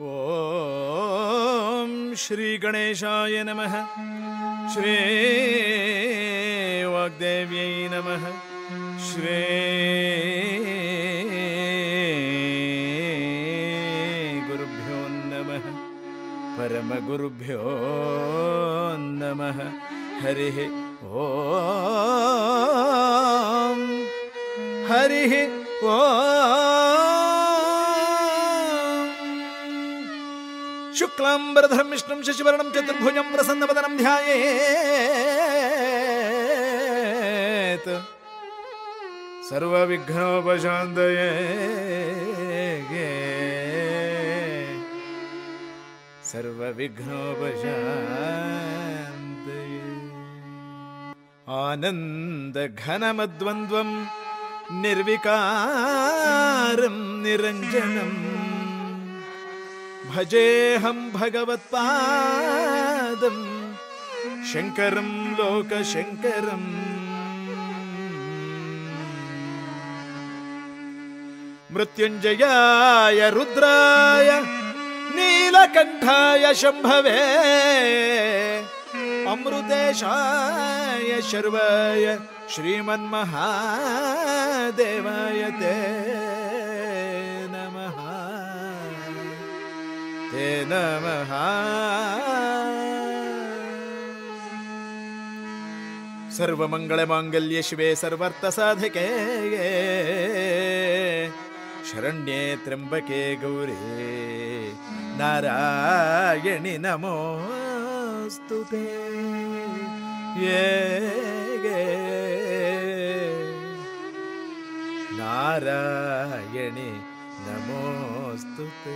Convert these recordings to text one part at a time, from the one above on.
ಓಂ ಶ್ರೀ ಗಣೇಶಾಯ ನಮಃ ಶ್ರೀ ವಾಗ್ದೇವ್ಯೈ ನಮಃ ಶ್ರೀ ಗುರುಭ್ಯೋ ನಮಃ ಪರಮಗುರುಭ್ಯೋ ನಮಃ ಹರಿ ಓಂ ಹರಿ ಓಂ ಶುಕ್ಲಾಂಬರಧರಂ ವಿಷ್ಣುಂ ಶಶಿವರ್ಣಂ ಚತುರ್ಭುಜಂ ಪ್ರಸನ್ನವದನಂ ಧ್ಯಾಯೇತ್ ಸರ್ವವಿಘ್ನೋಪಶಾಂತಯೇ ಸರ್ವವಿಘ್ನೋಪಶಾಂತಯೇ ಆನಂದಘನಮದ್ವಂದ್ವಂ ನಿರ್ವಿಕಾರಂ ನಿರಂಜನಂ ಭಜೇಹಂ ಭಗವತ್ಪಾದಂ ಶಂಕರಂ ಲೋಕಶಂಕರಂ ಮೃತ್ಯುಂಜಯಾಯ ರುದ್ರಾಯ ನೀಲಕಂಠಾಯ ಶಂಭವೇ ಅಮೃತೇಶಾಯ ಶರ್ವಾಯ ಶ್ರೀಮನ್ಮಹಾದೇವಾಯ ತೇ ನಮಃ ते नमः सर्वमङ्गलमाङ्गल्ये शिवे सर्वार्थसाधके शरण्ये त्र्यम्बके गौरे नारायणि नमोऽस्तु ते ये नारायणि नमोऽस्तु ते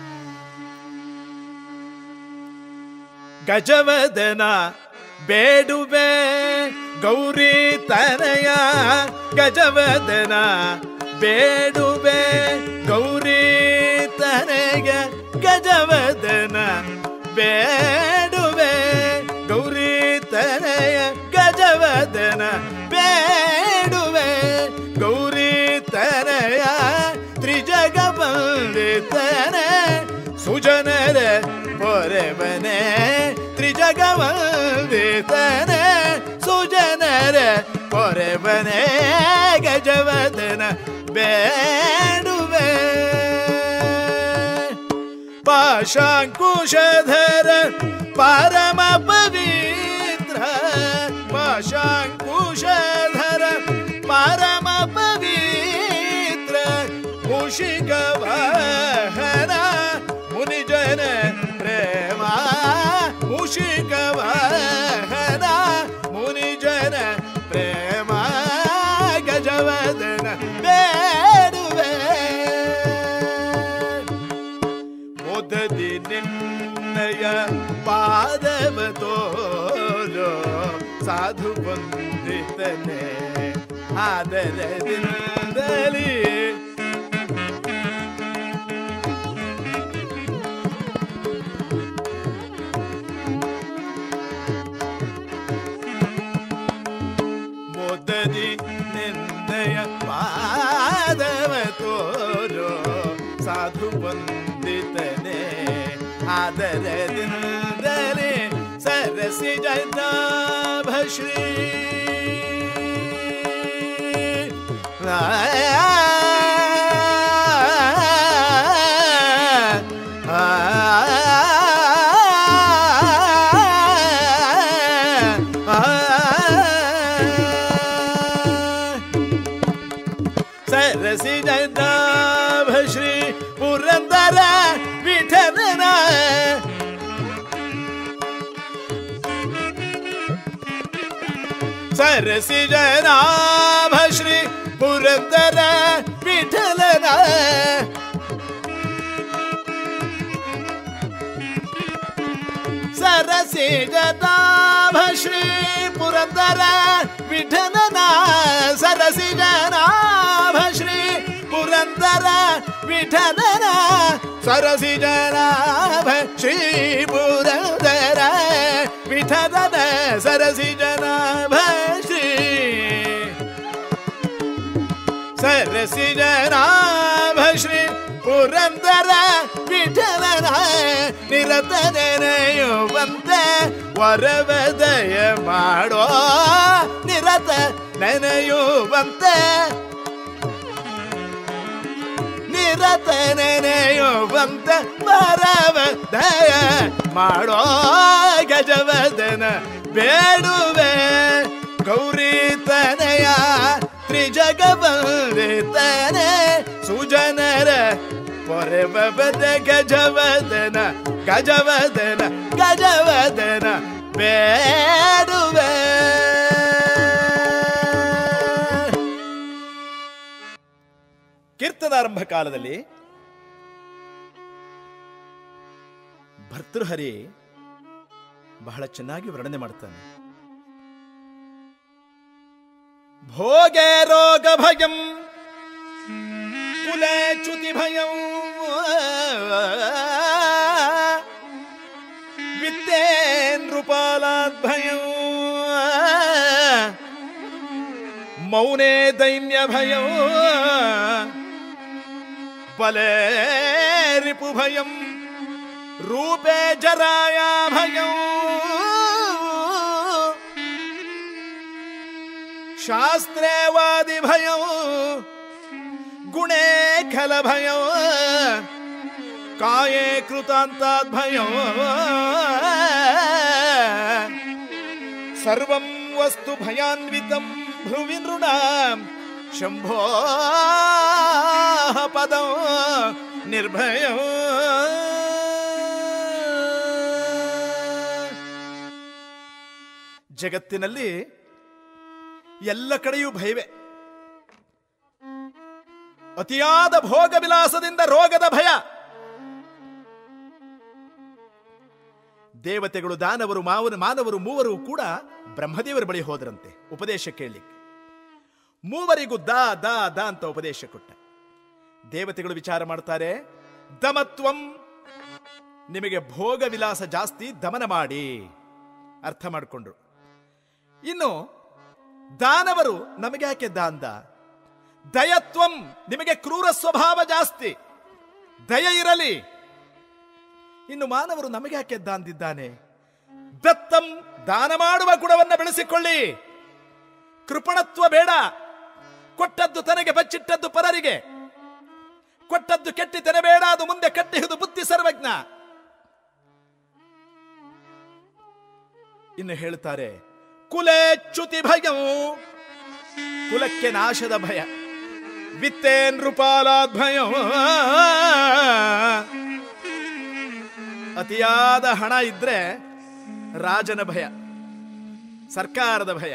ಗಜವದನ ಬೇಡುವೆ ಗೌರಿ ತನಯ ಗಜವದನ ಬೇಡುವೆ ಗೌರಿ ತನಯ ಗಜವದನ ಬೇಡುವೆ ಗೌರಿ ತನಯ ಗಜವದನ ಬೇಡುವೆ ಗೌರಿ ತನಯ ತ್ರಿಜಗ ಬಂದಿತನೆ ಸುಜನರ ಪೊರೆವನೆ ತ್ರಿಜಗವಂದಿತನೆ ಸುಜನರ ಪೊರೆವನೆ ಗಜವದನ ಬೇಡುವೆ ಪಾಶಾಂಕುಶಧರ ಪರಮ ಪವಿತ್ರ ಪಾಶಾಂಕುಶಧರ ಪರಮ ಪವಿತ್ರ ಮುಷಿಕ ವಾಹನ ಮುನಿಜನ ಪ್ರೇಮ ಮುಷಿಕ ವಾಹನ ಮುನಿಜನ ಪ್ರೇಮ ಗಜವದನ ಬೇಡುವೆ ಮುದದಿ ನಿನ್ನಯ ಪಾದವ ತೋಲೋ ಸಾಧು ಬಂದಿತನೆ ಆದರದಿಂದಲೇ ಮೊದಲಿ ನಿನ್ನಯ ಪಾದವ ತೋರೋ ಸಾಧು ಬಂದಿತನೆ ಆದರದಿಂದಲೇ ಸರಸಿ ಜನಾಭಶ್ರೀ ಸರಸಿ ಜನಾಭ ಶ್ರೀ ಪುರಂದರ ವಿಠಲನ ಸರಸಿ ಜನಾಭ ಶ್ರೀ ಪುರಂದರ ವಿಠಲನ ಸರಸಿ ಜನಾಭ ಶ್ರೀ ಪುರಂದರ ವಿಠಲನ ಸರಸಿ ಜನಾಭ ಶ್ರೀ ಪುರಂದರ ವಿಠಲನ ಸರಸಿ ಜನಾಭ ಶ್ರೀ ಪುರಂದರ ವಿಠಲನ ಸರಸಿ ಜನಾಭ ಶ್ರೀ ಸರಸಿ ಜನಾಭ ಶ್ರೀ ಪುರಂದರ ವಿಠಲನ ನಿರತ ನೆನೆಯುವಂತೆ ವರವದಯ ಮಾಡೋ ನಿರತ ನೆನೆಯುವಂತೆ ನಿರತ ನೆನೆಯುವಂತೆ ವರವದಯ ಮಾಡೋ ಗಜವದನ ಬೇಡುವೆ ಗೌರಿ ತನಯ ತ್ರಿಜಗವಂದಿತನೆ ಸುಜನರ ಪೊರೆಬದ ಗಜವದನ ಗಜವದನ ಗಜವದನ ಬೇಡುವೆ ಕೀರ್ತನಾರಂಭ ಕಾಲದಲ್ಲಿ ಭರ್ತೃಹರಿ ಬಹಳ ಚೆನ್ನಾಗಿ ವರ್ಣನೆ ಮಾಡ್ತಾನೆ ಭೋಗೆ ರೋಗ ಭಯಂ ಕುಲೆ ಚ್ಯುತಿ ಭಯಂ ವಿದ್ಯೆ ನೃಪಾಲಾದ್ ಭಯಂ ಮೌನೇ ದೈನ್ಯ ಭಯಂ ಬಲೆ ರಿಪು ಭಯಂ ರೂಪೇ ಜರಾಯ ಭಯಂ ಶಾಸ್ತ್ರೇ ವಾದಿ ಭಯಂ ಗುಣೇ ಖಲ ಭಯಂ ಕಾಯೇ ಕೃತಾಂತಾದ್ ಭಯಂ ಸರ್ವಂ ವಸ್ತು ಭಯಾನ್ವಿತಂ ಭ್ರುವಿ ನೃಣಾಂ ಶಂಭೋ ಪದಂ ನಿರ್ಭಯಂ ಜಗತ್ತಿನಲ್ಲಿ ಎಲ್ಲ ಕಡೆಯೂ ಭಯವೇ ಅತಿಯಾದ ಭೋಗ ವಿಲಾಸದಿಂದ ರೋಗದ ಭಯ ದೇವತೆಗಳು ದಾನವರು ಮಾವನ ಮಾನವರು ಮೂವರು ಕೂಡ ಬ್ರಹ್ಮದೇವರ ಬಳಿ ಹೋದ್ರಂತೆ ಉಪದೇಶ ಕೇಳಲಿಕ್ಕೆ ಮೂವರಿಗೂ ದಾ ದಾ ದಾ ಅಂತ ಉಪದೇಶ ಕೊಟ್ಟ ದೇವತೆಗಳು ವಿಚಾರ ಮಾಡ್ತಾರೆ ದಮತ್ವಂ ನಿಮಗೆ ಭೋಗ ವಿಲಾಸ ಜಾಸ್ತಿ ದಮನ ಮಾಡಿ ಅರ್ಥ ಮಾಡಿಕೊಂಡ್ರು ಇನ್ನು ದಾನವರು ನಮಗೆ ಯಾಕೆ ದಾಂದ ದಯತ್ವಂ ನಿಮಗೆ ಕ್ರೂರ ಸ್ವಭಾವ ಜಾಸ್ತಿ ದಯ ಇರಲಿ ಇನ್ನು ಮಾನವರು ನಮಗೆ ಯಾಕೆ ದಾಂದಿದ್ದಾನೆ ದತ್ತಂ ದಾನ ಮಾಡುವ ಗುಣವನ್ನ ಬೆಳೆಸಿಕೊಳ್ಳಿ ಕೃಪಣತ್ವ ಬೇಡ ಕೊಟ್ಟದ್ದು ತನಗೆ ಬಚ್ಚಿಟ್ಟದ್ದು ಪರರಿಗೆ ಕೊಟ್ಟದ್ದು ಕೆಟ್ಟಿತನೆ ಬೇಡ ಅದು ಮುಂದೆ ಕಟ್ಟಿಹುದು ಬುದ್ಧಿ ಸರ್ವಜ್ಞ ಇನ್ನು ಹೇಳ್ತಾರೆ ಕುಲೇಚ್ಯುತಿ ಭಯಂ ಕುಲಕ್ಕೆ ನಾಶದ ಭಯ ವಿತ್ತೇ ನೃಪಾಲಾದ್ ಭಯಂ ಅತಿಯಾದ ಹಣ ಇದ್ರೆ ರಾಜನ ಭಯ ಸರ್ಕಾರದ ಭಯ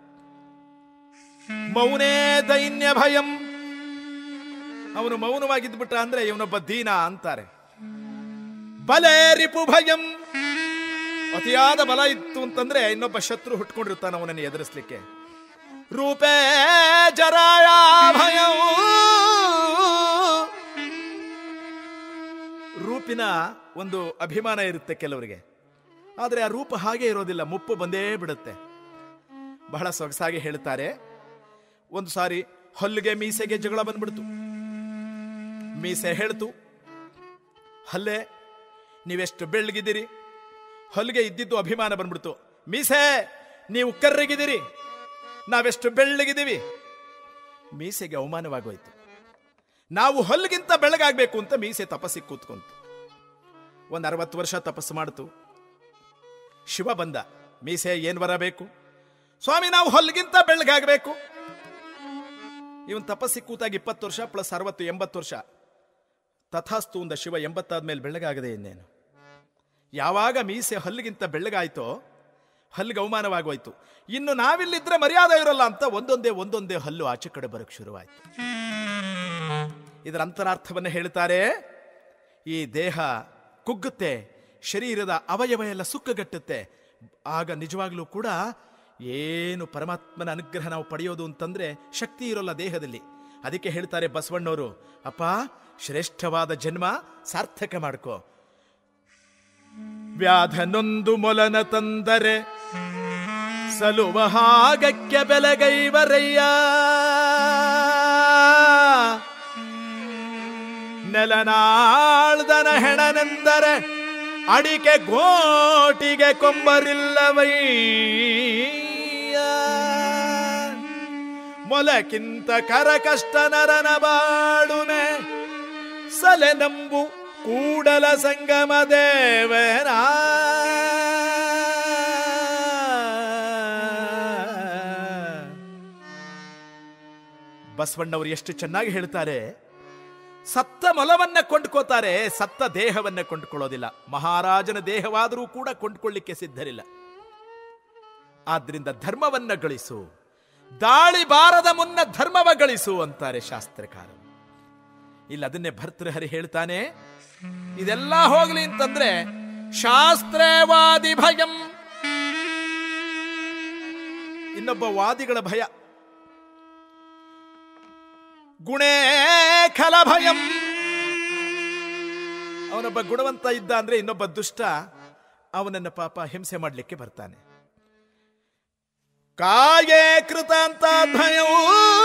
ಮೌನೇ ದೈನ್ಯ ಭಯಂ ಅವನು ಮೌನವಾಗಿದ್ಬಿಟ್ಟ ಅಂದ್ರೆ ಇವನೊಬ್ಬ ದೀನ ಅಂತಾರೆ ಬಲೆ ರಿಪು ಭಯಂ ಅತಿಯಾದ ಬಲ ಇತ್ತು ಅಂತಂದ್ರೆ ಇನ್ನೊಬ್ಬ ಶತ್ರು ಹುಟ್ಕೊಂಡಿರ್ತಾನೆ ಅವನನ್ನು ಎದುರಿಸ್ಲಿಕ್ಕೆ ರೂಪೇ ಜರಾಯ ಭಯಂ ರೂಪಿನ ಒಂದು ಅಭಿಮಾನ ಇರುತ್ತೆ ಕೆಲವರಿಗೆ ಆದರೆ ಆ ರೂಪ ಹಾಗೆ ಇರೋದಿಲ್ಲ ಮುಪ್ಪು ಬಂದೇ ಬಿಡುತ್ತೆ ಬಹಳ ಸೊಗಸಾಗಿ ಹೇಳ್ತಾರೆ ಒಂದು ಸಾರಿ ಹಲ್ಲಿಗೆ ಮೀಸೆಗೆ ಜಗಳ ಬಂದ್ಬಿಡ್ತು ಮೀಸೆ ಹೇಳ್ತು ಹಲ್ಲೆ ನೀವೆಷ್ಟು ಬೆಳ್ಳಗಿದ್ದೀರಿ ಹಲ್ಲಿಗೆ ಇದ್ದಿದ್ದು ಅಭಿಮಾನ ಬಂದ್ಬಿಡ್ತು ಮೀಸೆ ನೀವು ಕರ್ರಗಿದ್ದೀರಿ ನಾವೆಷ್ಟು ಬೆಳ್ಳಗಿದ್ದೀವಿ ಮೀಸೆಗೆ ಅವಮಾನವಾಗೋಯ್ತು ನಾವು ಹಲ್ಲಿಗಿಂತ ಬೆಳಗಾಗಬೇಕು ಅಂತ ಮೀಸೆ ತಪಸ್ಸಿಗೆ ಕೂತ್ಕೊಂತು ಒಂದು ಅರವತ್ತು ವರ್ಷ ತಪಸ್ಸು ಮಾಡ್ತು ಶಿವ ಬಂದ ಮೀಸೆ ಏನ್ ಬರಬೇಕು ಸ್ವಾಮಿ ನಾವು ಹಲ್ಲಿಗಿಂತ ಬೆಳಗಾಗಬೇಕು ಇವನ್ ತಪಸ್ಸಿಗೆ ಕೂತಾಗ ಇಪ್ಪತ್ತು ವರ್ಷ ಪ್ಲಸ್ ಅರವತ್ತು ಎಂಬತ್ತು ವರ್ಷ ತಥಾಸ್ತು ಅಂದ ಶಿವ ಎಂಬತ್ತಾದ್ಮೇಲೆ ಬೆಳ್ಳಗಾಗದೆ ಇನ್ನೇನು ಯಾವಾಗ ಮೀಸೆ ಹಲ್ಲಿಗಿಂತ ಬೆಳ್ಳಗಾಯ್ತೋ ಹಲ್ಲಿಗೆ ಅವಮಾನವಾಗೋಯ್ತು ಇನ್ನು ನಾವಿಲ್ಲಿದ್ರೆ ಮರ್ಯಾದೆ ಇರೋಲ್ಲ ಅಂತ ಒಂದೊಂದೇ ಒಂದೊಂದೇ ಹಲ್ಲು ಆಚೆ ಕಡೆ ಬರಕ್ ಶುರುವಾಯ್ತು ಇದರ ಅಂತರಾರ್ಥವನ್ನು ಹೇಳ್ತಾರೆ ಈ ದೇಹ ಕುಗ್ಗುತ್ತೆ ಶರೀರದ ಅವಯವ ಎಲ್ಲ ಸುಕ್ಕಗಟ್ಟುತ್ತೆ ಆಗ ನಿಜವಾಗ್ಲೂ ಕೂಡ ಏನು ಪರಮಾತ್ಮನ ಅನುಗ್ರಹ ನಾವು ಪಡೆಯೋದು ಅಂತಂದ್ರೆ ಶಕ್ತಿ ಇರೋಲ್ಲ ದೇಹದಲ್ಲಿ ಅದಕ್ಕೆ ಹೇಳ್ತಾರೆ ಬಸವಣ್ಣವರು ಅಪ್ಪ ಶ್ರೇಷ್ಠವಾದ ಜನ್ಮ ಸಾರ್ಥಕ ಮಾಡ್ಕೋ ವ್ಯಾಧನೊಂದು ಮೊಲನ ತಂದರೆ ಸಲುವ ಹಾಗಕ್ಕೆ ಬೆಲಗೈವರಯ್ಯ ನೆಲನಾಳ್ದನ ಹೆಣನೆಂದರೆ ಅಡಿಕೆ ಗೋಟಿಗೆ ಕೊಂಬರಿಲ್ಲವೈ ಮೊಲಕ್ಕಿಂತ ಕರ ಕಷ್ಟ ನರನ ಬಾಳುನೆ ಸಲೆ ನಂಬು ಕೂಡಲ ಸಂಗಮ ದೇವನ ಬಸವಣ್ಣವರು ಎಷ್ಟು ಚೆನ್ನಾಗಿ ಹೇಳ್ತಾರೆ ಸತ್ತ ಮೊಲವನ್ನ ಕೊಂಡ್ಕೋತಾರೆ ಸತ್ತ ದೇಹವನ್ನ ಕೊಂಡ್ಕೊಳ್ಳೋದಿಲ್ಲ ಮಹಾರಾಜನ ದೇಹವಾದರೂ ಕೂಡ ಕೊಂಡ್ಕೊಳ್ಳಿಕ್ಕೆ ಸಿದ್ಧರಿಲ್ಲ ಆದ್ರಿಂದ ಧರ್ಮವನ್ನ ಗಳಿಸು ದಾಳಿ ಬಾರದ ಮುನ್ನ ಧರ್ಮವ ಗಳಿಸು ಅಂತಾರೆ ಶಾಸ್ತ್ರಕಾರ ಇಲ್ಲ ಅದನ್ನೇ ಭರ್ತೃಹರಿ ಹೇಳ್ತಾನೆ ಇದೆಲ್ಲ ಹೋಗ್ಲಿ ಅಂತಂದ್ರೆ ಶಾಸ್ತ್ರವಾದಿ ಭಯಂ ಇನ್ನೊಬ್ಬ ವಾದಿಗಳ ಭಯ ಗುಣೇ ಖಲ ಭಯಂ ಅವನೊಬ್ಬ ಗುಣವಂತ ಇದ್ದ ಅಂದ್ರೆ ಇನ್ನೊಬ್ಬ ದುಷ್ಟ ಅವನನ್ನ ಪಾಪ ಹಿಂಸೆ ಮಾಡಲಿಕ್ಕೆ ಬರ್ತಾನೆ ಕಾಯೇ ಕೃತ ಅಂತ ಭಯವು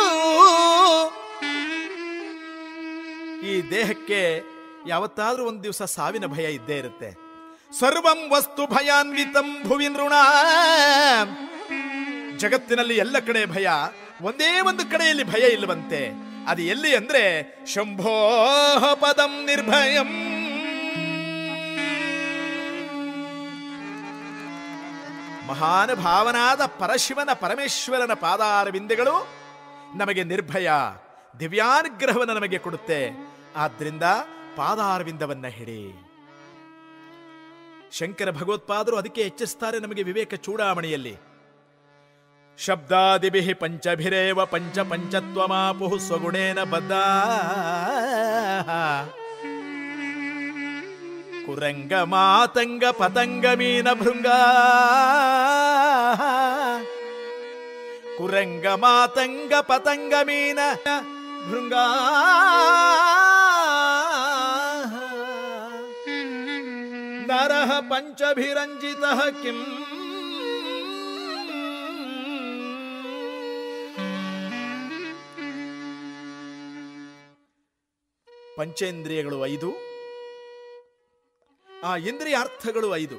ಈ ದೇಹಕ್ಕೆ ಯಾವತ್ತಾದ್ರೂ ಒಂದು ದಿವಸ ಸಾವಿನ ಭಯ ಇದ್ದೇ ಇರುತ್ತೆ ಸರ್ವಂ ವಸ್ತು ಭಯಾನ್ವಿತಂ ಭುವಿ ನೃಣ ಜಗತ್ತಿನಲ್ಲಿ ಎಲ್ಲ ಕಡೆ ಭಯ ಒಂದೇ ಒಂದು ಕಡೆಯಲ್ಲಿ ಭಯ ಇಲ್ಲವಂತೆ ಅದು ಎಲ್ಲಿ ಅಂದ್ರೆ ಶಂಭೋ ಪದಂ ನಿರ್ಭಯಂ ಮಹಾನುಭಾವನಾದ ಪರಶಿವನ ಪರಮೇಶ್ವರನ ಪಾದಾರವಿಂದಗಳು ನಮಗೆ ನಿರ್ಭಯ ದಿವ್ಯಾನುಗ್ರಹವನ್ನು ನಮಗೆ ಕೊಡುತ್ತೆ ಆದ್ರಿಂದ ಪಾದಾರವಿಂದವನ್ನ ಹಿಡಿ ಶಂಕರ ಭಗವತ್ಪಾದರು ಅದಕ್ಕೆ ಎಚ್ಚರಿಸ್ತಾರೆ ನಮಗೆ ವಿವೇಕ ಚೂಡಾಮಣಿಯಲ್ಲಿ ಶಬ್ದಾದಿಭಿ ಪಂಚಭಿರೇವ ಪಂಚ ಪಂಚತ್ವಮಾಪು ಸ್ವಗುಣೇನ ಬದ್ಧ ಕುರಂಗ ಮಾತಂಗ ಪತಂಗ ಮೀನ ಭೃಂಗ ಕುರಂಗ ಮಾತಂಗ ಪತಂಗ ಮೀನ ಭೃಂಗ ನರಃ ಪಂಚಭಿರಂಜಿತ ಕಿಂ ಪಂಚೇಂದ್ರಿಯಗಳು ಐದು ಆ ಇಂದ್ರಿಯಾರ್ಥಗಳು ಐದು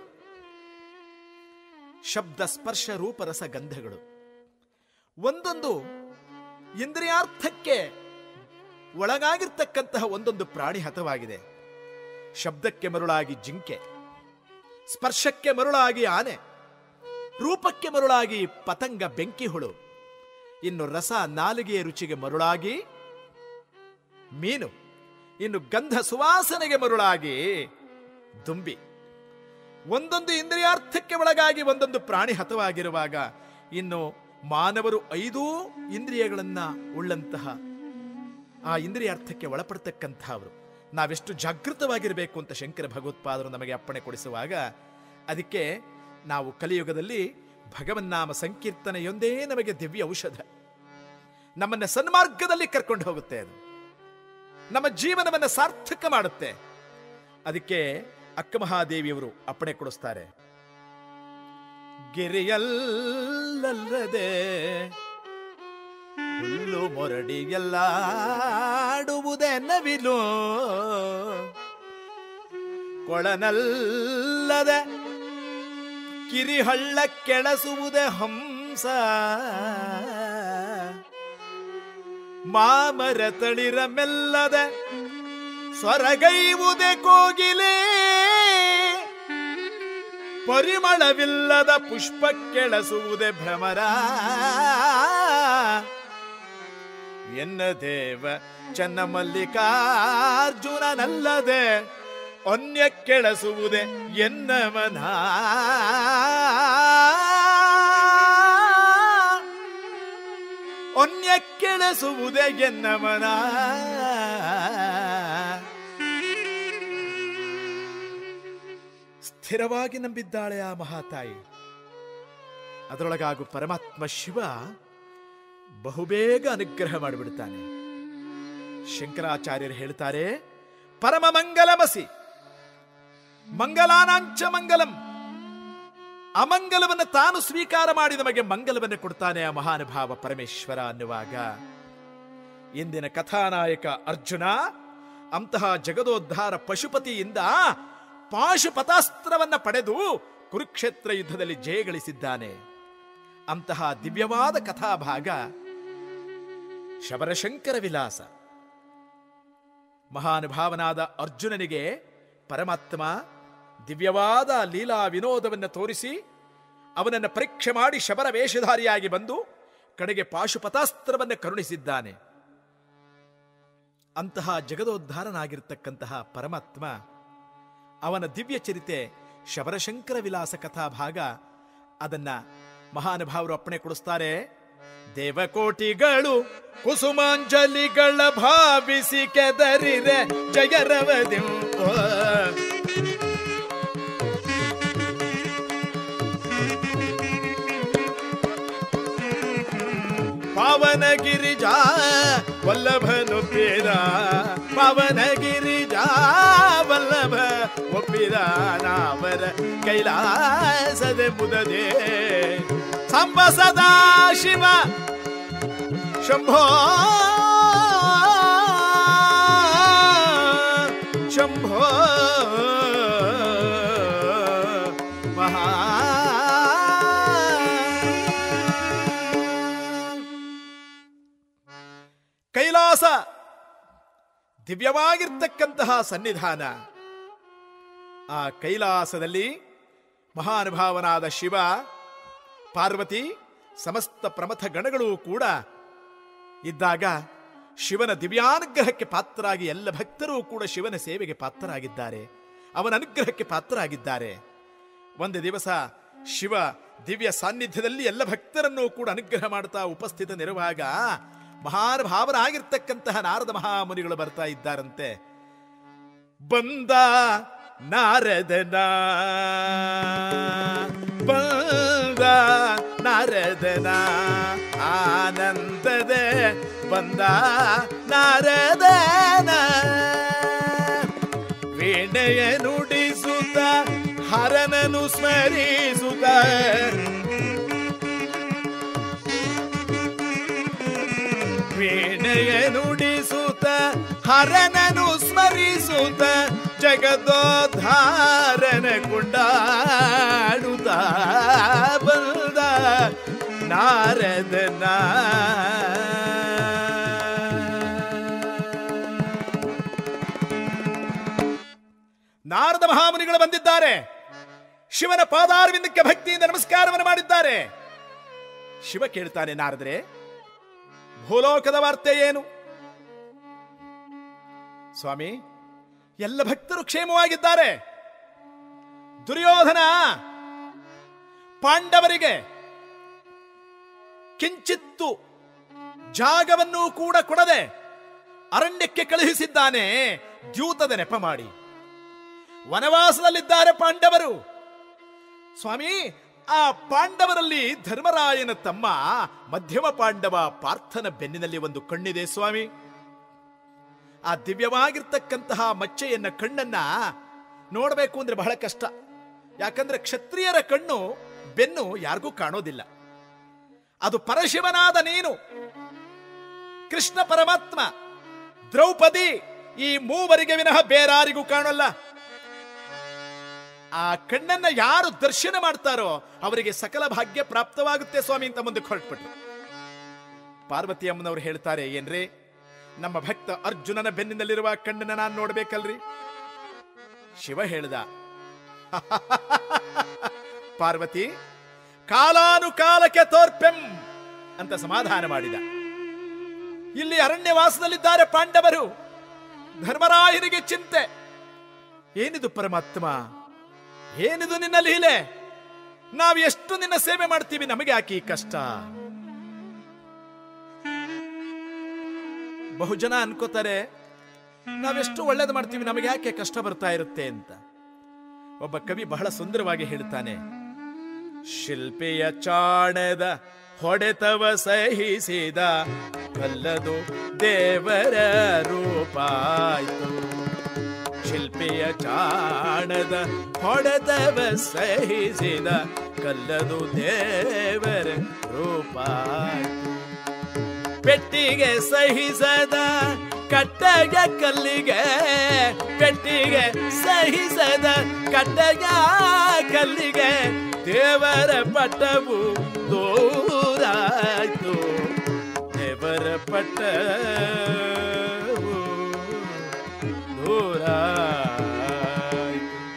ಶಬ್ದ ಸ್ಪರ್ಶ ರೂಪರಸ ಗಂಧಗಳು ಒಂದೊಂದು ಇಂದ್ರಿಯಾರ್ಥಕ್ಕೆ ಒಳಗಾಗಿರ್ತಕ್ಕಂತಹ ಒಂದೊಂದು ಪ್ರಾಣಿ ಹತವಾಗಿದೆ ಶಬ್ದಕ್ಕೆ ಮರುಳಾಗಿ ಜಿಂಕೆ ಸ್ಪರ್ಶಕ್ಕೆ ಮರುಳಾಗಿ ಆನೆ ರೂಪಕ್ಕೆ ಮರುಳಾಗಿ ಪತಂಗ ಬೆಂಕಿ ಹುಳು ಇನ್ನು ರಸ ನಾಲಿಗೆಯ ರುಚಿಗೆ ಮರುಳಾಗಿ ಮೀನು ಇನ್ನು ಗಂಧ ಸುವಾಸನೆಗೆ ಮರುಳಾಗಿ ದುಂಬಿ ಒಂದೊಂದು ಇಂದ್ರಿಯಾರ್ಥಕ್ಕೆ ಒಳಗಾಗಿ ಒಂದೊಂದು ಪ್ರಾಣಿ ಹತವಾಗಿರುವಾಗ ಇನ್ನು ಮಾನವರು ಐದೂ ಇಂದ್ರಿಯಗಳನ್ನ ಉಳ್ಳಂತಹ ಆ ಇಂದ್ರಿಯಾರ್ಥಕ್ಕೆ ಒಳಪಡ್ತಕ್ಕಂಥವರು ನಾವೆಷ್ಟು ಜಾಗೃತವಾಗಿರಬೇಕು ಅಂತ ಶಂಕರ ಭಗವತ್ಪಾದರು ನಮಗೆ ಅಪ್ಪಣೆ ಕೊಡಿಸುವಾಗ ಅದಕ್ಕೆ ನಾವು ಕಲಿಯುಗದಲ್ಲಿ ಭಗವನ್ನಾಮ ಸಂಕೀರ್ತನೆಯೊಂದೇ ನಮಗೆ ದಿವ್ಯ ಔಷಧ ನಮ್ಮನ್ನ ಸನ್ಮಾರ್ಗದಲ್ಲಿ ಕರ್ಕೊಂಡು ಹೋಗುತ್ತೆ ಅದು ನಮ್ಮ ಜೀವನವನ್ನು ಸಾರ್ಥಕ ಮಾಡುತ್ತೆ ಅದಕ್ಕೆ ಅಕ್ಕ ಮಹಾದೇವಿಯವರು ಅಪ್ಪಣೆ ಕೊಡಿಸ್ತಾರೆ ಗಿರಿಯಲ್ಲದೆ ಹುಲ್ಲು ಮೊರಡಿಗೆಲ್ಲಾಡುವುದೇ ನವಿಲು ಕೊಳನಲ್ಲದೆ ಕಿರಿಹಳ್ಳ ಕೆಳಸುವುದೇ ಹಂಸ ಮಾಮರ ತಳಿರ ಮೆಲ್ಲದೆ ಸ್ವರಗೈವುದೇ ಕೋಗಿಲೆ ಪರಿಮಳವಿಲ್ಲದ ಪುಷ್ಪ ಕೆಳಸುವುದೇ ಭ್ರಮರ ಎನ್ನ ದೇವ ಚನ್ನ ಮಲ್ಲಿಕಾರ್ಜುನನಲ್ಲದೆ ಅನ್ಯ ಕೆಳಸುವುದೇ ಎನ್ನ ಮನ ಅನ್ಯ ಕೆಳಸುವುದೇ ಎನ್ನ ಮನ ಸ್ಥಿರವಾಗಿ ನಂಬಿದ್ದಾಳೆ ಆ ಮಹಾತಾಯಿ ಅದರೊಳಗಾಗು ಪರಮಾತ್ಮ ಶಿವ ಬಹುಬೇಗ ಅನುಗ್ರಹ ಮಾಡಿಬಿಡ್ತಾನೆ ಶಂಕರಾಚಾರ್ಯರು ಹೇಳ್ತಾರೆ ಪರಮ ಮಂಗಲಮಸಿ ಮಂಗಲಾನಾಂಚ ಮಂಗಲಂ ಅಮಂಗಲವನ್ನು ತಾನು ಸ್ವೀಕಾರ ಮಾಡಿ ನಮಗೆ ಮಂಗಲವನ್ನು ಕೊಡ್ತಾನೆ ಆ ಮಹಾನುಭಾವ ಪರಮೇಶ್ವರ ಅನ್ನುವಾಗ ಇಂದಿನ ಕಥಾನಾಯಕ ಅರ್ಜುನ ಅಂತಹ ಜಗದೋದ್ಧಾರ ಪಶುಪತಿಯಿಂದ ಪಾಶುಪತಾಸ್ತ್ರವನ್ನ ಪಡೆದು ಕುರುಕ್ಷೇತ್ರ ಯುದ್ಧದಲ್ಲಿ ಜಯಗಳಿಸಿದ್ದಾನೆ ಅಂತಹ ದಿವ್ಯವಾದ ಕಥಾಭಾಗ ಶಬರಶಂಕರ ವಿಲಾಸ ಮಹಾನುಭಾವನಾದ ಅರ್ಜುನನಿಗೆ ಪರಮಾತ್ಮ ದಿವ್ಯವಾದ ಲೀಲಾ ವಿನೋದವನ್ನು ತೋರಿಸಿ ಅವನನ್ನು ಪರೀಕ್ಷೆ ಮಾಡಿ ಶಬರ ವೇಷಧಾರಿಯಾಗಿ ಬಂದು ಕಡೆಗೆ ಪಾಶುಪತಾಸ್ತ್ರವನ್ನು ಕರುಣಿಸಿದ್ದಾನೆ ಅಂತಹ ಜಗದೋದ್ಧಾರನಾಗಿರ್ತಕ್ಕಂತಹ ಪರಮಾತ್ಮ ಅವನ ದಿವ್ಯ ಚರಿತೆ ಶಬರಶಂಕರ ವಿಲಾಸ ಕಥಾ ಭಾಗ ಅದನ್ನ ಮಹಾನುಭಾವರು ಅಪ್ಪಣೆ ಕೊಡಿಸ್ತಾರೆ ದೇವಕೋಟಿಗಳು ಕುಸುಮಾಂಜಲಿಗಳ ಭಾವಿಸಿ ಕೆದರಿರೆ ಜಯರವದಿ ಪಾವನ ಗಿರಿಜಾ ವಲ್ಲಭನು ಪೇರ ಪಾವನ ಗಿರಿಜಾ ವಲ್ಲಭ ಒಪ್ಪಿದ ನಾವರ ಕೈಲಾಸದ ಮುದದೆ ಸಂಬ ಸದಾ ಶಿವ ಶಂಭೋ ಶಂಭೋ ಮಹಾ ಕೈಲಾಸ ದಿವ್ಯವಾಗಿರ್ತಕ್ಕಂತಹ ಸನ್ನಿಧಾನ ಆ ಕೈಲಾಸದಲ್ಲಿ ಮಹಾನುಭಾವನಾದ ಶಿವ ಪಾರ್ವತಿ ಸಮಸ್ತ ಪ್ರಮಥ ಗಣಗಳು ಕೂಡ ಇದ್ದಾಗ ಶಿವನ ದಿವ್ಯಾನುಗ್ರಹಕ್ಕೆ ಪಾತ್ರರಾಗಿ ಎಲ್ಲ ಭಕ್ತರೂ ಕೂಡ ಶಿವನ ಸೇವೆಗೆ ಪಾತ್ರರಾಗಿದ್ದಾರೆ ಅವನ ಅನುಗ್ರಹಕ್ಕೆ ಪಾತ್ರರಾಗಿದ್ದಾರೆ ಒಂದು ದಿವಸ ಶಿವ ದಿವ್ಯ ಸಾನ್ನಿಧ್ಯದಲ್ಲಿ ಎಲ್ಲ ಭಕ್ತರನ್ನು ಕೂಡ ಅನುಗ್ರಹ ಮಾಡ್ತಾ ಉಪಸ್ಥಿತನಿರುವಾಗ ಮಹಾನುಭಾವರಾಗಿರ್ತಕ್ಕಂತಹ ನಾರದ ಮಹಾಮುನಿಗಳು ಬರ್ತಾ ಇದ್ದಾರಂತೆ ಬಂದ ನಾರದನ ಬಂದ ನಾರದನ ಆನಂದದೆ ಬಂದ ನಾರದನ ವೀಣೆಯ ನುಡಿಸುತ್ತ ಹರನನು ಸ್ಮರಿಸುತ್ತ ವೀಣೆಯ ನುಡಿಸುತ್ತ ಹರನನು ಸ್ಮರಿಸುತ್ತ ಜಗದೋದ್ಧಾರನ ಕೊಂಡಾಡುತ್ತ ಬಂದ ನಾರದನ ನಾರದ ಮಹಾಮುನಿಗಳು ಬಂದಿದ್ದಾರೆ ಶಿವನ ಪಾದಾರವಿಂದಕ್ಕೆ ಭಕ್ತಿಯಿಂದ ನಮಸ್ಕಾರವನ್ನು ಮಾಡಿದ್ದಾರೆ ಶಿವ ಕೇಳ್ತಾನೆ ನಾರದ್ರೆ ಭೂಲೋಕದ ವಾರ್ತೆ ಏನು ಸ್ವಾಮಿ ಎಲ್ಲ ಭಕ್ತರು ಕ್ಷೇಮವಾಗಿದ್ದಾರೆ ದುರ್ಯೋಧನ ಪಾಂಡವರಿಗೆ ಕಿಂಚಿತ್ತು ಜಾಗವನ್ನು ಕೂಡ ಕೊಡದೆ ಅರಣ್ಯಕ್ಕೆ ಕಳುಹಿಸಿದ್ದಾನೆ ದ್ಯೂತದ ನೆಪ ಮಾಡಿ ವನವಾಸದಲ್ಲಿದ್ದಾರೆ ಪಾಂಡವರು ಸ್ವಾಮಿ ಆ ಪಾಂಡವರಲ್ಲಿ ಧರ್ಮರಾಯನ ತಮ್ಮ ಮಧ್ಯಮ ಪಾಂಡವ ಪಾರ್ಥನ ಬೆನ್ನಿನಲ್ಲಿ ಒಂದು ಕಣ್ಣಿದೆ ಸ್ವಾಮಿ ಆ ದಿವ್ಯವಾಗಿರ್ತಕ್ಕಂತಹ ಮಚ್ಚೆಯನ್ನ ಕಣ್ಣನ್ನ ನೋಡಬೇಕು ಅಂದ್ರೆ ಬಹಳ ಕಷ್ಟ ಯಾಕಂದ್ರೆ ಕ್ಷತ್ರಿಯರ ಕಣ್ಣು ಬೆನ್ನು ಯಾರಿಗೂ ಕಾಣೋದಿಲ್ಲ ಅದು ಪರಶಿವನಾದ ನೀನು ಕೃಷ್ಣ ಪರಮಾತ್ಮ ದ್ರೌಪದಿ ಈ ಮೂವರಿಗೆ ವಿನಃ ಬೇರಾರಿಗೂ ಕಾಣೋಲ್ಲ ಆ ಕಣ್ಣನ್ನ ಯಾರು ದರ್ಶನ ಮಾಡ್ತಾರೋ ಅವರಿಗೆ ಸಕಲ ಭಾಗ್ಯ ಪ್ರಾಪ್ತವಾಗುತ್ತೆ ಸ್ವಾಮಿ ಅಂತ ಮುಂದಕ್ಕೆ ಹೊರಟ್ಬಿಟ್ರು ಪಾರ್ವತಿ ಅಮ್ಮನವರು ಹೇಳ್ತಾರೆ ಏನ್ರಿ ನಮ್ಮ ಭಕ್ತ ಅರ್ಜುನನ ಬೆನ್ನಿನಲ್ಲಿರುವ ಕಣ್ಣನ್ನ ನಾನು ನೋಡ್ಬೇಕಲ್ರಿ ಶಿವ ಹೇಳ್ದ ಪಾರ್ವತಿ ಕಾಲಾನುಕಾಲಕ್ಕೆ ತೋರ್ಪೆಂ ಅಂತ ಸಮಾಧಾನ ಮಾಡಿದ ಇಲ್ಲಿ ಅರಣ್ಯವಾಸದಲ್ಲಿದ್ದಾರೆ ಪಾಂಡವರು ಧರ್ಮರಾಯನಿಗೆ ಚಿಂತೆ ಏನಿದು ಪರಮಾತ್ಮ ಏನಿದು ನಿನ್ನ ಲೀಲೆ ನಾವು ಎಷ್ಟು ನಿನ್ನ ಸೇವೆ ಮಾಡ್ತೀವಿ ನಮಗೆ ಯಾಕೆ ಈ ಕಷ್ಟ ಬಹುಜನ ಅನ್ಕೋತಾರೆ ನಾವೆಷ್ಟು ಒಳ್ಳೇದು ಮಾಡ್ತೀವಿ ನಮಗೆ ಯಾಕೆ ಕಷ್ಟ ಬರ್ತಾ ಇರುತ್ತೆ ಅಂತ ಒಬ್ಬ ಕವಿ ಬಹಳ ಸುಂದರವಾಗಿ ಹೇಳ್ತಾನೆ ಶಿಲ್ಪಿಯ ಚಾಣದ ಹೊಡೆತವ ಸಹಿಸಿದ ಕಲ್ಲದು ದೇವರ ರೂಪಾಯ್ತು ಶಿಲ್ಪಿಯ ಚಾಣದ ಹೊಡೆತವ ಸಹಿಸಿದ ಕಲ್ಲದು ದೇವರ ರೂಪಾಯ್ತು ಪೆಟ್ಟಿಗೆ ಸಹಿಸದ ಕಟ್ಟಗೆ ಕಲ್ಲಿಗೆ ಪೆಟ್ಟಿಗೆ ಸಹಿಸದ ಬೆಳೆದ ಕಟ್ಟೆಯ ಕಲ್ಲಿಗೆ ದೇವರ ಪಟ್ಟವು ದೂರಾಯ್ತು ದೇವರ ಪಟ್ಟವು ದೂರಾಯ್ತು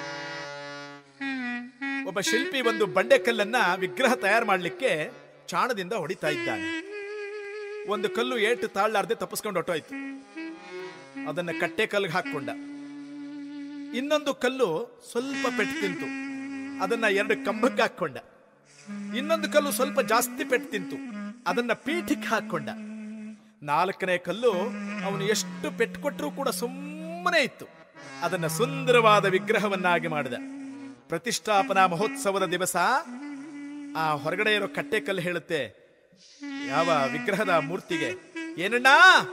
ಒಬ್ಬ ಶಿಲ್ಪಿ ಒಂದು ಬಂಡೆಕಲ್ಲನ್ನ ವಿಗ್ರಹ ತಯಾರು ಮಾಡಲಿಕ್ಕೆ ಚಾಣದಿಂದ ಹೊಡಿತಾ ಇದ್ದಾನೆ ಒಂದು ಕಲ್ಲು ಏಟು ತಾಳ್ಲಾರ್ದೆ ತಪ್ಪಿಸ್ಕೊಂಡು ಹೊಟ್ಟೋಯ್ತು ಅದನ್ನ ಕಟ್ಟೆ ಕಲ್ಗೆ ಹಾಕೊಂಡ ಇನ್ನೊಂದು ಕಲ್ಲು ಸ್ವಲ್ಪ ಪೆಟ್ಟು ತಿಂತು ಅದನ್ನ ಎರಡು ಕಂಬಕ್ಕೆ ಹಾಕೊಂಡ ಇನ್ನೊಂದು ಕಲ್ಲು ಸ್ವಲ್ಪ ಜಾಸ್ತಿ ಪೆಟ್ಟು ತಿಂತು ಅದನ್ನ ಪೀಠಕ್ಕೆ ಹಾಕೊಂಡ ನಾಲ್ಕನೇ ಕಲ್ಲು ಅವನು ಎಷ್ಟು ಪೆಟ್ಟು ಕೊಟ್ಟರೂ ಕೂಡ ಸುಮ್ಮನೆ ಇತ್ತು ಅದನ್ನ ಸುಂದರವಾದ ವಿಗ್ರಹವನ್ನಾಗಿ ಮಾಡಿದ ಪ್ರತಿಷ್ಠಾಪನಾ ಮಹೋತ್ಸವದ ದಿವಸ ಆ ಹೊರಗಡೆ ಇರೋ ಕಟ್ಟೆ ಕಲ್ಲು ಹೇಳುತ್ತೆ ಯಾವ ವಿಗ್ರಹದ ಮೂರ್ತಿಗೆ ಏನಣ್ಣ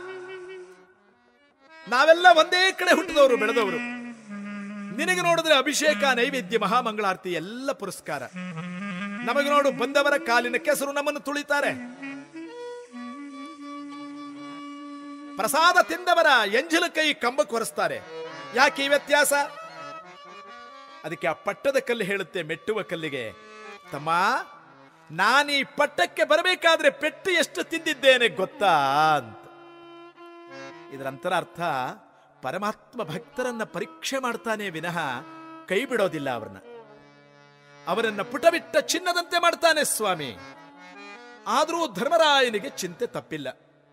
ನಾವೆಲ್ಲ ಒಂದೇ ಕಡೆ ಹುಟ್ಟಿದವರು ಬೆಳೆದವರು ನಿನಗೆ ನೋಡಿದ್ರೆ ಅಭಿಷೇಕ ನೈವೇದ್ಯ ಮಹಾಮಂಗಳಾರತಿ ಎಲ್ಲ ಪುರಸ್ಕಾರ ನಮಗೆ ನೋಡು ಬಂದವರ ಕಾಲಿನ ಕೆಸರು ನಮ್ಮನ್ನು ತುಳಿತಾರೆ ಪ್ರಸಾದ ತಿಂದವರ ಎಂಜಲ ಕೈ ಕಂಬಕ್ಕೆ ಹೊರಸ್ತಾರೆ ಯಾಕೆ ಈ ವ್ಯತ್ಯಾಸ ಅದಕ್ಕೆ ಆ ಪಟ್ಟದ ಕಲ್ಲು ಹೇಳುತ್ತೆ ಮೆಟ್ಟುವ ಕಲ್ಲಿಗೆ ತಮ್ಮ ನಾನೀ ಪಟ್ಟಕ್ಕೆ ಬರಬೇಕಾದ್ರೆ ಪೆಟ್ಟು ಎಷ್ಟು ತಿಂದಿದ್ದೇನೆ ಗೊತ್ತಾ ಅಂತ ಇದರ ಅಂತರಾರ್ಥ ಪರಮಾತ್ಮ ಭಕ್ತರನ್ನ ಪರೀಕ್ಷೆ ಮಾಡ್ತಾನೆ ವಿನಃ ಕೈ ಬಿಡೋದಿಲ್ಲ ಅವರನ್ನ ಅವರನ್ನ ಪುಟಬಿಟ್ಟ ಚಿನ್ನದಂತೆ ಮಾಡ್ತಾನೆ ಸ್ವಾಮಿ ಆದರೂ ಧರ್ಮರಾಯನಿಗೆ ಚಿಂತೆ ತಪ್ಪಿಲ್ಲ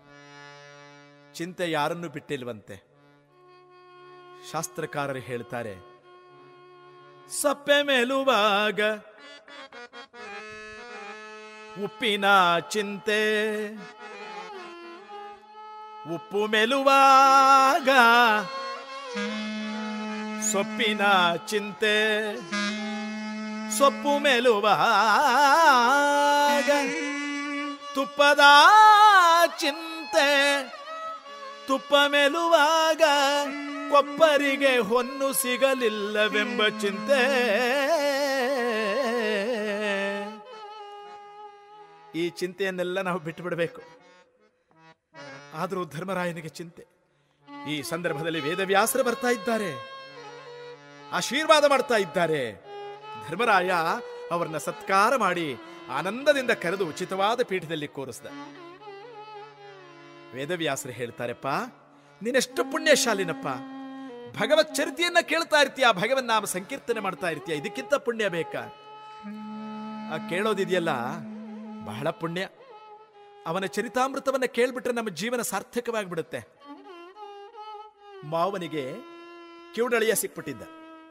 ಚಿಂತೆ ಯಾರನ್ನು ಬಿಟ್ಟಿಲ್ವಂತೆ ಶಾಸ್ತ್ರಕಾರರು ಹೇಳ್ತಾರೆ ಸಪ್ಪೆ ಮೇಲುವಾಗ ಉಪ್ಪಿನ ಚಿಂತೆ ಉಪ್ಪು ಮೆಲುವಾಗ ಸೊಪ್ಪಿನ ಚಿಂತೆ ಸೊಪ್ಪು ಮೆಲುವಾಗ ತುಪ್ಪದ ಚಿಂತೆ ತುಪ್ಪ ಮೆಲುವಾಗ ಕೊಪ್ಪರಿಗೆ ಹೊನ್ನು ಸಿಗಲಿಲ್ಲವೆಂಬ ಚಿಂತೆ ಈ ಚಿಂತೆಯನ್ನೆಲ್ಲ ನಾವು ಬಿಟ್ಟು ಬಿಡಬೇಕು ಆದರೂ ಧರ್ಮರಾಯನಿಗೆ ಚಿಂತೆ ಈ ಸಂದರ್ಭದಲ್ಲಿ ವೇದವ್ಯಾಸರು ಬರ್ತಾ ಇದ್ದಾರೆ ಆಶೀರ್ವಾದ ಮಾಡ್ತಾ ಇದ್ದಾರೆ ಧರ್ಮರಾಯ ಅವರನ್ನ ಸತ್ಕಾರ ಮಾಡಿ ಆನಂದದಿಂದ ಕರೆದು ಉಚಿತವಾದ ಪೀಠದಲ್ಲಿ ಕೂರಿಸಿದ ವೇದವ್ಯಾಸರು ಹೇಳ್ತಾರೆಪ್ಪ ನೀನೆಷ್ಟು ಪುಣ್ಯಶಾಲಿನಪ್ಪ ಭಗವತ್ ಚರಿತೆಯನ್ನ ಕೇಳ್ತಾ ಇರ್ತೀಯ ಭಗವನ್ ನಾಮ ಸಂಕೀರ್ತನೆ ಮಾಡ್ತಾ ಇರ್ತೀಯ ಇದಕ್ಕಿಂತ ಪುಣ್ಯ ಬೇಕಾ ಆ ಕೇಳೋದಿದೆಯಲ್ಲ ಬಹಳ ಪುಣ್ಯ ಅವನ ಚರಿತಾಮೃತವನ್ನ ಕೇಳ್ಬಿಟ್ರೆ ನಮ್ಮ ಜೀವನ ಸಾರ್ಥಕವಾಗಿಬಿಡುತ್ತೆ ಮಾವನಿಗೆ ಕಿವುಡಳಿಯ ಸಿಕ್ಬಿಟ್ಟಿದ್ದ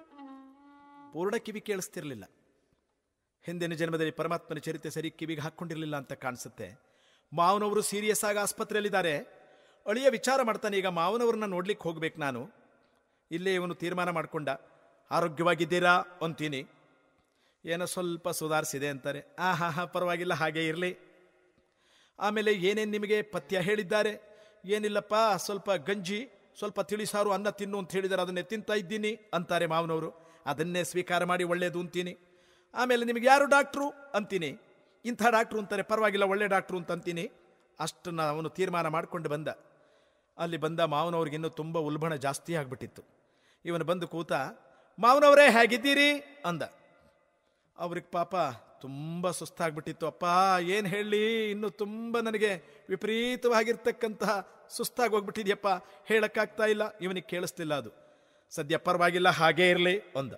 ಪೂರ್ಣ ಕಿವಿ ಕೇಳಿಸ್ತಿರ್ಲಿಲ್ಲ ಹಿಂದಿನ ಜನ್ಮದಲ್ಲಿ ಪರಮಾತ್ಮನ ಚರಿತೆ ಸರಿ ಕಿವಿಗೆ ಹಾಕೊಂಡಿರಲಿಲ್ಲ ಅಂತ ಕಾಣಿಸುತ್ತೆ ಮಾವನವರು ಸೀರಿಯಸ್ ಆಗಿ ಆಸ್ಪತ್ರೆಯಲ್ಲಿದ್ದಾರೆ ಅಳಿಯ ವಿಚಾರ ಮಾಡ್ತಾನೆ ಈಗ ಮಾವನವ್ರನ್ನ ನೋಡ್ಲಿಕ್ಕೆ ಹೋಗ್ಬೇಕು ನಾನು ಇಲ್ಲೇ ಇವನು ತೀರ್ಮಾನ ಮಾಡ್ಕೊಂಡ ಆರೋಗ್ಯವಾಗಿದ್ದೀರಾ ಅಂತೀನಿ ಏನೋ ಸ್ವಲ್ಪ ಸುಧಾರಿಸಿದೆ ಅಂತಾರೆ ಆ ಹಾ ಹಾ ಪರವಾಗಿಲ್ಲ ಹಾಗೆ ಇರಲಿ ಆಮೇಲೆ ಏನೇನು ನಿಮಗೆ ಪಥ್ಯ ಹೇಳಿದ್ದಾರೆ ಏನಿಲ್ಲಪ್ಪ ಸ್ವಲ್ಪ ಗಂಜಿ ಸ್ವಲ್ಪ ತಿಳಿಸಾರು ಅನ್ನ ತಿನ್ನು ಅಂತ ಹೇಳಿದ್ದಾರೆ ಅದನ್ನೇ ತಿಂತಾ ಇದ್ದೀನಿ ಅಂತಾರೆ ಮಾವನವರು ಅದನ್ನೇ ಸ್ವೀಕಾರ ಮಾಡಿ ಒಳ್ಳೇದು ಅಂತೀನಿ ಆಮೇಲೆ ನಿಮಗೆ ಯಾರು ಡಾಕ್ಟ್ರು ಅಂತೀನಿ ಇಂಥ ಡಾಕ್ಟ್ರು ಅಂತಾರೆ ಪರವಾಗಿಲ್ಲ ಒಳ್ಳೆ ಡಾಕ್ಟ್ರು ಅಂತ ಅಂತೀನಿ ಅಷ್ಟನ್ನು ಅವನು ತೀರ್ಮಾನ ಮಾಡಿಕೊಂಡು ಬಂದ ಅಲ್ಲಿ ಬಂದ ಮಾವನವ್ರಿಗೆ ಇನ್ನೂ ತುಂಬ ಉಲ್ಬಣ ಜಾಸ್ತಿ ಆಗಿಬಿಟ್ಟಿತ್ತು ಇವನು ಬಂದು ಕೂತ ಮಾವನವರೇ ಹೇಗಿದ್ದೀರಿ ಅಂದ ಅವ್ರಿಗೆ ಪಾಪ ತುಂಬ ಸುಸ್ತಾಗ್ಬಿಟ್ಟಿತ್ತು ಅಪ್ಪ ಏನು ಹೇಳಿ ಇನ್ನು ತುಂಬ ನನಗೆ ವಿಪರೀತವಾಗಿರ್ತಕ್ಕಂತಹ ಸುಸ್ತಾಗಿ ಹೋಗ್ಬಿಟ್ಟಿದ್ಯಪ್ಪ ಹೇಳಕ್ಕಾಗ್ತಾ ಇಲ್ಲ ಇವನಿಗೆ ಕೇಳಿಸ್ತಿಲ್ಲ ಅದು ಸದ್ಯ ಪರವಾಗಿಲ್ಲ ಹಾಗೇ ಇರಲಿ ಅಂದ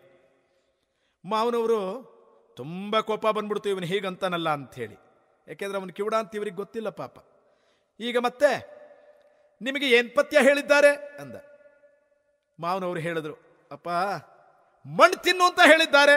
ಮಾವನವರು ತುಂಬ ಕೋಪ ಬಂದ್ಬಿಡ್ತು ಇವನು ಹೀಗಂತಾನಲ್ಲ ಅಂಥೇಳಿ ಯಾಕೆಂದ್ರೆ ಅವನು ಕಿವುಡ ಅಂತ ಇವ್ರಿಗೆ ಗೊತ್ತಿಲ್ಲ ಪಾಪ ಈಗ ಮತ್ತೆ ನಿಮಗೆ ಏನು ಪಥ್ಯ ಹೇಳಿದ್ದಾರೆ ಅಂದ ಮಾವನವರು ಹೇಳಿದ್ರು ಅಪ್ಪ ಮಣ್ಣು ತಿನ್ನು ಅಂತ ಹೇಳಿದ್ದಾರೆ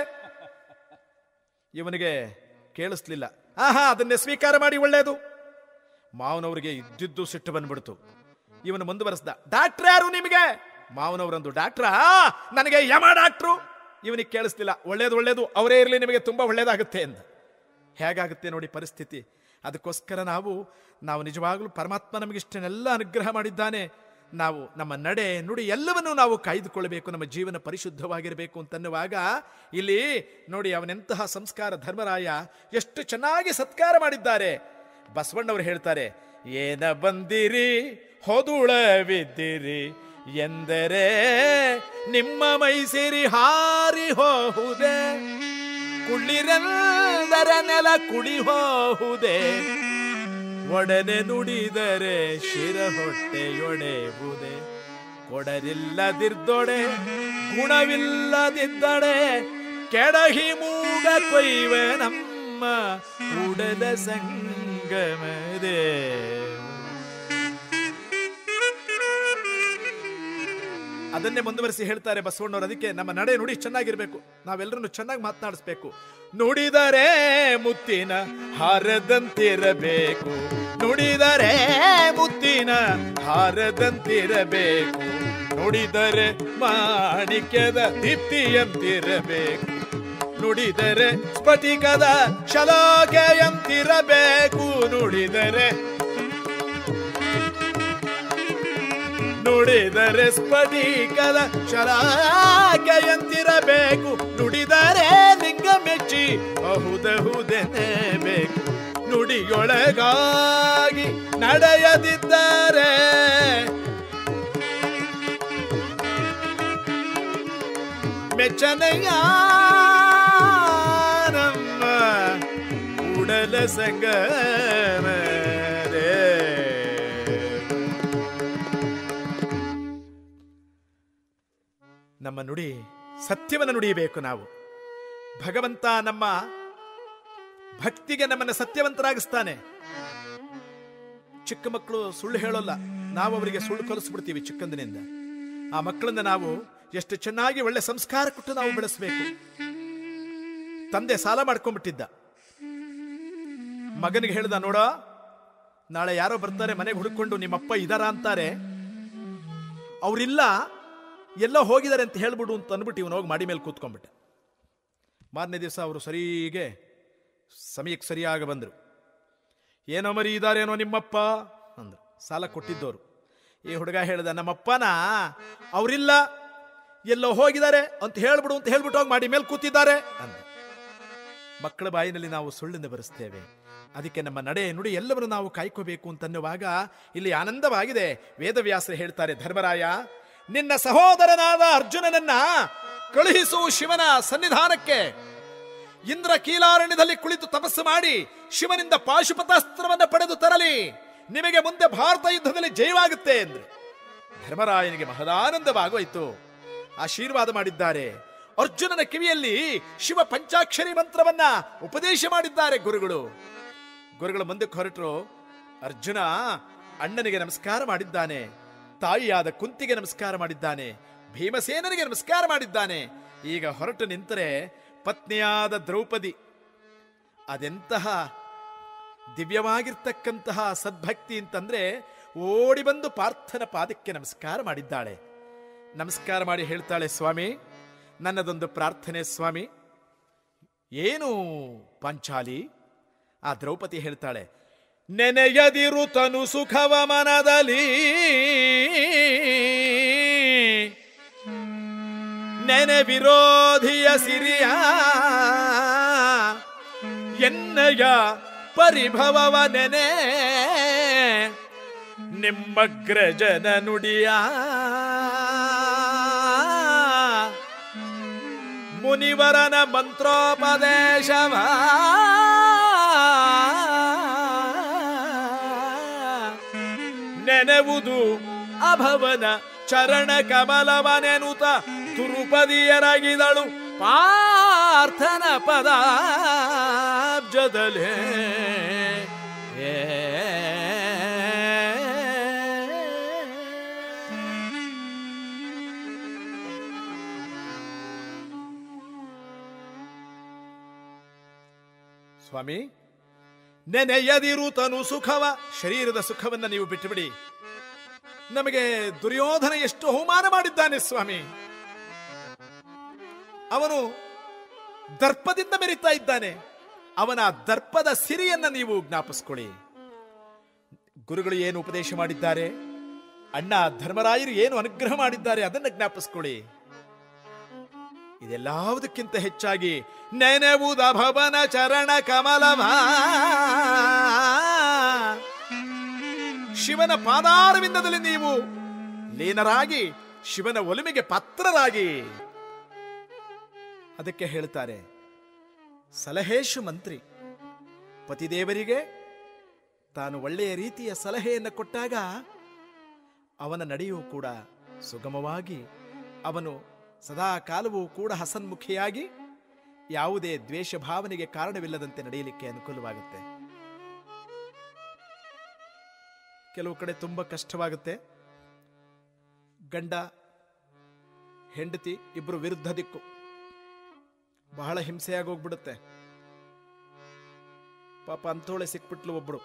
ಇವನಿಗೆ ಕೇಳಿಸ್ಲಿಲ್ಲ ಆಹಾ ಅದನ್ನೇ ಸ್ವೀಕಾರ ಮಾಡಿ ಒಳ್ಳೆಯದು ಮಾವನವರಿಗೆ ಇದ್ದಿದ್ದು ಸಿಟ್ಟು ಬಂದ್ಬಿಡ್ತು ಇವನು ಮುಂದುವರೆಸ್ದ ಡಾಕ್ಟ್ರ್ ಯಾರು ನಿಮಗೆ ಮಾವನವರಂದು ಡಾಕ್ಟ್ರಾ ನನಗೆ ಯಮ ಡಾಕ್ಟ್ರು ಇವನಿಗೆ ಕೇಳಿಸ್ತಿಲ್ಲ ಒಳ್ಳೇದು ಒಳ್ಳೇದು ಅವರೇ ಇರಲಿ ನಿಮಗೆ ತುಂಬಾ ಒಳ್ಳೇದಾಗುತ್ತೆ ಎಂದ ಹೇಗಾಗುತ್ತೆ ನೋಡಿ ಪರಿಸ್ಥಿತಿ ಅದಕ್ಕೋಸ್ಕರ ನಾವು ನಾವು ನಿಜವಾಗ್ಲೂ ಪರಮಾತ್ಮ ನಮಗಿಷ್ಟನ್ನೆಲ್ಲ ಅನುಗ್ರಹ ಮಾಡಿದ್ದಾನೆ ನಾವು ನಮ್ಮ ನಡೆ ನುಡಿ ಎಲ್ಲವನ್ನೂ ನಾವು ಕಾಯ್ದುಕೊಳ್ಳಬೇಕು ನಮ್ಮ ಜೀವನ ಪರಿಶುದ್ಧವಾಗಿರಬೇಕು ಅಂತನ್ನುವಾಗ ಇಲ್ಲಿ ನೋಡಿ ಅವನೆಂತಹ ಸಂಸ್ಕಾರ ಧರ್ಮರಾಯ ಎಷ್ಟು ಚೆನ್ನಾಗಿ ಸತ್ಕಾರ ಮಾಡಿದ್ದಾರೆ ಬಸವಣ್ಣವರು ಹೇಳ್ತಾರೆ ಏನ ಬಂದಿರಿ ಹೊದುಳವಿದ್ದಿರಿ ಎಂದರೆ ನಿಮ್ಮ ಮೈ ಸೇರಿ ಹಾರಿ ಹೋಹುದೆ ಕುಳ್ಳಿರೆಂದರೆ ನೆಲ ಕುಡಿ ಹೋಹುದೆ ಒಡನೆ ನುಡಿದರೆ ಶಿರ ಹೊಟ್ಟೆಯೊಡೆಬುದೆ ಕೊಡರಿಲ್ಲದಿರ್ದೊಡೆ ಗುಣವಿಲ್ಲದಿದ್ದಡೆ ಕೆಡಹಿ ಮೂಗ ಕೊಯ್ವ ನಮ್ಮ ಕೂಡಲ ಸಂಗಮದೇ ಅದನ್ನೇ ಮುಂದುವರಿಸಿ ಹೇಳ್ತಾರೆ ಬಸವಣ್ಣವರು ಅದಕ್ಕೆ ನಮ್ಮ ನಡೆ ನುಡಿ ಚೆನ್ನಾಗಿರ್ಬೇಕು ನಾವೆಲ್ಲರನ್ನು ಚೆನ್ನಾಗಿ ಮಾತನಾಡಿಸ್ಬೇಕು ನುಡಿದರೆ ಮುತ್ತಿನ ಹಾರದಂತಿರಬೇಕು ನುಡಿದರೆ ಮುತ್ತಿನ ಹಾರದಂತಿರಬೇಕು ನುಡಿದರೆ ಮಾಣಿಕ್ಯದ ದೀಪ್ತಿಯಂತಿರಬೇಕು ನುಡಿದರೆ ಸ್ಫಟಿಕದ ಶಲಾಕೆಯಂತಿರಬೇಕು ನುಡಿದರೆ ನುಡಿದರೆ ಸ್ಫಟಿಕದ ಶಲಾಕೆಯಂತಿರಬೇಕು ನುಡಿದರೆ ಲಿಂಗ ಮೆಚ್ಚಿ ಅಹುದಹುದೆನೇಬೇಕು ನುಡಿಯೊಳಗಾಗಿ ನಡೆಯದಿದ್ದರೆ ಮೆಚ್ಚನೆಯ ನಮ್ಮ ಕೂಡಲ ಸಂಗಮದೇ ನಮ್ಮ ನುಡಿ ಸತ್ಯವನ್ನು ನುಡಿಯಬೇಕು ನಾವು ಭಗವಂತ ನಮ್ಮ ಭಕ್ತಿಗೆ ನಮ್ಮನ್ನು ಸತ್ಯವಂತರಾಗಿಸ್ತಾನೆ ಚಿಕ್ಕ ಮಕ್ಕಳು ಸುಳ್ಳು ಹೇಳೋಲ್ಲ ನಾವು ಅವರಿಗೆ ಸುಳ್ಳು ಕಲಿಸ್ಬಿಡ್ತೀವಿ ಚಿಕ್ಕಂದಿನಿಂದ ಆ ಮಕ್ಕಳನ್ನ ನಾವು ಎಷ್ಟು ಚೆನ್ನಾಗಿ ಒಳ್ಳೆ ಸಂಸ್ಕಾರ ಕೊಟ್ಟು ನಾವು ಬೆಳೆಸಬೇಕು ತಂದೆ ಸಾಲ ಮಾಡ್ಕೊಂಡ್ಬಿಟ್ಟಿದ್ದ ಮಗನಿಗೆ ಹೇಳ್ದ ನೋಡ ನಾಳೆ ಯಾರೋ ಬರ್ತಾರೆ ಮನೆಗೆ ಹುಡುಕೊಂಡು ನಿಮ್ಮಪ್ಪ ಇದಾರ ಅಂತಾರೆ ಅವರಿಲ್ಲ ಎಲ್ಲೋ ಹೋಗಿದ್ದಾರೆ ಅಂತ ಹೇಳ್ಬಿಡು ಅಂತ ಅಂದ್ಬಿಟ್ಟು ಇವನು ಹೋಗಿ ಮಾಡಿ ಮೇಲೆ ಕೂತ್ಕೊಂಡ್ಬಿಟ್ಟ ಮಾರನೇ ದಿವಸ ಅವರು ಸರಿಗೆ ಸಮಯಕ್ಕೆ ಸರಿಯಾಗಿ ಬಂದರು ಏನೋ ಮರಿ ಇದಾರೇನೋ ನಿಮ್ಮಪ್ಪ ಅಂದ್ರು ಸಾಲ ಕೊಟ್ಟಿದ್ದವರು ಈ ಹುಡುಗ ಹೇಳ್ದ ನಮ್ಮಪ್ಪನ ಅವರಿಲ್ಲ ಎಲ್ಲೋ ಹೋಗಿದ್ದಾರೆ ಅಂತ ಹೇಳ್ಬಿಡು ಅಂತ ಹೇಳ್ಬಿಟ್ಟು ಹೋಗಿ ಮಾಡಿ ಮೇಲೆ ಕೂತಿದ್ದಾರೆ ಅಂದ ಮಕ್ಕಳ ಬಾಯಿನಲ್ಲಿ ನಾವು ಸುಳ್ಳಿಂದ ಬರೆಸ್ತೇವೆ ಅದಕ್ಕೆ ನಮ್ಮ ನಡೆ ನುಡಿ ಎಲ್ಲವನ್ನು ನಾವು ಕಾಯ್ಕೋಬೇಕು ಅಂತನ್ನುವಾಗ ಇಲ್ಲಿ ಆನಂದವಾಗಿದೆ ವೇದವ್ಯಾಸರು ಹೇಳ್ತಾರೆ ಧರ್ಮರಾಯ ನಿನ್ನ ಸಹೋದರನಾದ ಅರ್ಜುನನನ್ನ ಕಳುಹಿಸು ಶಿವನ ಸನ್ನಿಧಾನಕ್ಕೆ ಇಂದ್ರ ಕೀಲಾರಣ್ಯದಲ್ಲಿ ಕುಳಿತು ತಪಸ್ಸು ಮಾಡಿ ಶಿವನಿಂದ ಪಾಶುಪತಾಸ್ತ್ರವನ್ನು ಪಡೆದು ತರಲಿ ನಿಮಗೆ ಮುಂದೆ ಭಾರತ ಯುದ್ಧದಲ್ಲಿ ಜಯವಾಗುತ್ತೆ ಎಂದ್ರು ಧರ್ಮರಾಯನಿಗೆ ಮಹದಾನಂದವಾಗೋಯ್ತು ಆಶೀರ್ವಾದ ಮಾಡಿದ್ದಾರೆ ಅರ್ಜುನನ ಕಿವಿಯಲ್ಲಿ ಶಿವ ಪಂಚಾಕ್ಷರಿ ಮಂತ್ರವನ್ನ ಉಪದೇಶ ಮಾಡಿದ್ದಾರೆ ಗುರುಗಳು ಗುರುಗಳು ಮುಂದಕ್ಕೆ ಹೊರಟರು ಅರ್ಜುನ ಅಣ್ಣನಿಗೆ ನಮಸ್ಕಾರ ಮಾಡಿದ್ದಾನೆ ತಾಯಿಯಾದ ಕುಂತಿಗೆ ನಮಸ್ಕಾರ ಮಾಡಿದ್ದಾನೆ ಭೀಮಸೇನನಿಗೆ ನಮಸ್ಕಾರ ಮಾಡಿದ್ದಾನೆ ಈಗ ಹೊರಟು ನಿಂತರೆ ಪತ್ನಿಯಾದ ದ್ರೌಪದಿ ಅದೆಂತಹ ದಿವ್ಯವಾಗಿರ್ತಕ್ಕಂತಹ ಸದ್ಭಕ್ತಿ ಅಂತಂದ್ರೆ ಓಡಿ ಬಂದು ಪಾರ್ಥನ ಪಾದಕ್ಕೆ ನಮಸ್ಕಾರ ಮಾಡಿದ್ದಾಳೆ ನಮಸ್ಕಾರ ಮಾಡಿ ಹೇಳ್ತಾಳೆ ಸ್ವಾಮಿ ನನ್ನದೊಂದು ಪ್ರಾರ್ಥನೆ ಸ್ವಾಮಿ ಏನು ಪಾಂಚಾಲಿ ಆ ದ್ರೌಪದಿ ಹೇಳ್ತಾಳೆ ನೆನೆಯದಿರು ತನು ಸುಖವ ಮನದಲ್ಲಿ ನೆನೆ ವಿರೋಧಿಯ ಸಿರಿಯ ಎನ್ನಯ ಪರಿಭವವ ನೆನೆ ನಿಮ್ಮಗ್ರಜನ ನುಡಿಯ ಮುನಿವರನ ಮಂತ್ರೋಪದೇಶವ ನೆನೆವುದು ಅಭವನ ಚರಣ ಕಮಲವನೆನುತ ತುರುಪದಿಯರಾಗಿದಳು ಪಾರ್ಥನ ಪದಾಬ್ಜದಲೇ ಏ ಸ್ವಾಮಿ ನೆನೆಯದಿರು ತನು ಸುಖವ ಶರೀರದ ಸುಖವನ್ನ ನೀವು ಬಿಟ್ಟುಬಿಡಿ ನಮಗೆ ದುರ್ಯೋಧನ ಎಷ್ಟು ಅವಮಾನ ಮಾಡಿದ್ದಾನೆ ಸ್ವಾಮಿ ಅವನು ದರ್ಪದಿಂದ ಮೆರಿತಾ ಇದ್ದಾನೆ ಅವನ ದರ್ಪದ ಸಿರಿಯನ್ನ ನೀವು ಜ್ಞಾಪಿಸ್ಕೊಳ್ಳಿ ಗುರುಗಳು ಏನು ಉಪದೇಶ ಮಾಡಿದ್ದಾರೆ ಅಣ್ಣ ಧರ್ಮರಾಯರು ಏನು ಅನುಗ್ರಹ ಮಾಡಿದ್ದಾರೆ ಅದನ್ನು ಜ್ಞಾಪಿಸ್ಕೊಳ್ಳಿ ಇದೆಲ್ಲದಕ್ಕಿಂತ ಹೆಚ್ಚಾಗಿ ನೆನೆವುದ ಭವನ ಚರಣ ಕಮಲವ ಶಿವನ ಪಾದಾರವಿಂದದಲ್ಲಿ ನೀವು ಲೀನರಾಗಿ ಶಿವನ ಒಲುಮೆಗೆ ಪಾತ್ರರಾಗಿ ಅದಕ್ಕೆ ಹೇಳ್ತಾರೆ ಸಲಹೇಶು ಮಂತ್ರಿ ಪತಿದೇವರಿಗೆ ತಾನು ಒಳ್ಳೆಯ ರೀತಿಯ ಸಲಹೆಯನ್ನು ಕೊಟ್ಟಾಗ ಅವನ ನಡೆಯೂ ಕೂಡ ಸುಗಮವಾಗಿ ಅವನು ಸದಾ ಕಾಲವೂ ಕೂಡ ಹಸನ್ಮುಖಿಯಾಗಿ ಯಾವುದೇ ದ್ವೇಷ ಭಾವನೆಗೆ ಕಾರಣವಿಲ್ಲದಂತೆ ನಡೆಯಲಿಕ್ಕೆ ಅನುಕೂಲವಾಗುತ್ತೆ ಕೆಲವು ಕಡೆ ತುಂಬ ಕಷ್ಟವಾಗುತ್ತೆ ಗಂಡ ಹೆಂಡತಿ ಇಬ್ಬರು ವಿರುದ್ಧ ದಿಕ್ಕು ಬಹಳ ಹಿಂಸೆಯಾಗಿ ಹೋಗ್ಬಿಡುತ್ತೆ ಪಾಪ ಅಂತೋಳೆ ಸಿಕ್ಬಿಟ್ಲು ಒಬ್ಬಳು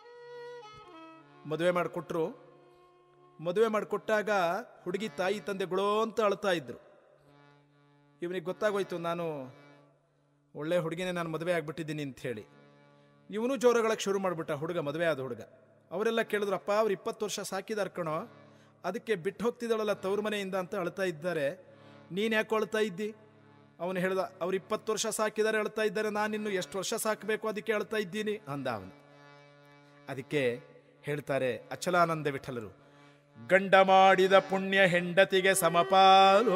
ಮದುವೆ ಮಾಡಿಕೊಟ್ರು ಮದುವೆ ಮಾಡಿಕೊಟ್ಟಾಗ ಹುಡುಗಿ ತಾಯಿ ತಂದೆಗಳೋ ಅಂತ ಅಳ್ತಾ ಇದ್ರು ಇವನಿಗೆ ಗೊತ್ತಾಗೋಯ್ತು ನಾನು ಒಳ್ಳೆ ಹುಡುಗಿನೇ ನಾನು ಮದುವೆ ಆಗ್ಬಿಟ್ಟಿದ್ದೀನಿ ಅಂತ ಹೇಳಿ ಇವನು ಜೋರಗಳಕ್ಕೆ ಶುರು ಮಾಡಿಬಿಟ್ಟ ಹುಡುಗ ಮದುವೆ ಆದ ಹುಡುಗ ಅವರೆಲ್ಲ ಕೇಳಿದ್ರು ಅಪ್ಪ ಅವ್ರು ಇಪ್ಪತ್ತು ವರ್ಷ ಸಾಕಿದಾರ್ ಕಣೋ ಅದಕ್ಕೆ ಬಿಟ್ಟು ಹೋಗ್ತಿದ್ದಾಳಲ್ಲ ತವ್ರ ಮನೆಯಿಂದ ಅಂತ ಅಳ್ತಾ ಇದ್ದಾರೆ ನೀನು ಯಾಕೆ ಅಳ್ತಾ ಇದ್ದಿ ಅವನು ಹೇಳ್ದ ಅವ್ರು ಇಪ್ಪತ್ತು ವರ್ಷ ಸಾಕಿದ್ದಾರೆ ಅಳ್ತಾ ಇದ್ದಾರೆ ನಾನಿನ್ನು ಎಷ್ಟು ವರ್ಷ ಸಾಕಬೇಕು ಅದಕ್ಕೆ ಅಳ್ತಾ ಇದ್ದೀನಿ ಅಂದ ಅವನು ಅದಕ್ಕೆ ಹೇಳ್ತಾರೆ ಅಚಲಾನಂದ ವಿಠಲರು ಗಂಡ ಮಾಡಿದ ಪುಣ್ಯ ಹೆಂಡತಿಗೆ ಸಮಪಾಲು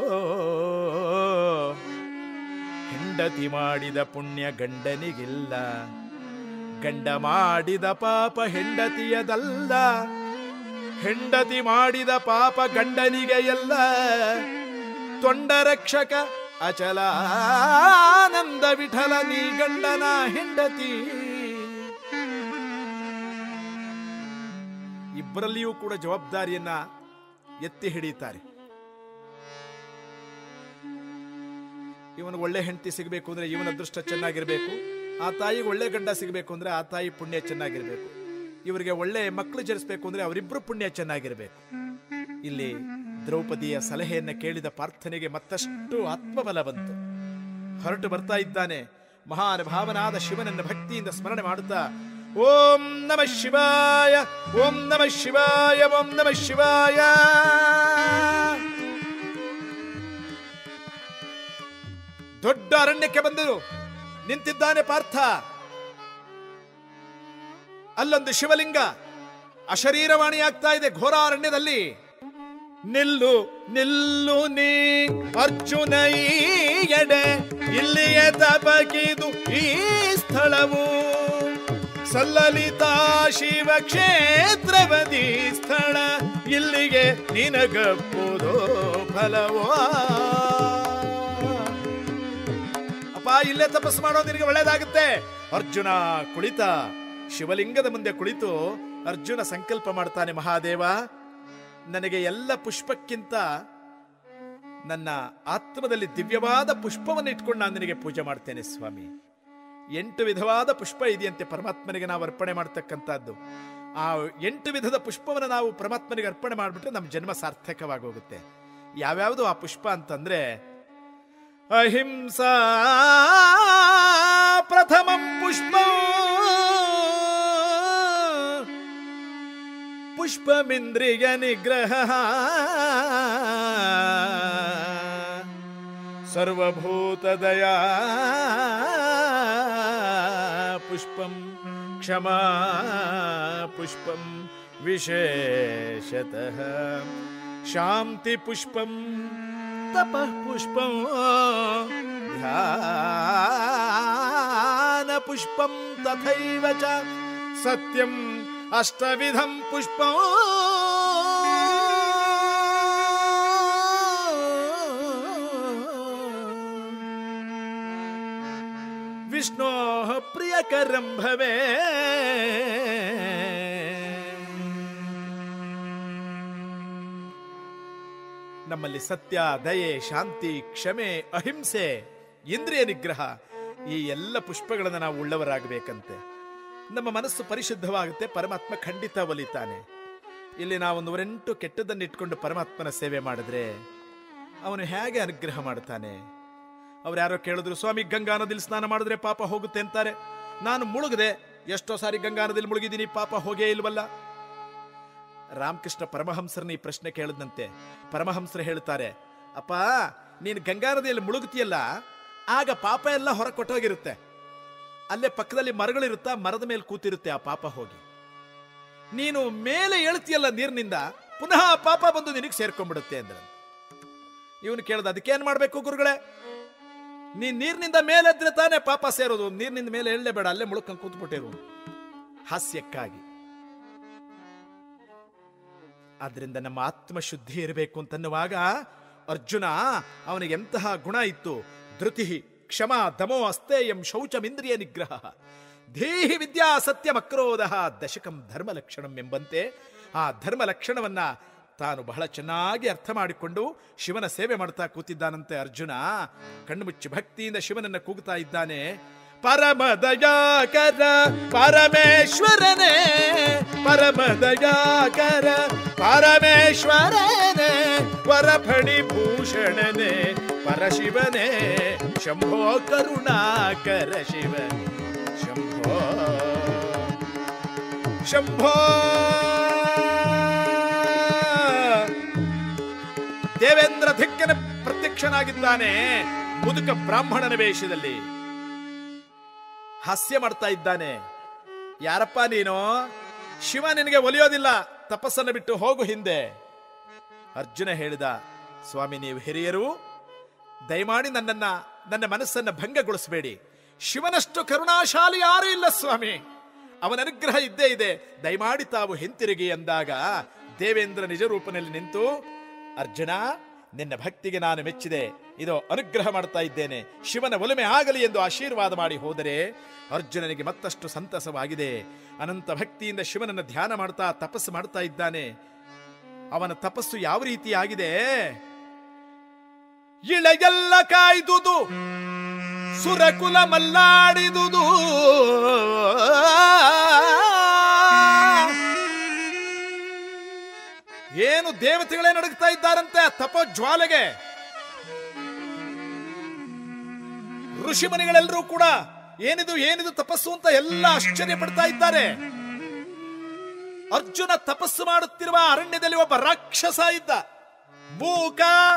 ಹೆಂಡತಿ ಮಾಡಿದ ಪುಣ್ಯ ಗಂಡನಿಗಿಲ್ಲ ಗಂಡ ಮಾಡಿದ ಪಾಪ ಹೆಂಡತಿಯದಲ್ಲ ಹೆಂಡತಿ ಮಾಡಿದ ಪಾಪ ಗಂಡನಿಗೆ ಎಲ್ಲ ತೊಂಡ ರಕ್ಷಕ ಅಚಲಾನಂದ ವಿಠಲ ನೀ ಗಂಡನ ಹೆಂಡತಿ ಇಬ್ಬರಲ್ಲಿಯೂ ಕೂಡ ಜವಾಬ್ದಾರಿಯನ್ನ ಎತ್ತಿ ಹಿಡಿಯುತ್ತಾರೆ ಇವನು ಒಳ್ಳೆ ಹೆಂಡತಿ ಸಿಗಬೇಕು ಅಂದ್ರೆ ಇವನ ಅದೃಷ್ಟ ಚೆನ್ನಾಗಿರ್ಬೇಕು ಆ ತಾಯಿಗೆ ಒಳ್ಳೆ ಗಂಡ ಸಿಗಬೇಕು ಅಂದ್ರೆ ಆ ತಾಯಿ ಪುಣ್ಯ ಚೆನ್ನಾಗಿರ್ಬೇಕು ಇವರಿಗೆ ಒಳ್ಳೆ ಮಕ್ಕಳು ಜರಿಸಬೇಕು ಅಂದ್ರೆ ಅವರಿಬ್ಬರು ಪುಣ್ಯ ಚೆನ್ನಾಗಿರ್ಬೇಕು ಇಲ್ಲಿ ದ್ರೌಪದಿಯ ಸಲಹೆಯನ್ನ ಕೇಳಿದ ಪ್ರಾರ್ಥನೆಗೆ ಮತ್ತಷ್ಟು ಆತ್ಮಬಲ ಬಂತು ಹೊರಟು ಬರ್ತಾ ಇದ್ದಾನೆ ಮಹಾನ್ ಭಾವನಾದ ಶಿವನನ್ನ ಭಕ್ತಿಯಿಂದ ಸ್ಮರಣೆ ಮಾಡುತ್ತಾ ಓಂ ನಮ ಶಿವಾಯ ಓಂ ನಮ ಶಿವಾಯ ಓಂ ನಮ ಶಿವಾಯ ದೊಡ್ಡ ಅರಣ್ಯಕ್ಕೆ ಬಂದರು ನಿಂತಿದ್ದಾನೆ ಪಾರ್ಥ ಅಲ್ಲೊಂದು ಶಿವಲಿಂಗ ಅಶರೀರವಾಣಿ ಆಗ್ತಾ ಇದೆ ಘೋರ ಅರಣ್ಯದಲ್ಲಿ ನಿಲ್ಲು ನಿಲ್ಲು ನೀ ಅರ್ಜುನ ಈ ಎಡೆ ಇಲ್ಲಿಯೇ ತಪಕಿದು ಈ ಸ್ಥಳವು ಸಲ್ಲಲಿತಾ ಶಿವ ಕ್ಷೇತ್ರವದಿ ಸ್ಥಳ ಇಲ್ಲಿಗೆ ನಿನಗಪ್ಪುದೋ ಫಲವೋ ಅಪ್ಪ ಇಲ್ಲೇ ತಪಸ್ಸು ಮಾಡೋದು ನಿನಗೆ ಒಳ್ಳೇದಾಗುತ್ತೆ ಅರ್ಜುನ ಕುಳಿತ ಶಿವಲಿಂಗದ ಮುಂದೆ ಕುಳಿತು ಅರ್ಜುನ ಸಂಕಲ್ಪ ಮಾಡ್ತಾನೆ ಮಹಾದೇವ ನನಗೆ ಎಲ್ಲ ಪುಷ್ಪಕ್ಕಿಂತ ನನ್ನ ಆತ್ಮದಲ್ಲಿ ದಿವ್ಯವಾದ ಪುಷ್ಪವನ್ನು ಇಟ್ಕೊಂಡು ನಾನು ನಿನಗೆ ಪೂಜೆ ಮಾಡ್ತೇನೆ ಸ್ವಾಮಿ ಎಂಟು ವಿಧವಾದ ಪುಷ್ಪ ಇದೆಯಂತೆ ಪರಮಾತ್ಮನಿಗೆ ನಾವು ಅರ್ಪಣೆ ಮಾಡ್ತಕ್ಕಂಥದ್ದು ಆ ಎಂಟು ವಿಧದ ಪುಷ್ಪವನ್ನು ನಾವು ಪರಮಾತ್ಮನಿಗೆ ಅರ್ಪಣೆ ಮಾಡಿಬಿಟ್ರೆ ನಮ್ಮ ಜನ್ಮ ಸಾರ್ಥಕವಾಗಿ ಹೋಗುತ್ತೆ ಯಾವ್ಯಾವುದು ಆ ಪುಷ್ಪ ಅಂತಂದ್ರೆ ಅಹಿಂಸಾ ಪ್ರಥಮಂ ಪುಷ್ಪ ಪುಷ್ಪಮಿಂದ್ರಿಯ ನಿಗ್ರಹ ಸರ್ವಭೂತದಯಾ ಪುಷ್ಪಂ ಕ್ಷಮಾ ಪುಷ್ಪಂ ವಿಶೇಷತಃ ಶಾಂತಿ ಪುಷ್ಪಂ ತಪಃ ಪುಷ್ಪಂ ಧ್ಯಾನ ಪುಷ್ಪಂ ತಥೈವ ಚ ಸತ್ಯಂ ಅಷ್ಟವಿಧಂ ಪುಷ್ಪಂ ವಿಷ್ಣೋ ಪ್ರಿಯಕರಂ ಭವೇ ನಮ್ಮಲ್ಲಿ ಸತ್ಯ ದಯೆ ಶಾಂತಿ ಕ್ಷಮೆ ಅಹಿಂಸೆ ಇಂದ್ರಿಯ ನಿಗ್ರಹ ಈ ಎಲ್ಲ ಪುಷ್ಪಗಳನ್ನು ನಾವು ಉಳ್ಳವರಾಗಬೇಕಂತೆ ನಮ್ಮ ಮನಸ್ಸು ಪರಿಶುದ್ಧವಾಗುತ್ತೆ ಪರಮಾತ್ಮ ಖಂಡಿತ ಒಲಿತಾನೆ ಇಲ್ಲಿ ನಾವೊಂದು ನೂರೆಂಟು ಕೆಟ್ಟದನ್ನು ಇಟ್ಕೊಂಡು ಪರಮಾತ್ಮನ ಸೇವೆ ಮಾಡಿದ್ರೆ ಅವನು ಹೇಗೆ ಅನುಗ್ರಹ ಮಾಡ್ತಾನೆ ಅವ್ರು ಯಾರೋ ಕೇಳಿದ್ರು ಸ್ವಾಮಿ ಗಂಗಾ ನದಿಲಿ ಸ್ನಾನ ಮಾಡಿದ್ರೆ ಪಾಪ ಹೋಗುತ್ತೆ ಅಂತಾರೆ ನಾನು ಮುಳುಗದೆ ಎಷ್ಟೋ ಸಾರಿ ಗಂಗಾ ನದಿಲಿ ಮುಳುಗಿದ್ದೀನಿ ಪಾಪ ಹೋಗೇ ಇಲ್ವಲ್ಲ ರಾಮಕೃಷ್ಣ ಪರಮಹಂಸರನ್ನ ಈ ಪ್ರಶ್ನೆ ಕೇಳಿದಂತೆ ಪರಮಹಂಸರು ಹೇಳ್ತಾರೆ ಅಪ್ಪ ನೀನು ಗಂಗಾ ನದಿಯಲ್ಲಿ ಮುಳುಗ್ತೀಯಲ್ಲ ಆಗ ಪಾಪ ಎಲ್ಲ ಹೊರ ಕೊಟ್ಟೋಗಿರುತ್ತೆ ಅಲ್ಲೇ ಪಕ್ಕದಲ್ಲಿ ಮರಗಳಿರುತ್ತಾ ಮರದ ಮೇಲೆ ಕೂತಿರುತ್ತೆ ಆ ಪಾಪ ಹೋಗಿ ನೀನು ಮೇಲೆ ಏಳ್ತೀಯಲ್ಲ ನೀರಿನಿಂದ ಪುನಃ ಆ ಪಾಪ ಬಂದು ನಿನಗೆ ಸೇರ್ಕೊಂಡ್ಬಿಡುತ್ತೆ ಅಂದ್ರೆ ಇವನು ಕೇಳ್ದ ಅದಕ್ಕೇನ್ ಮಾಡ್ಬೇಕು ಗುರುಗಳೇ ನೀ ನೀರಿನಿಂದ ಮೇಲೆದ್ರೆ ತಾನೇ ಪಾಪ ಸೇರೋದು ನೀರಿನಿಂದ ಮೇಲೆ ಎಳ್ಳೆ ಬೇಡ ಅಲ್ಲೇ ಮುಳುಕಂಗ್ ಕೂತ್ಬಿಟ್ಟಿರು ಹಾಸ್ಯಕ್ಕಾಗಿ ಆದ್ರಿಂದ ನಮ್ಮ ಆತ್ಮಶುದ್ಧಿ ಇರಬೇಕು ಅಂತನ್ನುವಾಗ ಅರ್ಜುನ ಅವನಿಗೆ ಎಂತಹ ಗುಣ ಇತ್ತು ಧೃತಿ ಕ್ಷಮ ದಮೋ ಅಸ್ತೇಯಂ ಶೌಚಮಿಂದ್ರಿಯ ನಿಗ್ರಹ ಧೀಹಿ ವಿದ್ಯಾ ಸತ್ಯಂ ಅಕ್ರೋಧ ದಶಕಂ ಧರ್ಮ ಲಕ್ಷಣಂ ಎಂಬಂತೆ ಆ ಧರ್ಮ ಲಕ್ಷಣವನ್ನ ತಾನು ಬಹಳ ಚೆನ್ನಾಗಿ ಅರ್ಥ ಮಾಡಿಕೊಂಡು ಶಿವನ ಸೇವೆ ಮಾಡ್ತಾ ಕೂತಿದ್ದಾನಂತೆ ಅರ್ಜುನ ಕಣ್ಣು ಮುಚ್ಚಿ ಭಕ್ತಿಯಿಂದ ಶಿವನನ್ನ ಕೂಗುತ್ತಾ ಇದ್ದಾನೆ ಪರಮ ದಯಾಕರ ಪರಮೇಶ್ವರನೇ ಪರಮ ದಯಾಕರ ಪರಮೇಶ್ವರನೇ ವರಫಣಿ ಭೂಷಣನೇ ಪರಶಿವನೇ ಶಂಭೋ ಕರುಣಾಕರ ಶಿವ ಶಂಭೋ ಶಂಭೋ ದೇವೇಂದ್ರ ಧಿಕ್ಕನ ಪ್ರತ್ಯಕ್ಷನಾಗಿದ್ದಾನೆ ಮುದುಕ ಬ್ರಾಹ್ಮಣನ ವೇಷದಲ್ಲಿ ಹಾಸ್ಯ ಮಾಡ್ತಾ ಇದ್ದಾನೆ ಯಾರಪ್ಪ ನೀನು ಶಿವ ನಿನಗೆ ಒಲಿಯೋದಿಲ್ಲ ತಪಸ್ಸನ್ನು ಬಿಟ್ಟು ಹೋಗು ಹಿಂದೆ ಅರ್ಜುನ ಹೇಳಿದ ಸ್ವಾಮಿ ನೀವು ಹಿರಿಯರು ದಯಮಾಡಿ ನನ್ನನ್ನ ನನ್ನ ಮನಸ್ಸನ್ನ ಭಂಗಗೊಳಿಸಬೇಡಿ ಶಿವನಷ್ಟು ಕರುಣಾಶಾಲಿ ಯಾರೂ ಇಲ್ಲ ಸ್ವಾಮಿ ಅವನ ಅನುಗ್ರಹ ಇದ್ದೇ ಇದೆ ದಯಮಾಡಿ ತಾವು ಹಿಂತಿರುಗಿ ಎಂದಾಗ ದೇವೇಂದ್ರ ನಿಜ ರೂಪದಲ್ಲಿ ನಿಂತು ಅರ್ಜುನ ನಿನ್ನ ಭಕ್ತಿಗೆ ನಾನು ಮೆಚ್ಚಿದೆ ಇದು ಅನುಗ್ರಹ ಮಾಡ್ತಾ ಇದ್ದೇನೆ ಶಿವನ ಒಲುಮೆ ಆಗಲಿ ಎಂದು ಆಶೀರ್ವಾದ ಮಾಡಿ ಹೋದರೆ ಅರ್ಜುನನಿಗೆ ಮತ್ತಷ್ಟು ಸಂತಸವಾಗಿದೆ ಅನಂತ ಭಕ್ತಿಯಿಂದ ಶಿವನನ್ನು ಧ್ಯಾನ ಮಾಡ್ತಾ ತಪಸ್ಸು ಮಾಡ್ತಾ ಇದ್ದಾನೆ ಅವನ ತಪಸ್ಸು ಯಾವ ರೀತಿ ಆಗಿದೆ ಇಳೆಗೆಲ್ಲ ಕಾಯ್ದುದು ಸುರಕುಲ ಮಲ್ಲಾಡಿದುದು ಏನು ದೇವತೆಗಳೇ ನಡುಗ್ತಾ ಇದ್ದಾರಂತೆ ಆ ತಪೋ ಜ್ವಾಲೆಗೆ ಋಷಿಮನಿಗಳೆಲ್ಲರೂ ಕೂಡ ಏನಿದು ಏನಿದು ತಪಸ್ಸು ಅಂತ ಎಲ್ಲ ಆಶ್ಚರ್ಯ ಪಡ್ತಾ ಇದ್ದಾರೆ ಅರ್ಜುನ ತಪಸ್ಸು ಮಾಡುತ್ತಿರುವ ಅರಣ್ಯದಲ್ಲಿ ಒಬ್ಬ ರಾಕ್ಷಸ ಇದ್ದ ಮೂಕ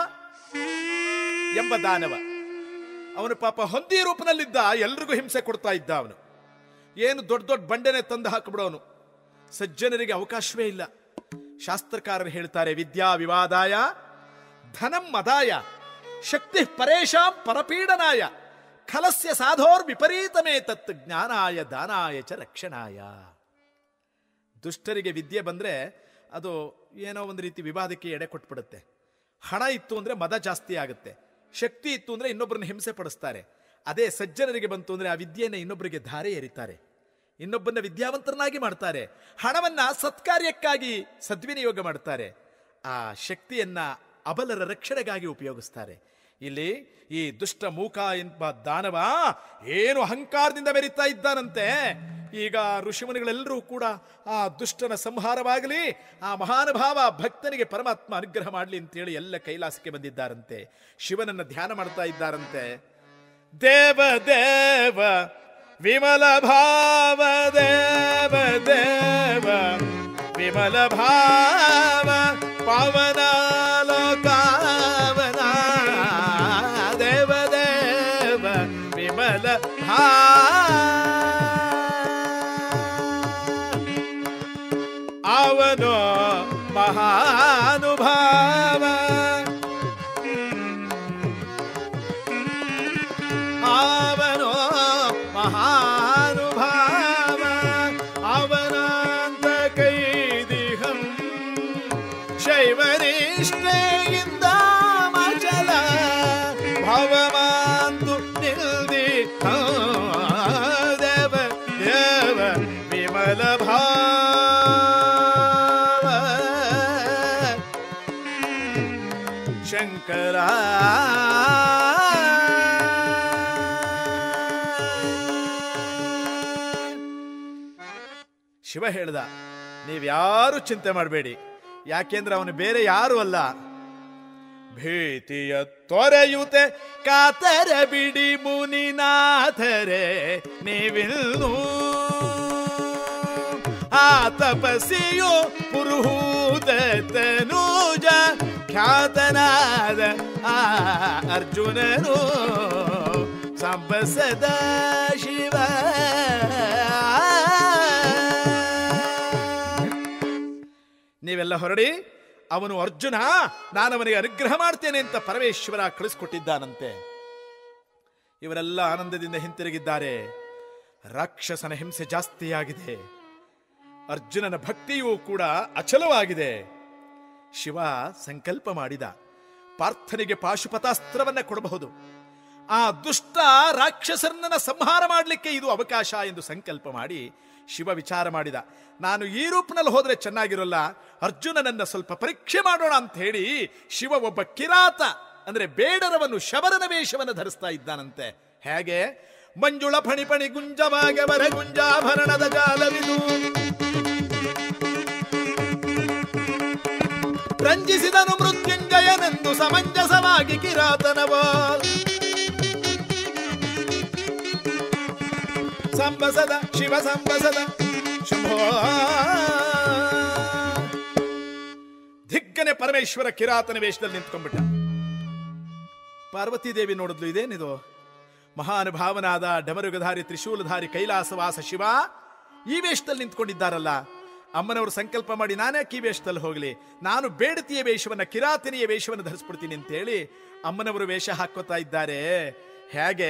ಎಂಬ ದಾನವ ಅವನು ಪಾಪ ಹೊಂದಿ ರೂಪದಲ್ಲಿದ್ದ ಎಲ್ರಿಗೂ ಹಿಂಸೆ ಕೊಡ್ತಾ ಇದ್ದ ಅವನು ಏನು ದೊಡ್ಡ ದೊಡ್ಡ ಬಂಡೆನೆ ತಂದು ಹಾಕಿಬಿಡೋನು ಸಜ್ಜನರಿಗೆ ಅವಕಾಶವೇ ಇಲ್ಲ ಶಾಸ್ತ್ರಕಾರರು ಹೇಳ್ತಾರೆ ವಿದ್ಯಾ ವಿವಾದಾಯ ಧನಂ ಮದಾಯ ಶಕ್ತಿ ಪರೇಶಾಂ ಪರಪೀಡನಾಯ ಖಲಸ್ಯ ಸಾಧೋರ್ ವಿಪರೀತಮೇ ತತ್ ಜ್ಞಾನಾಯ ದಾನಾಯ ಚ ರಕ್ಷಣಾಯ ದುಷ್ಟರಿಗೆ ವಿದ್ಯೆ ಬಂದ್ರೆ ಅದು ಏನೋ ಒಂದು ರೀತಿ ವಿವಾದಕ್ಕೆ ಎಡೆ ಕೊಟ್ಬಿಡುತ್ತೆ ಹಣ ಇತ್ತು ಅಂದ್ರೆ ಮದ ಜಾಸ್ತಿ ಆಗುತ್ತೆ ಶಕ್ತಿ ಇತ್ತು ಅಂದ್ರೆ ಇನ್ನೊಬ್ಬರನ್ನ ಹಿಂಸೆ ಪಡಿಸ್ತಾರೆ ಅದೇ ಸಜ್ಜನರಿಗೆ ಬಂತು ಅಂದ್ರೆ ಆ ವಿದ್ಯೆಯನ್ನು ಇನ್ನೊಬ್ಬರಿಗೆ ಧಾರೆ ಎರಿತಾರೆ ಇನ್ನೊಬ್ಬನ ವಿದ್ಯಾವಂತರನ್ನಾಗಿ ಮಾಡ್ತಾರೆ ಹಣವನ್ನ ಸತ್ಕಾರ್ಯಕ್ಕಾಗಿ ಸದ್ವಿನಿಯೋಗ ಮಾಡ್ತಾರೆ ಆ ಶಕ್ತಿಯನ್ನ ಅಬಲರ ರಕ್ಷಣೆಗಾಗಿ ಉಪಯೋಗಿಸ್ತಾರೆ ಇಲ್ಲಿ ಈ ದುಷ್ಟ ಮೂಕ ಎಂಬ ದಾನವ ಏನು ಅಹಂಕಾರದಿಂದ ಮೆರಿತಾ ಇದ್ದಾನಂತೆ ಈಗ ಋಷಿಮುನಿಗಳೆಲ್ಲರೂ ಕೂಡ ಆ ದುಷ್ಟನ ಸಂಹಾರವಾಗಲಿ ಆ ಮಹಾನುಭಾವ ಭಕ್ತನಿಗೆ ಪರಮಾತ್ಮ ಅನುಗ್ರಹ ಮಾಡಲಿ ಅಂತೇಳಿ ಎಲ್ಲ ಕೈಲಾಸಕ್ಕೆ ಬಂದಿದ್ದಾರಂತೆ ಶಿವನನ್ನ ಧ್ಯಾನ ಮಾಡ್ತಾ ಇದ್ದಾರಂತೆ ದೇವ ದೇವ ವಿಮಲ ಭಾವ ದೇವ ದೇವ ವಿಮಲ ಭಾವ ಪವನ ಲೋಕಾವನ ದೇವ ದೇವ ವಿಮಲ ಭಾವ ಅವನು ಮಹಾನುಭಾವ ಅವನು ಮಹಾನುಭಾವ ಅವನಂತ ಕೈದಿಹಂ ಶೈವನಿಷ್ಠೆಯಿಂದ ಮಚಲ ಭವಮಾಂತು ನಿಲ್ದಿ ದೇವ ದೇವ ವಿಮಲ ಭಾವ ಶಂಕರ ಶಿವ ಹೇಳ್ದ ನೀವ್ಯಾರು ಚಿಂತೆ ಮಾಡಬೇಡಿ ಯಾಕೆಂದ್ರೆ ಅವನು ಬೇರೆ ಯಾರು ಅಲ್ಲ ಭೀತಿಯ ತೊರೆಯುತ್ತೆ ಕಾತರ ಬಿಡಿ ಮುನಿನಾಥರೆ ನೀವಿಲ್ಲು ಆ ತಪಸ್ಸಿಯು ಪುರುಹೂದ ತನೂಜ ಖ್ಯಾತನಾದ ಆ ಅರ್ಜುನನು ಸಂಬಸದ ಶಿವ ನೀವೆಲ್ಲ ಹೊರಡಿ ಅವನು ಅರ್ಜುನ ನಾನವನಿಗೆ ಅನುಗ್ರಹ ಮಾಡ್ತೇನೆ ಅಂತ ಪರಮೇಶ್ವರ ಕಳಿಸ್ಕೊಟ್ಟಿದ್ದಾನಂತೆ ಇವರೆಲ್ಲ ಆನಂದದಿಂದ ಹಿಂತಿರುಗಿದ್ದಾರೆ ರಾಕ್ಷಸನ ಹಿಂಸೆ ಜಾಸ್ತಿಯಾಗಿದೆ ಅರ್ಜುನನ ಭಕ್ತಿಯೂ ಕೂಡ ಅಚಲವಾಗಿದೆ ಶಿವ ಸಂಕಲ್ಪ ಮಾಡಿದ ಪಾರ್ಥನಿಗೆ ಪಾಶುಪತಾಸ್ತ್ರವನ್ನ ಕೊಡಬಹುದು ಆ ದುಷ್ಟ ರಾಕ್ಷಸರನ್ನ ಸಂಹಾರ ಮಾಡಲಿಕ್ಕೆ ಇದು ಅವಕಾಶ ಎಂದು ಸಂಕಲ್ಪ ಮಾಡಿ ಶಿವ ವಿಚಾರ ಮಾಡಿದ ನಾನು ಈ ರೂಪನಲ್ಲಿ ಹೋದ್ರೆ ಚೆನ್ನಾಗಿರೋಲ್ಲ ಅರ್ಜುನನನ್ನ ಸ್ವಲ್ಪ ಪರೀಕ್ಷೆ ಮಾಡೋಣ ಅಂತ ಹೇಳಿ ಶಿವ ಒಬ್ಬ ಕಿರಾತ ಅಂದ್ರೆ ಬೇಡರವನ್ನು ಶಬರನ ವೇಷವನ್ನು ಧರಿಸ್ತಾ ಇದ್ದಾನಂತೆ ಹೇಗೆ ಮಂಜುಳ ಫಣಿಪಣಿ ಗುಂಜವಾಗವರ ಗುಂಜಾಭರಣದ ಜಾಲವಿದು ರಂಜಿಸಿದನು ಮೃತ್ಯುಂಜಯನೆಂದು ಸಮಂಜಸವಾಗಿ ಕಿರಾತನವ ಸಂಬಸದ ಶಿವ ಸಂಬಸದ ಶುಭೋ ದಿಗ್ಗನೆ ಪರಮೇಶ್ವರ ಕಿರಾತನ ವೇಷದಲ್ಲಿ ನಿಂತ್ಕೊಂಡ್ಬಿಟ್ಟ ಪಾರ್ವತಿ ದೇವಿ ನೋಡಿದ್ಲು ಇದೇನಿದು ಮಹಾನುಭಾವನಾದ ಡಮರುಗಧಾರಿ ತ್ರಿಶೂಲಧಾರಿ ಕೈಲಾಸವಾಸ ಶಿವ ಈ ವೇಷದಲ್ಲಿ ನಿಂತ್ಕೊಂಡಿದ್ದಾರಲ್ಲ ಅಮ್ಮನವರು ಸಂಕಲ್ಪ ಮಾಡಿ ನಾನೇ ಈ ವೇಷದಲ್ಲಿ ಹೋಗಲಿ ನಾನು ಬೇಡತಿಯ ವೇಷವನ್ನ ಕಿರಾತನಿಯ ವೇಷವನ್ನು ಧರಿಸ್ಬಿಡ್ತೀನಿ ಅಂತೇಳಿ ಅಮ್ಮನವರು ವೇಷ ಹಾಕೋತಾ ಇದ್ದಾರೆ ಹೇಗೆ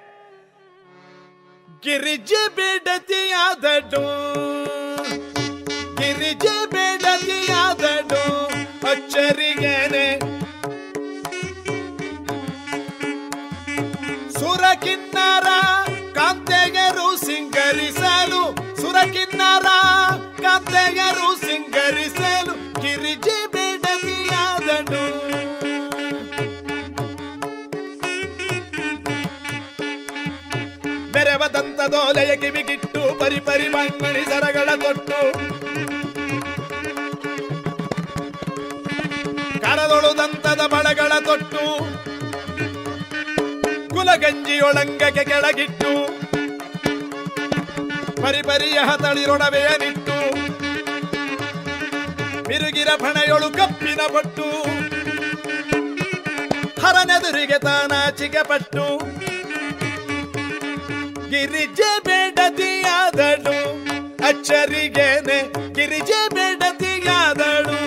ಗಿರಿಜೆ ಬೇಡತಿಯಾದಡು ಗಿರಿಜೆ ಬೇಡತಿಯಾದಡು ಅಚ್ಚರಿಗೇನೆ ಸುರಕಿನ್ನರ ಕಾಂತೆಗರು ಸಿಂಗರಿಸಲು ಸುರಕಿನ್ನರ ಕಾಂತೆಗರು ಸಿಂಗರಿಸಲು ಗಿರಿಜೆ ಬೇಡತಿಯಾದಡು ಬೆರೆವ ದಂತದೋಲೆಯ ಕಿವಿಗಿಟ್ಟು ಪರಿ ಪರಿ ಮಂಗಣಿ ಸರಗಳ ತೊಟ್ಟು ಕರದೊಳು ದಂತದ ಬಳಗಳ ತೊಟ್ಟು ಕುಲಗಂಜಿಯೊಳಂಗಕ್ಕೆ ಕೆಳಗಿಟ್ಟು ಪರಿಪರಿಯ ತಳಿರೊಡವೆಯ ನಿಟ್ಟು ಮಿರುಗಿರ ಫಣೆಯೊಳು ಕಪ್ಪಿನ ಪಟ್ಟು ಹರನೆದುರಿಗೆ ತಾನಾಚಿಗೆ ಪಟ್ಟು ಗಿರಿಜೆ ಬೇಡತಿಯಾದಳು ಅಚ್ಚರಿಗೇನೆ ಗಿರಿಜೆ ಬೇಡತಿಯಾದಳು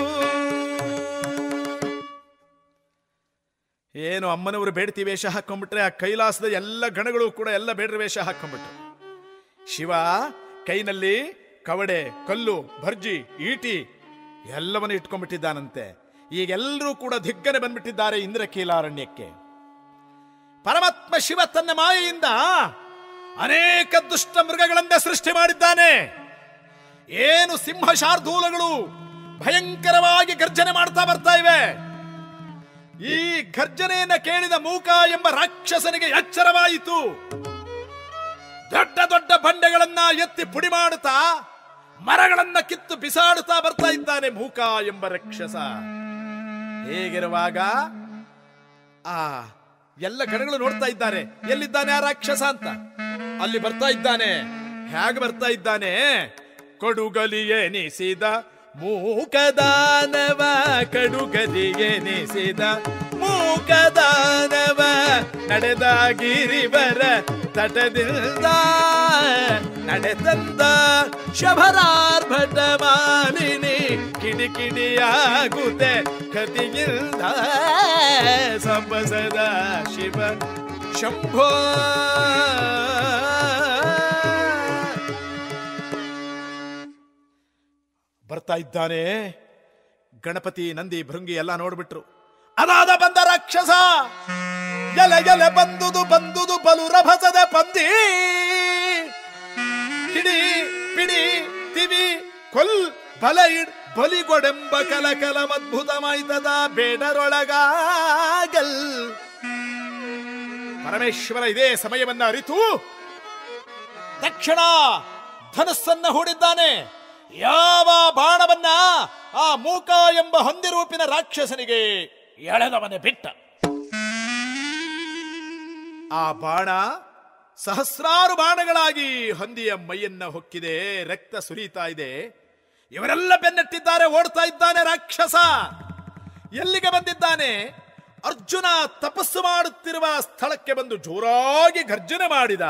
ಏನು ಅಮ್ಮನವರು ಬೇಡತಿ ವೇಷ ಹಾಕೊಂಡ್ಬಿಟ್ರೆ ಆ ಕೈಲಾಸದ ಎಲ್ಲ ಗಣಗಳು ಕೂಡ ಎಲ್ಲ ಬೇಡರ ವೇಷ ಹಾಕೊಂಡ್ಬಿಟ್ರು ಶಿವ ಕೈನಲ್ಲಿ ಕವಡೆ ಕಲ್ಲು ಭರ್ಜಿ ಈಟಿ ಎಲ್ಲವನ್ನು ಇಟ್ಕೊಂಡ್ಬಿಟ್ಟಿದ್ದಾನಂತೆ ಈಗೆಲ್ಲರೂ ಕೂಡ ದಿಗ್ಗನೆ ಬಂದ್ಬಿಟ್ಟಿದ್ದಾರೆ ಇಂದ್ರಕೀಲಾರಣ್ಯಕ್ಕೆ ಪರಮಾತ್ಮ ಶಿವ ತನ್ನ ಮಾಯೆಯಿಂದ ಅನೇಕ ದುಷ್ಟ ಮೃಗಗಳನ್ನೇ ಸೃಷ್ಟಿ ಮಾಡಿದ್ದಾನೆ ಏನು ಸಿಂಹ ಶಾರ್ದೂಲಗಳು ಭಯಂಕರವಾಗಿ ಗರ್ಜನೆ ಮಾಡ್ತಾ ಬರ್ತಾ ಇವೆ ಈ ಗರ್ಜನೆಯನ್ನ ಕೇಳಿದ ಮೂಕ ಎಂಬ ರಾಕ್ಷಸನಿಗೆ ಎಚ್ಚರವಾಯಿತು ದೊಡ್ಡ ದೊಡ್ಡ ಬಂಡೆಗಳನ್ನ ಎತ್ತಿ ಪುಡಿ ಮಾಡುತ್ತಾ ಮರಗಳನ್ನ ಕಿತ್ತು ಬಿಸಾಡುತ್ತಾ ಬರ್ತಾ ಇದ್ದಾನೆ ಮೂಕ ಎಂಬ ರಾಕ್ಷಸ ಹೇಗಿರುವಾಗ ಆ ಎಲ್ಲ ಗಣಗಳು ನೋಡ್ತಾ ಇದ್ದಾರೆ ಎಲ್ಲಿದ್ದಾನೆ ಆ ರಾಕ್ಷಸ ಅಂತ ಅಲ್ಲಿ ಬರ್ತಾ ಇದ್ದಾನೆ ಹೇಗೆ ಬರ್ತಾ ಇದ್ದಾನೆ ಕೊಡುಗಲಿಯೆನಿಸಿದ ಮೂಕದಾನವ ಕಡುಗಲಿಯೆನಿಸಿದ ಮೂಕದಾನವ ನಡೆದಾಗಿರಿವರ ತಟದಿಂದ ನಡೆತಂದ ಶಬರಾರ್ಭಟ ಮಾಲಿನಿ ಕಿಡಿಕಿಡಿಯಾಗುತ್ತೆ ಕತಿಗಿಲ್ದ ಸಂಬಸದ ಶಿವ ಶಂಭೋ ಬರ್ತಾ ಇದ್ದಾನೆ ಗಣಪತಿ ನಂದಿ ಭೃಂಗಿ ಎಲ್ಲ ನೋಡ್ಬಿಟ್ರು ಅದಾದ ಬಂದ ರಾಕ್ಷಸ ಎಲೆ ಎಲೆ ಬಂದುದು ಬಂದುದು ಬಲು ರಭಸದ ಪಂದಿ ಹಿಡಿ ಪಿಡಿ ತಿವಿ ಕೊಲ್ ಬಲ ಇಡ್ ಬಲಿಗೊಡೆಂಬ ಕಲ ಕಲಮದ್ಭುತಮಾಯ್ತದ ಬೇಡರೊಳಗಾಗಲ್ ಪರಮೇಶ್ವರ ಇದೇ ಸಮಯವನ್ನ ಅರಿತು ತಕ್ಷಣ ಧನಸ್ಸನ್ನ ಹೂಡಿದ್ದಾನೆ ಯಾವ ಬಾಣವನ್ನ ಆ ಮೂಕ ಎಂಬ ಹೊಂದಿರೂಪಿನ ರಾಕ್ಷಸನಿಗೆ ಎಳೆದವನೆ ಬಿಟ್ಟ ಆ ಬಾಣ ಸಹಸ್ರಾರು ಬಾಣಗಳಾಗಿ ಹಂದಿಯ ಮೈಯನ್ನ ಹೊಕ್ಕಿದೆ ರಕ್ತ ಸುರಿತಾ ಇದೆ ಇವರೆಲ್ಲ ಬೆನ್ನಟ್ಟಿದ್ದಾರೆ ಓಡ್ತಾ ಇದ್ದಾನೆ ರಾಕ್ಷಸ ಎಲ್ಲಿಗೆ ಬಂದಿದ್ದಾನೆ ಅರ್ಜುನ ತಪಸ್ಸು ಮಾಡುತ್ತಿರುವ ಸ್ಥಳಕ್ಕೆ ಬಂದು ಜೋರಾಗಿ ಗರ್ಜನೆ ಮಾಡಿದ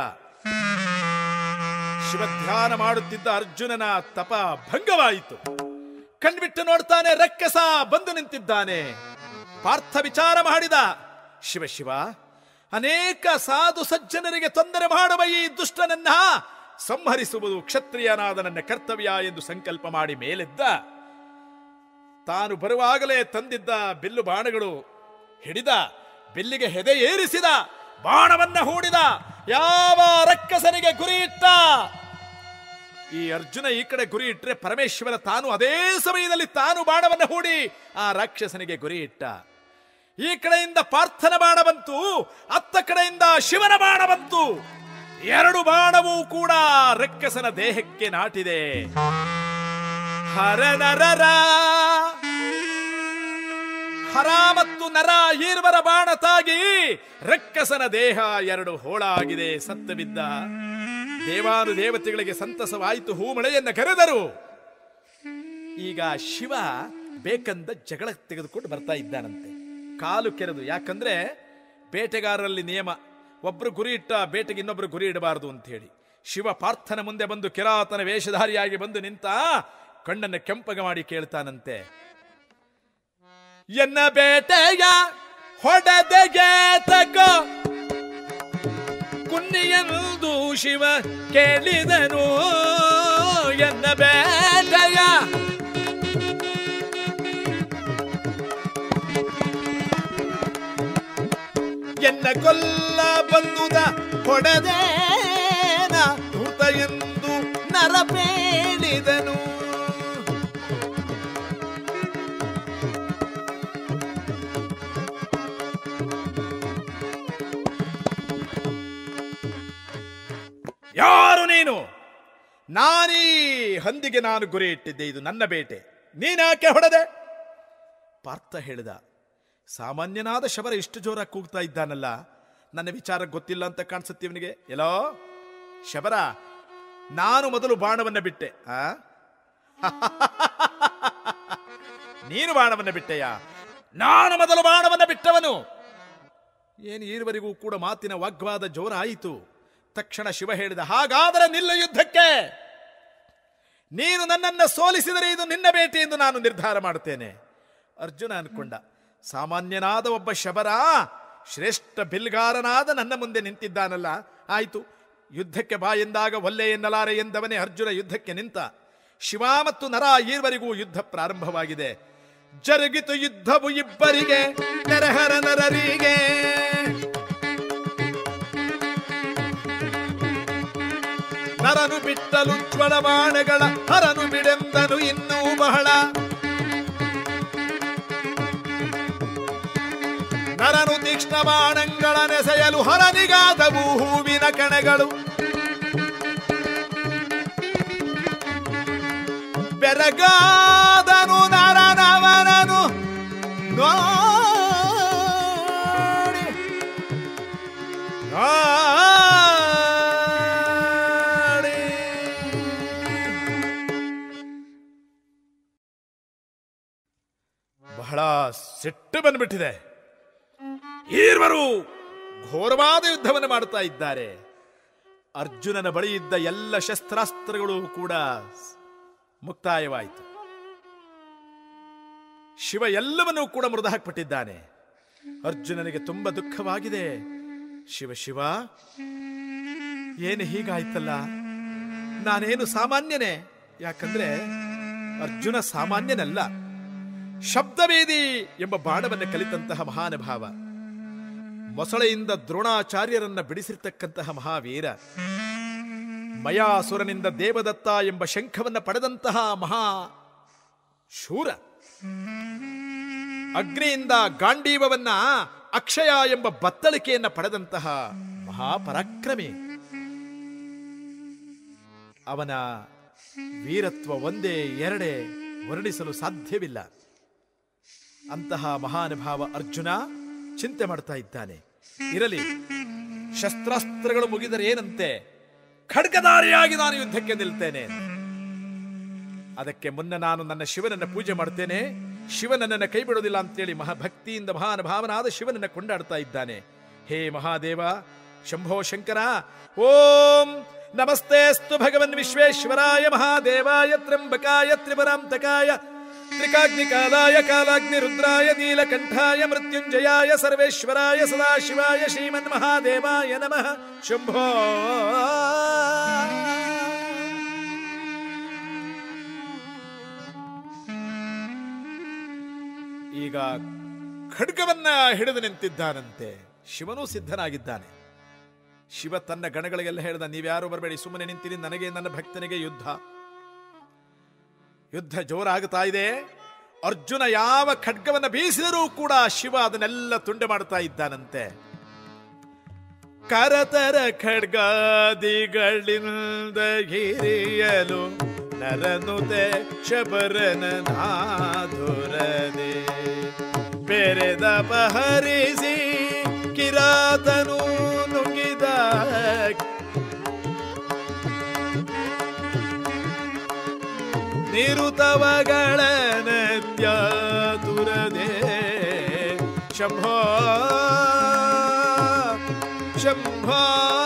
ಶಿವಧ್ಯಾನ ಮಾಡುತ್ತಿದ್ದ ಅರ್ಜುನನ ತಪ ಭಂಗವಾಯಿತು ಕಣ್ಬಿಟ್ಟು ನೋಡ್ತಾನೆ ರಕ್ಕಸ ಬಂದು ನಿಂತಿದ್ದಾನೆ ಪಾರ್ಥ ವಿಚಾರ ಮಾಡಿದ ಶಿವ ಶಿವ ಅನೇಕ ಸಾಧು ಸಜ್ಜನರಿಗೆ ತೊಂದರೆ ಮಾಡುವ ಈ ದುಷ್ಟನನ್ನ ಸಂಹರಿಸುವುದು ಕ್ಷತ್ರಿಯನಾದ ನನ್ನ ಕರ್ತವ್ಯ ಎಂದು ಸಂಕಲ್ಪ ಮಾಡಿ ಮೇಲೆದ್ದ ತಾನು ಬರುವಾಗಲೇ ತಂದಿದ್ದ ಬಿಲ್ಲು ಬಾಣಗಳು ಹಿಡಿದ ಬಿಲ್ಲಿಗೆ ಹೆದೆ ಏರಿಸಿದ ಬಾಣವನ್ನ ಹೂಡಿದ ಯಾವ ರಕ್ಕಸನಿಗೆ ಗುರಿ ಇಟ್ಟ ಈ ಅರ್ಜುನ ಈ ಕಡೆ ಗುರಿ ಇಟ್ಟರೆ ಪರಮೇಶ್ವರ ತಾನು ಅದೇ ಸಮಯದಲ್ಲಿ ತಾನು ಬಾಣವನ್ನ ಹೂಡಿ ಆ ರಾಕ್ಷಸನಿಗೆ ಗುರಿ ಇಟ್ಟ ಈ ಕಡೆಯಿಂದ ಪಾರ್ಥನ ಬಾಣ ಬಂತು ಅತ್ತ ಕಡೆಯಿಂದ ಶಿವನ ಬಾಣ ಬಂತು ಎರಡು ಬಾಣವೂ ಕೂಡ ರಕ್ಕಸನ ದೇಹಕ್ಕೆ ನಾಟಿದೆ ಹರನರರ ಹರ ಮತ್ತು ನರ ಈರ್ವರ ಬಾಣ ತಾಗಿ ರಕ್ಕಸನ ದೇಹ ಎರಡು ಹೋಳಾಗಿದೆ ಸತ್ತು ಬಿದ್ದ ದೇವಾನು ದೇವತೆಗಳಿಗೆ ಸಂತಸವಾಯಿತು ಹೂಮಳೆಯನ್ನ ಕರೆದರು ಈಗ ಶಿವ ಬೇಕಂದ ಜಗಳ ತೆಗೆದುಕೊಂಡು ಬರ್ತಾ ಇದ್ದಾನಂತೆ ಕಾಲು ಕೆರೆದು ಯಾಕಂದ್ರೆ ಬೇಟೆಗಾರರಲ್ಲಿ ನಿಯಮ ಒಬ್ರು ಗುರಿ ಇಟ್ಟ ಬೇಟೆಗೆ ಇನ್ನೊಬ್ರು ಗುರಿ ಇಡಬಾರದು ಅಂತ ಹೇಳಿ ಶಿವ ಪಾರ್ಥನ ಮುಂದೆ ಬಂದು ಕಿರಾತನ ವೇಷಧಾರಿಯಾಗಿ ಬಂದು ನಿಂತ ಕಣ್ಣನ್ನ ಕೆಂಪಗ ಮಾಡಿ ಕೇಳ್ತಾನಂತೆ ಎನ್ನ ಬೇಟೆಯ ಹೊಡೆದೆಗೆ ತಗೋ ಕುನ್ನಿಯೆಂದು ಶಿವ ಕೇಳಿದನು ಎನ್ನ ಬೇಟೆಯ ಎನ್ನ ಕೊಲ್ಲ ಬಂದುದ ಹೊಡೆದೇನ ಧೂತ ಎಂದು ನರಪೇಳಿದನು ಯಾರು ನೀನು ನಾನೀ ಹಂದಿಗೆ ನಾನು ಗುರಿ ಇಟ್ಟಿದ್ದೆ ಇದು ನನ್ನ ಬೇಟೆ ನೀನಾಕೆ ಹೊಡೆದೆ ಪಾರ್ಥ ಹೇಳಿದ ಸಾಮಾನ್ಯನಾದ ಶಬರ ಇಷ್ಟು ಜೋರಾಗಿ ಕೂಗ್ತಾ ಇದ್ದಾನಲ್ಲ ನನ್ನ ವಿಚಾರ ಗೊತ್ತಿಲ್ಲ ಅಂತ ಕಾಣಿಸುತ್ತೆ ಇವನಿಗೆ ಎಲ್ಲೋ ಶಬರ ನಾನು ಮೊದಲು ಬಾಣವನ್ನ ಬಿಟ್ಟೆ ಆ ನೀನು ಬಾಣವನ್ನ ಬಿಟ್ಟೆಯಾ ನಾನು ಮೊದಲು ಬಾಣವನ್ನ ಬಿಟ್ಟವನು ಏನು ಈವರೆಗೂ ಕೂಡ ಮಾತಿನ ವಾಗ್ವಾದ ಜೋರಾಯಿತು ತಕ್ಷಣ ಶಿವ ಹೇಳಿದ ಹಾಗಾದರೆ ನಿಲ್ಲು ಯುದ್ಧಕ್ಕೆ ನೀನು ನನ್ನನ್ನು ಸೋಲಿಸಿದರೆ ಇದು ನಿನ್ನ ಬೇಟೆ ಎಂದು ನಾನು ನಿರ್ಧಾರ ಮಾಡುತ್ತೇನೆ ಅರ್ಜುನ ಅನ್ಕೊಂಡ ಸಾಮಾನ್ಯನಾದ ಒಬ್ಬ ಶಬರ ಶ್ರೇಷ್ಠ ಬಿಲ್ಗಾರನಾದ ನನ್ನ ಮುಂದೆ ನಿಂತಿದ್ದಾನಲ್ಲ ಆಯಿತು ಯುದ್ಧಕ್ಕೆ ಬಾ ಎಂದಾಗ ಒಲ್ಲೆ ಎನ್ನಲಾರೆ ಎಂದವನೇ ಅರ್ಜುನ ಯುದ್ಧಕ್ಕೆ ನಿಂತ ಶಿವ ಮತ್ತು ನರ ಈವರೆಗೂ ಯುದ್ಧ ಪ್ರಾರಂಭವಾಗಿದೆ ಜರುಗಿತು ಯುದ್ಧವು ಇಬ್ಬರಿಗೆ ನೆರೆಹರ ನರರಿಗೆ ನರನು ಬಿಟ್ಟಲು ಜ್ವಳ ಬಾಣಗಳ ಹರನು ಬಿಡೆಂದನು ಇನ್ನೂ ಬಹಳ ನರನು ತೀಕ್ಷ್ಣ ಬಾಣಗಳ ನೆಸೆಯಲು ಹರನಿಗಾದವು ಹೂವಿನ ಕಣಗಳು ಬೆರಗಾದನು ನರನವನನು ನೋಡಿ ನೋಡಿ ಬಹಳ ಸಿಟ್ಟು ಬಂದ್ಬಿಟ್ಟಿದೆ ಈರ್ವರು ಘೋರವಾದ ಯುದ್ಧವನ್ನು ಮಾಡುತ್ತಾ ಇದ್ದಾರೆ ಅರ್ಜುನನ ಬಳಿ ಇದ್ದ ಎಲ್ಲ ಶಸ್ತ್ರಾಸ್ತ್ರಗಳು ಕೂಡ ಮುಕ್ತಾಯವಾಯಿತು ಶಿವ ಎಲ್ಲವನ್ನೂ ಕೂಡ ಮುರಿದು ಹಾಕ್ಬಿಟ್ಟಿದ್ದಾನೆ ಅರ್ಜುನನಿಗೆ ತುಂಬಾ ದುಃಖವಾಗಿದೆ ಶಿವ ಶಿವ ಏನು ಹೀಗಾಯ್ತಲ್ಲ ನಾನೇನು ಸಾಮಾನ್ಯನೇ ಯಾಕಂದ್ರೆ ಅರ್ಜುನ ಸಾಮಾನ್ಯನಲ್ಲ ಶಬ್ದವೇದಿ ಎಂಬ ಬಾಣವನ್ನು ಕಲಿತಂತಹ ಮಹಾನುಭಾವ ಮೊಸಳೆಯಿಂದ ದ್ರೋಣಾಚಾರ್ಯರನ್ನ ಬಿಡಿಸಿರ್ತಕ್ಕಂತಹ ಮಹಾವೀರ ಮಯಾಸುರನಿಂದ ದೇವದತ್ತ ಎಂಬ ಶಂಖವನ್ನ ಪಡೆದಂತಹ ಮಹಾ ಶೂರ ಅಗ್ನಿಯಿಂದ ಗಾಂಡೀವವನ್ನ ಅಕ್ಷಯ ಎಂಬ ಬತ್ತಳಿಕೆಯನ್ನ ಪಡೆದಂತಹ ಮಹಾಪರಾಕ್ರಮಿ ಅವನ ವೀರತ್ವ ಒಂದೇ ಎರಡೇ ವರ್ಣಿಸಲು ಸಾಧ್ಯವಿಲ್ಲ ಅಂತಹ ಮಹಾನುಭಾವ ಅರ್ಜುನ ಚಿಂತೆ ಮಾಡ್ತಾ ಇದ್ದಾನೆ ಇರಲಿ ಶಸ್ತ್ರಾಸ್ತ್ರಗಳು ಮುಗಿದರೆ ಏನಂತೆ ಖಡ್ಗಧಾರಿಯಾಗಿ ನಾನು ಯುದ್ಧಕ್ಕೆ ನಿಲ್ತೇನೆ ಅದಕ್ಕೆ ಮುನ್ನ ನಾನು ನನ್ನ ಶಿವನನ್ನ ಪೂಜೆ ಮಾಡ್ತೇನೆ ಶಿವ ನನ್ನನ್ನು ಕೈ ಬಿಡೋದಿಲ್ಲ ಅಂತೇಳಿ ಮಹಾಭಕ್ತಿಯಿಂದ ಮಹಾನುಭಾವನಾದ ಶಿವನನ್ನ ಕೊಂಡಾಡ್ತಾ ಇದ್ದಾನೆ ಹೇ ಮಹಾದೇವ ಶಂಭೋ ಶಂಕರ ಓಂ ನಮಸ್ತೆಸ್ತು ಭಗವನ್ ವಿಶ್ವೇಶ್ವರಾಯ ಮಹಾದೇವಾಯ ತ್ರ್ಯಂಬಕಾಯ ತ್ರಿಪರಾಂತಕಾಯ ತ್ರಿಕಾಗ್ನಿ ಕಾಲಾಯ ಕಾಲಾಗ್ನಿ ರುದ್ರಾಯ ನೀಲಕಂಠಾಯ ಮೃತ್ಯುಂಜಯಾಯ ಸರ್ವೇಶ್ವರಾಯ ಸದಾಶಿವಾಯ ಶ್ರೀಮನ್ ಮಹಾದೇವಾಯ ನಮಃ ಶಂಭೋ ಈಗ ಖಡ್ಗವನ್ನ ಹಿಡಿದು ನಿಂತಿದ್ದಾನಂತೆ ಶಿವನೂ ಸಿದ್ಧನಾಗಿದ್ದಾನೆ ಶಿವ ತನ್ನ ಗಣಗಳಿಗೆಲ್ಲ ಹೇಳಿದ ನೀವ್ಯಾರು ಬರಬೇಡಿ ಸುಮ್ಮನೆ ನಿಂತಿರಿ ನನಗೆ ನನ್ನ ಭಕ್ತನಿಗೆ ಯುದ್ಧ ಯುದ್ಧ ಜೋರಾಗುತ್ತಾ ಇದೆ ಅರ್ಜುನ ಯಾವ ಖಡ್ಗವನ್ನ ಬೀಸಿದರೂ ಕೂಡ ಶಿವ ಅದನ್ನೆಲ್ಲ ತುಂಡು ಮಾಡುತ್ತಾ ಇದ್ದಾನಂತೆ ಕರತರ ಖಡ್ಗಾದಿಗಳಿಂದ ಹಿರಿಯಲು ನರನುತೆ ಶಬರನ ನಾಧುರದೆ ಬೆರೆದ ಪಹರಿಸಿ ಕಿರಾತನು ನುಂಗಿದ ನಿರುತವಗಳ ನತ್ಯಾತುರದೆ ಶಂಭೋ ಶಂಭೋ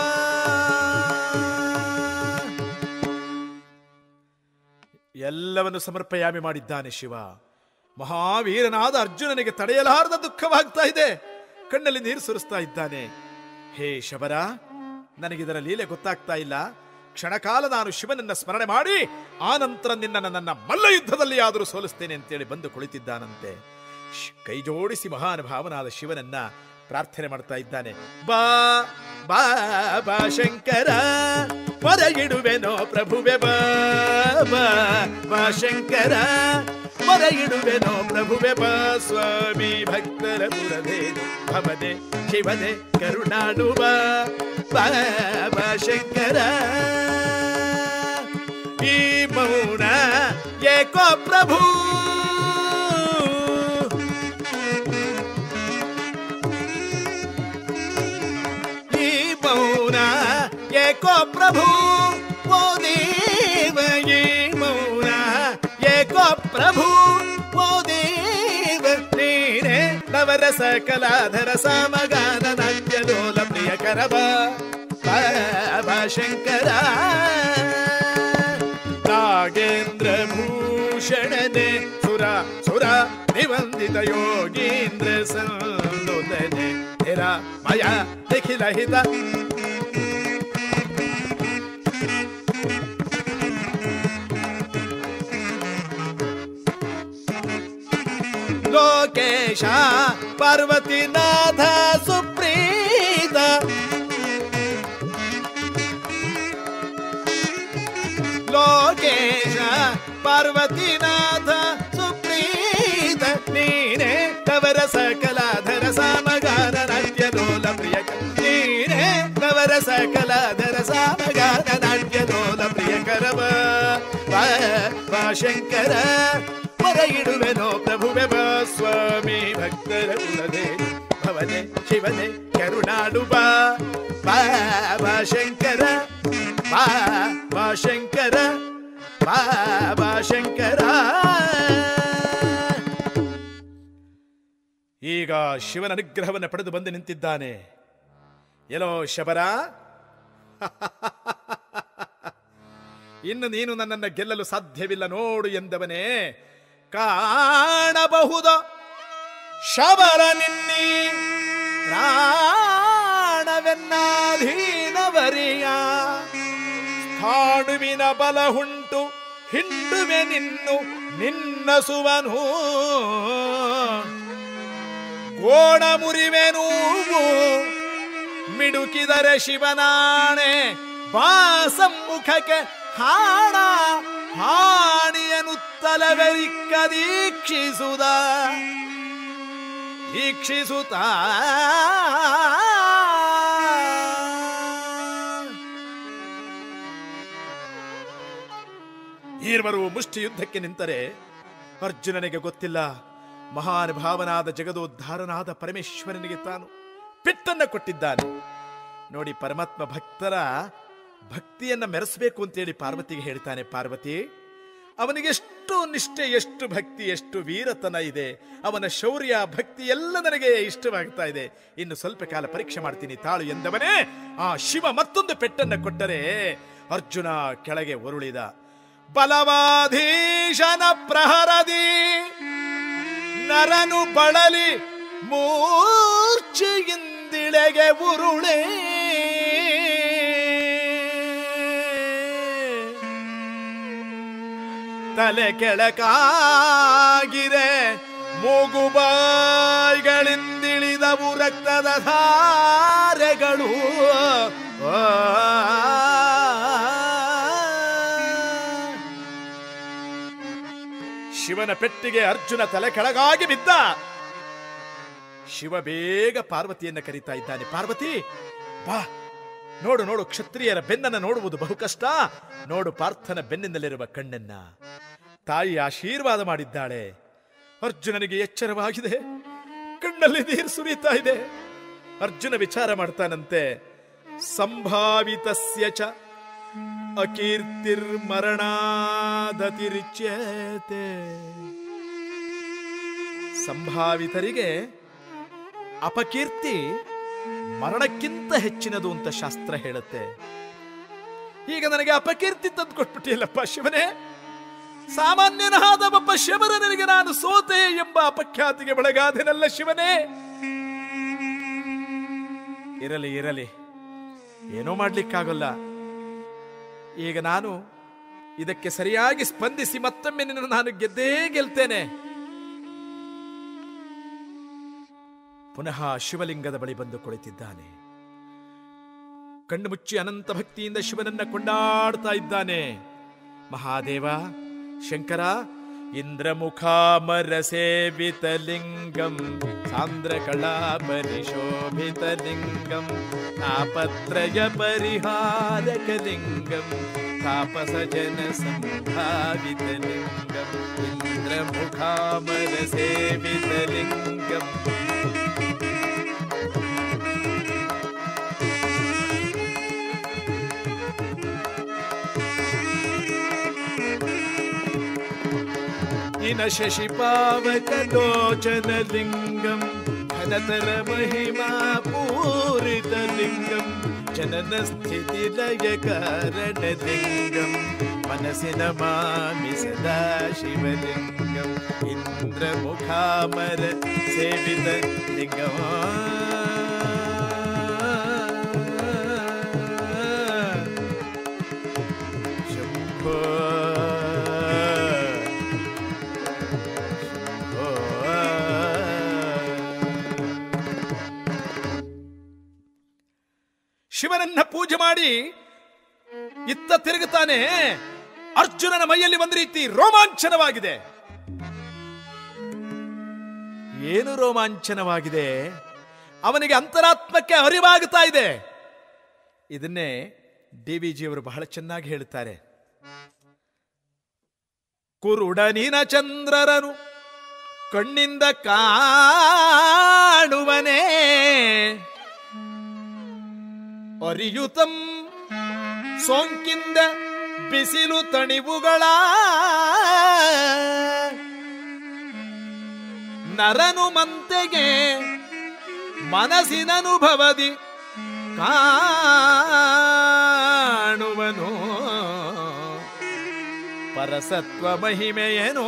ಎಲ್ಲವನ್ನು ಸಮರ್ಪಯಾಮಿ ಮಾಡಿದ್ದಾನೆ ಶಿವ ಮಹಾವೀರನಾದ ಅರ್ಜುನನಿಗೆ ತಡೆಯಲಾರದ ದುಃಖವಾಗ್ತಾ ಇದೆ ಕಣ್ಣಲ್ಲಿ ನೀರು ಸುರಿಸ್ತಾ ಇದ್ದಾನೆ ಹೇ ಶಬರ ನನಗಿದರ ಲೀಲೆ ಗೊತ್ತಾಗ್ತಾ ಇಲ್ಲ ಕ್ಷಣಕಾಲ ನಾನು ಶಿವನನ್ನ ಸ್ಮರಣೆ ಮಾಡಿ ಆ ನಂತರ ನಿನ್ನ ನನ್ನ ಮಲ್ಲ ಯುದ್ಧದಲ್ಲಿ ಆದರೂ ಸೋಲಿಸ್ತೇನೆ ಅಂತೇಳಿ ಬಂದು ಕುಳಿತಿದ್ದಾನಂತೆ ಶ್- ಕೈ ಜೋಡಿಸಿ ಮಹಾನುಭಾವನಾದ ಶಿವನನ್ನ ಪ್ರಾರ್ಥನೆ ಮಾಡ್ತಾ ಇದ್ದಾನೆ ಬಾ ಬಾ ಬಾ ಶಂಕರ ಹೊರಗಿಡುವೆನೋ ಪ್ರಭುವೆ ಬಾ ಬಾ ಬಾ ಶಂಕರ ಹೊರಗಿಡುವೆನೋ ಪ್ರಭುವೆ ಬಾ ಸ್ವಾಮಿ ಭಕ್ತರ ಪುರದೇನು ಭವನೆ ಶಿವನೆ ಕರುಣಾಡು ಬಾ ಬಾ ಬಾ ಶಂಕರ ಈ ಮೌನ ಏಕೋ ಪ್ರಭು ಈ ಮೌನ ಏಕೋ ಪ್ರಭು ಓ ದೇವ ಈ ಮೌನ ಏಕೋ ಪ್ರಭು ಓ ದೇವ ನೀನೇ ನವರಸ ಕಲಾಧರ ಸಮಗಾನ ನಾಟ್ಯ ಲೋಲ ಪ್ರಿಯ ಕರಬ ಬಾಬಾ ಶಂಕರ ನಾಗೇಂದ್ರ ಭೂಷಣನೆ ಸುರ ಸುರ ನಿವಂದಿತ ಯೋಗೀಂದ್ರ ಸಂದುತನೆ ನಿರ ಮಯ ನಿಖಿಲ ಹಿತ ಲೋಕೇಶ ಪಾರ್ವತಿನಾಥ ಸುಪ್ರೀತ ಲೋಕೇಶ ಪಾರ್ವತಿನಾಥ ಸುಪ್ರೀತ ನೀನೇ ತವರ ಸಕಲಾಧರ ಸಾಮಗಾನ ನಾಟ್ಯ ಲೋಲ ಪ್ರಿಯ ಕ- ನೀನೇ ತವರ ಸಕಲಾಧರ ಸಾಮಗಾನ ನಾಟ್ಯ ಲೋಲ ಪ್ರಿಯ ಕರವ ಬಾ ಬಾ ಶಂಕರ ಹೊರ ಇಡುವೆನೋ ಪ್ರಭುವೆ ಬಾ ಸ್ವಾಮಿ ಭಕ್ತರ ಕುಲದೆ ಭವನೆ ಶಿವನೆ ಕರುಣಾಡು ಬಾ ಬಾ ಬಾ ಶಂಕರ ಬಾ ಬಾ ಶಂಕರ ಬಾ ಬಾ ಶಂಕರ ಈಗ ಶಿವನ ಅನುಗ್ರಹವನ್ನು ಪಡೆದು ಬಂದು ನಿಂತಿದ್ದಾನೆ ಎಲ್ಲೋ ಶಬರ ಇನ್ನು ನೀನು ನನ್ನನ್ನು ಗೆಲ್ಲಲು ಸಾಧ್ಯವಿಲ್ಲ ನೋಡು ಎಂದವನೇ ಕಾಣಬಹುದು ಶಬರ ನಿನ್ನಿ ಪ್ರಾಣವೆನ್ನಾಧೀನವರಿಯ ಹಾಡುವಿನ ಬಲಹುಂಟು ಹಿಂಡುವೆ ನಿನ್ನು ನಿನ್ನ ಸುವನು ಗೋಣ ಮುರಿವೆನು ಮಿಡುಕಿದರೆ ಶಿವನಾಣೆ ಬಾ ಸಮ್ಮುಖಕ್ಕೆ ಹಾಣ ಹಾಣಿಯನು ತಲವೆರಿಕ್ಕ ದೀಕ್ಷಿಸುದ ದೀಕ್ಷಿಸುತ್ತ ಈರ್ವರು ಮುಷ್ಟಿ ಯುದ್ಧಕ್ಕೆ ನಿಂತರೆ ಅರ್ಜುನನಿಗೆ ಗೊತ್ತಿಲ್ಲ ಮಹಾನುಭಾವನಾದ ಜಗದೋದ್ಧಾರನಾದ ಪರಮೇಶ್ವರನಿಗೆ ತಾನು ಪೆಟ್ಟನ್ನ ಕೊಟ್ಟಿದ್ದಾನೆ ನೋಡಿ ಪರಮಾತ್ಮ ಭಕ್ತರ ಭಕ್ತಿಯನ್ನ ಮೆರೆಸಬೇಕು ಅಂತೇಳಿ ಪಾರ್ವತಿಗೆ ಹೇಳ್ತಾನೆ ಪಾರ್ವತಿ ಅವನಿಗೆ ಎಷ್ಟು ನಿಷ್ಠೆ ಎಷ್ಟು ಭಕ್ತಿ ಎಷ್ಟು ವೀರತನ ಇದೆ ಅವನ ಶೌರ್ಯ ಭಕ್ತಿ ಎಲ್ಲ ನನಗೆ ಇಷ್ಟವಾಗ್ತಾ ಇದೆ ಇನ್ನು ಸ್ವಲ್ಪ ಕಾಲ ಪರೀಕ್ಷೆ ಮಾಡ್ತೀನಿ ತಾಳು ಎಂದವನೇ ಆ ಶಿವ ಮತ್ತೊಂದು ಪೆಟ್ಟನ್ನ ಕೊಟ್ಟರೆ ಅರ್ಜುನ ಕೆಳಗೆ ಉರುಳಿದ ಬಲವಾಧೀನ ಭೀಷಣ ಪ್ರಹರದಿ ನರನು ಬಳಲಿ ಮೂರ್ಛೆಯಿಂದಿಳೆಗೆ ಉರುಳೆ ತಲೆ ಕೆಳಕಾಗಿರೆ ಮೂಗುಬಾಯ್ಗಳಿಂದಿಳಿದವು ರಕ್ತದ ಧಾರೆಗಳು ಆ. ಶಿವನ ಪೆಟ್ಟಿಗೆ ಅರ್ಜುನ ತಲೆ ಕೆಳಗಾಗಿ ಬಿದ್ದ ಶಿವ ಬೇಗ ಪಾರ್ವತಿಯನ್ನ ಕರೀತಾ ಇದ್ದಾನೆ ಪಾರ್ವತಿ ಬಾ ನೋಡು ನೋಡು ಕ್ಷತ್ರಿಯರ ಬೆನ್ನನ್ನ ನೋಡುವುದು ಬಹು ಕಷ್ಟ ನೋಡು ಪಾರ್ಥನ ಬೆನ್ನಿನಲ್ಲಿರುವ ಕಣ್ಣನ್ನ ತಾಯಿ ಆಶೀರ್ವಾದ ಮಾಡಿದ್ದಾಳೆ ಅರ್ಜುನನಿಗೆ ಎಚ್ಚರವಾಗಿದೆ ಕಣ್ಣಲ್ಲಿ ನೀರು ಸುರಿತಾ ಇದೆ ಅರ್ಜುನ ವಿಚಾರ ಮಾಡ್ತಾನಂತೆ ಸಂಭಾವಿತಸ್ಯ ಚ ಅಕೀರ್ತಿರ್ಮರಣಾದತಿರಿಚ್ಯತೆ ಸಂಭಾವಿತರಿಗೆ ಅಪಕೀರ್ತಿ ಮರಣಕ್ಕಿಂತ ಹೆಚ್ಚಿನದು ಅಂತ ಶಾಸ್ತ್ರ ಹೇಳುತ್ತೆ ಈಗ ನನಗೆ ಅಪಕೀರ್ತಿ ತಂದು ಕೊಟ್ಬಿಟ್ಟಿಲ್ಲಪ್ಪ ಶಿವನೇ ಸಾಮಾನ್ಯನಾದ ಒಬ್ಬ ಶಿವರನಿಗೆ ನಾನು ಸೋತೆ ಎಂಬ ಅಪಖ್ಯಾತಿಗೆ ಒಳಗಾದೆನಲ್ಲ ಶಿವನೇ ಇರಲಿ ಇರಲಿ ಏನೂ ಮಾಡ್ಲಿಕ್ಕಾಗಲ್ಲ ಈಗ ನಾನು ಇದಕ್ಕೆ ಸರಿಯಾಗಿ ಸ್ಪಂದಿಸಿ ಮತ್ತೊಮ್ಮೆ ನಿನ್ನನ್ನು ನಾನು ಗೆದ್ದೇ ಗೆಲ್ತೇನೆ ಪುನಃ ಶಿವಲಿಂಗದ ಬಳಿ ಬಂದು ಕುಳಿತಿದ್ದಾನೆ ಕಣ್ಣು ಮುಚ್ಚಿ ಅನಂತ ಭಕ್ತಿಯಿಂದ ಶಿವನನ್ನ ಕೊಂಡಾಡ್ತಾ ಇದ್ದಾನೆ ಮಹಾದೇವ ಶಂಕರ ಇಂದ್ರಮುಖಾಮರ ಸೇವಿತ ಲಿಂಗಂ ಸಾಂದ್ರ ಕಳಾ ಪರಿಶೋಭಿತ ಲಿಂಗಂ ತಾಪತ್ರಯ ಪರಿಹಾರಕ ಲಿಂಗಂ ತಾಪಸ ಜನ ಸಂಭಾವಿತ ಲಿಂಗಂ ಇಂದ್ರಮುಖಾಮರ ಸೇವಿತ ಲಿಂಗಂ ಇನ ಶಶಿ ಪಾವಕ ಲೋಚನ ಲಿಂಗಂ ಘನತರ ಮಹಿಮಾ ಪೂರಿತ ಲಿಂಗಂ ಜನನ ಸ್ಥಿತಿ ಲಯ ಕಾರಣ ಲಿಂಗಂ ಮನಸ್ಸಿನ ಮಾಮಿ ಸದಾ ಶಿವಲಿಂಗಂ ಇಂದ್ರ ಮುಖಾಮರ ಸೇವಿತ ಲಿಂಗಂ ಶಂಭೋ ಶಿವನನ್ನ ಪೂಜೆ ಮಾಡಿ ಇತ್ತ ತಿರುಗುತ್ತಾನೆ ಅರ್ಜುನನ ಮೈಯಲ್ಲಿ ಒಂದು ರೀತಿ ರೋಮಾಂಚನವಾಗಿದೆ ಏನು ರೋಮಾಂಚನವಾಗಿದೆ ಅವನಿಗೆ ಅಂತರಾತ್ಮಕ್ಕೆ ಅರಿವಾಗುತ್ತಾ ಇದೆ ಇದನ್ನೇ ಡಿ ವಿ ಜಿಯವರು ಬಹಳ ಚೆನ್ನಾಗಿ ಹೇಳುತ್ತಾರೆ ಕುರುಡನಿನ ಚಂದ್ರರನು ಕಣ್ಣಿಂದ ಕಾಣುವನೇ ಅರಿಯುತಂ ಸೋಂಕಿಂದ ಬಿಸಿಲು ತಣಿವುಗಳ ನರನು ಮಂತೆಗೆ ಮನಸ್ಸಿನನುಭವದಿ ಕಾಣುವನು ಪರಸತ್ವ ಮಹಿಮೆಯೇನೋ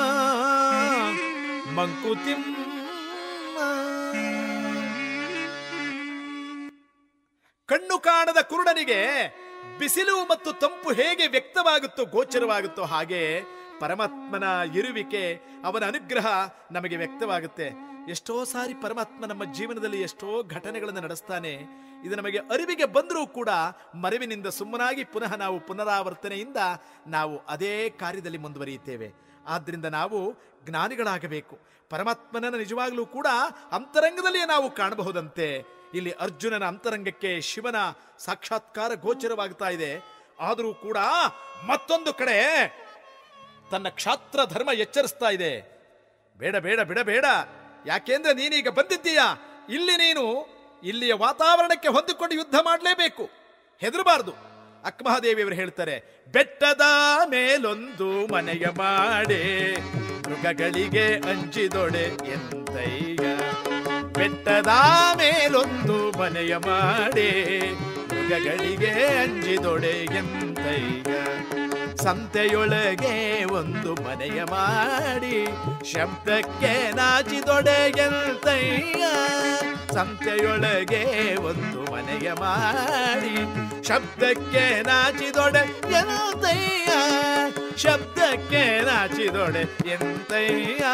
ಮಂಕುತಿಮ್ಮ ಕಣ್ಣು ಕಾಣದ ಕುರುಡನಿಗೆ ಬಿಸಿಲು ಮತ್ತು ತಂಪು ಹೇಗೆ ವ್ಯಕ್ತವಾಗುತ್ತೋ ಗೋಚರವಾಗುತ್ತೋ ಹಾಗೆ ಪರಮಾತ್ಮನ ಇರುವಿಕೆ ಅವನ ಅನುಗ್ರಹ ನಮಗೆ ವ್ಯಕ್ತವಾಗುತ್ತೆ ಎಷ್ಟೋ ಸಾರಿ ಪರಮಾತ್ಮ ನಮ್ಮ ಜೀವನದಲ್ಲಿ ಎಷ್ಟೋ ಘಟನೆಗಳನ್ನು ನಡೆಸ್ತಾನೆ ಇದು ನಮಗೆ ಅರಿವಿಗೆ ಬಂದರೂ ಕೂಡ ಮರೆವಿನಿಂದ ಸುಮ್ಮನಾಗಿ ಪುನಃ ನಾವು ಪುನರಾವರ್ತನೆಯಿಂದ ನಾವು ಅದೇ ಕಾರ್ಯದಲ್ಲಿ ಮುಂದುವರಿಯುತ್ತೇವೆ ಆದ್ದರಿಂದ ನಾವು ಜ್ಞಾನಿಗಳಾಗಬೇಕು ಪರಮಾತ್ಮನನ್ನು ನಿಜವಾಗಲೂ ಕೂಡ ಅಂತರಂಗದಲ್ಲಿಯೇ ನಾವು ಕಾಣಬಹುದಂತೆ ಇಲ್ಲಿ ಅರ್ಜುನನ ಅಂತರಂಗಕ್ಕೆ ಶಿವನ ಸಾಕ್ಷಾತ್ಕಾರ ಗೋಚರವಾಗ್ತಾ ಇದೆ ಆದರೂ ಕೂಡ ಮತ್ತೊಂದು ಕಡೆ ತನ್ನ ಕ್ಷಾತ್ರ ಧರ್ಮ ಎಚ್ಚರಿಸ್ತಾ ಇದೆ ಬೇಡ ಬೇಡ ಬಿಡ ಬೇಡ ಯಾಕೆಂದ್ರೆ ನೀನೀಗ ಬಂದಿದ್ದೀಯಾ ಇಲ್ಲಿ ನೀನು ಇಲ್ಲಿಯ ವಾತಾವರಣಕ್ಕೆ ಹೊಂದಿಕೊಂಡು ಯುದ್ಧ ಮಾಡಲೇಬೇಕು ಹೆದರಬಾರದು ಅಕ್ಕಮಹಾದೇವಿಯವರು ಹೇಳ್ತಾರೆ ಬೆಟ್ಟದ ಮೇಲೊಂದು ಮನೆಯ ಮಾಡೆ ಮೃಗಗಳಿಗೆ ಅಂಜಿದೊಡೆ ಎಂತೈಗ ಬೆಟ್ಟದ ಮೇಲೊಂದು ಮನೆಯ ಮಾಡೆ ಮೃಗಗಳಿಗೆ ಅಂಜಿದೊಡೆ ಎಂತೈಗ ಸಂತೆಯೊಳಗೆ ಒಂದು ಮನೆಯ ಮಾಡಿ ಶಬ್ದಕ್ಕೆ ನಾಚಿದೊಡೆಯಂತಯ್ಯ ಸಂತೆಯೊಳಗೆ ಒಂದು ಮನೆಯ ಮಾಡಿ ಶಬ್ದಕ್ಕೆ ನಾಚಿದೊಡೆ ಎಂತಯ್ಯ ಶಬ್ದಕ್ಕೆ ನಾಚಿದೊಡೆ ಎಂತಯ್ಯ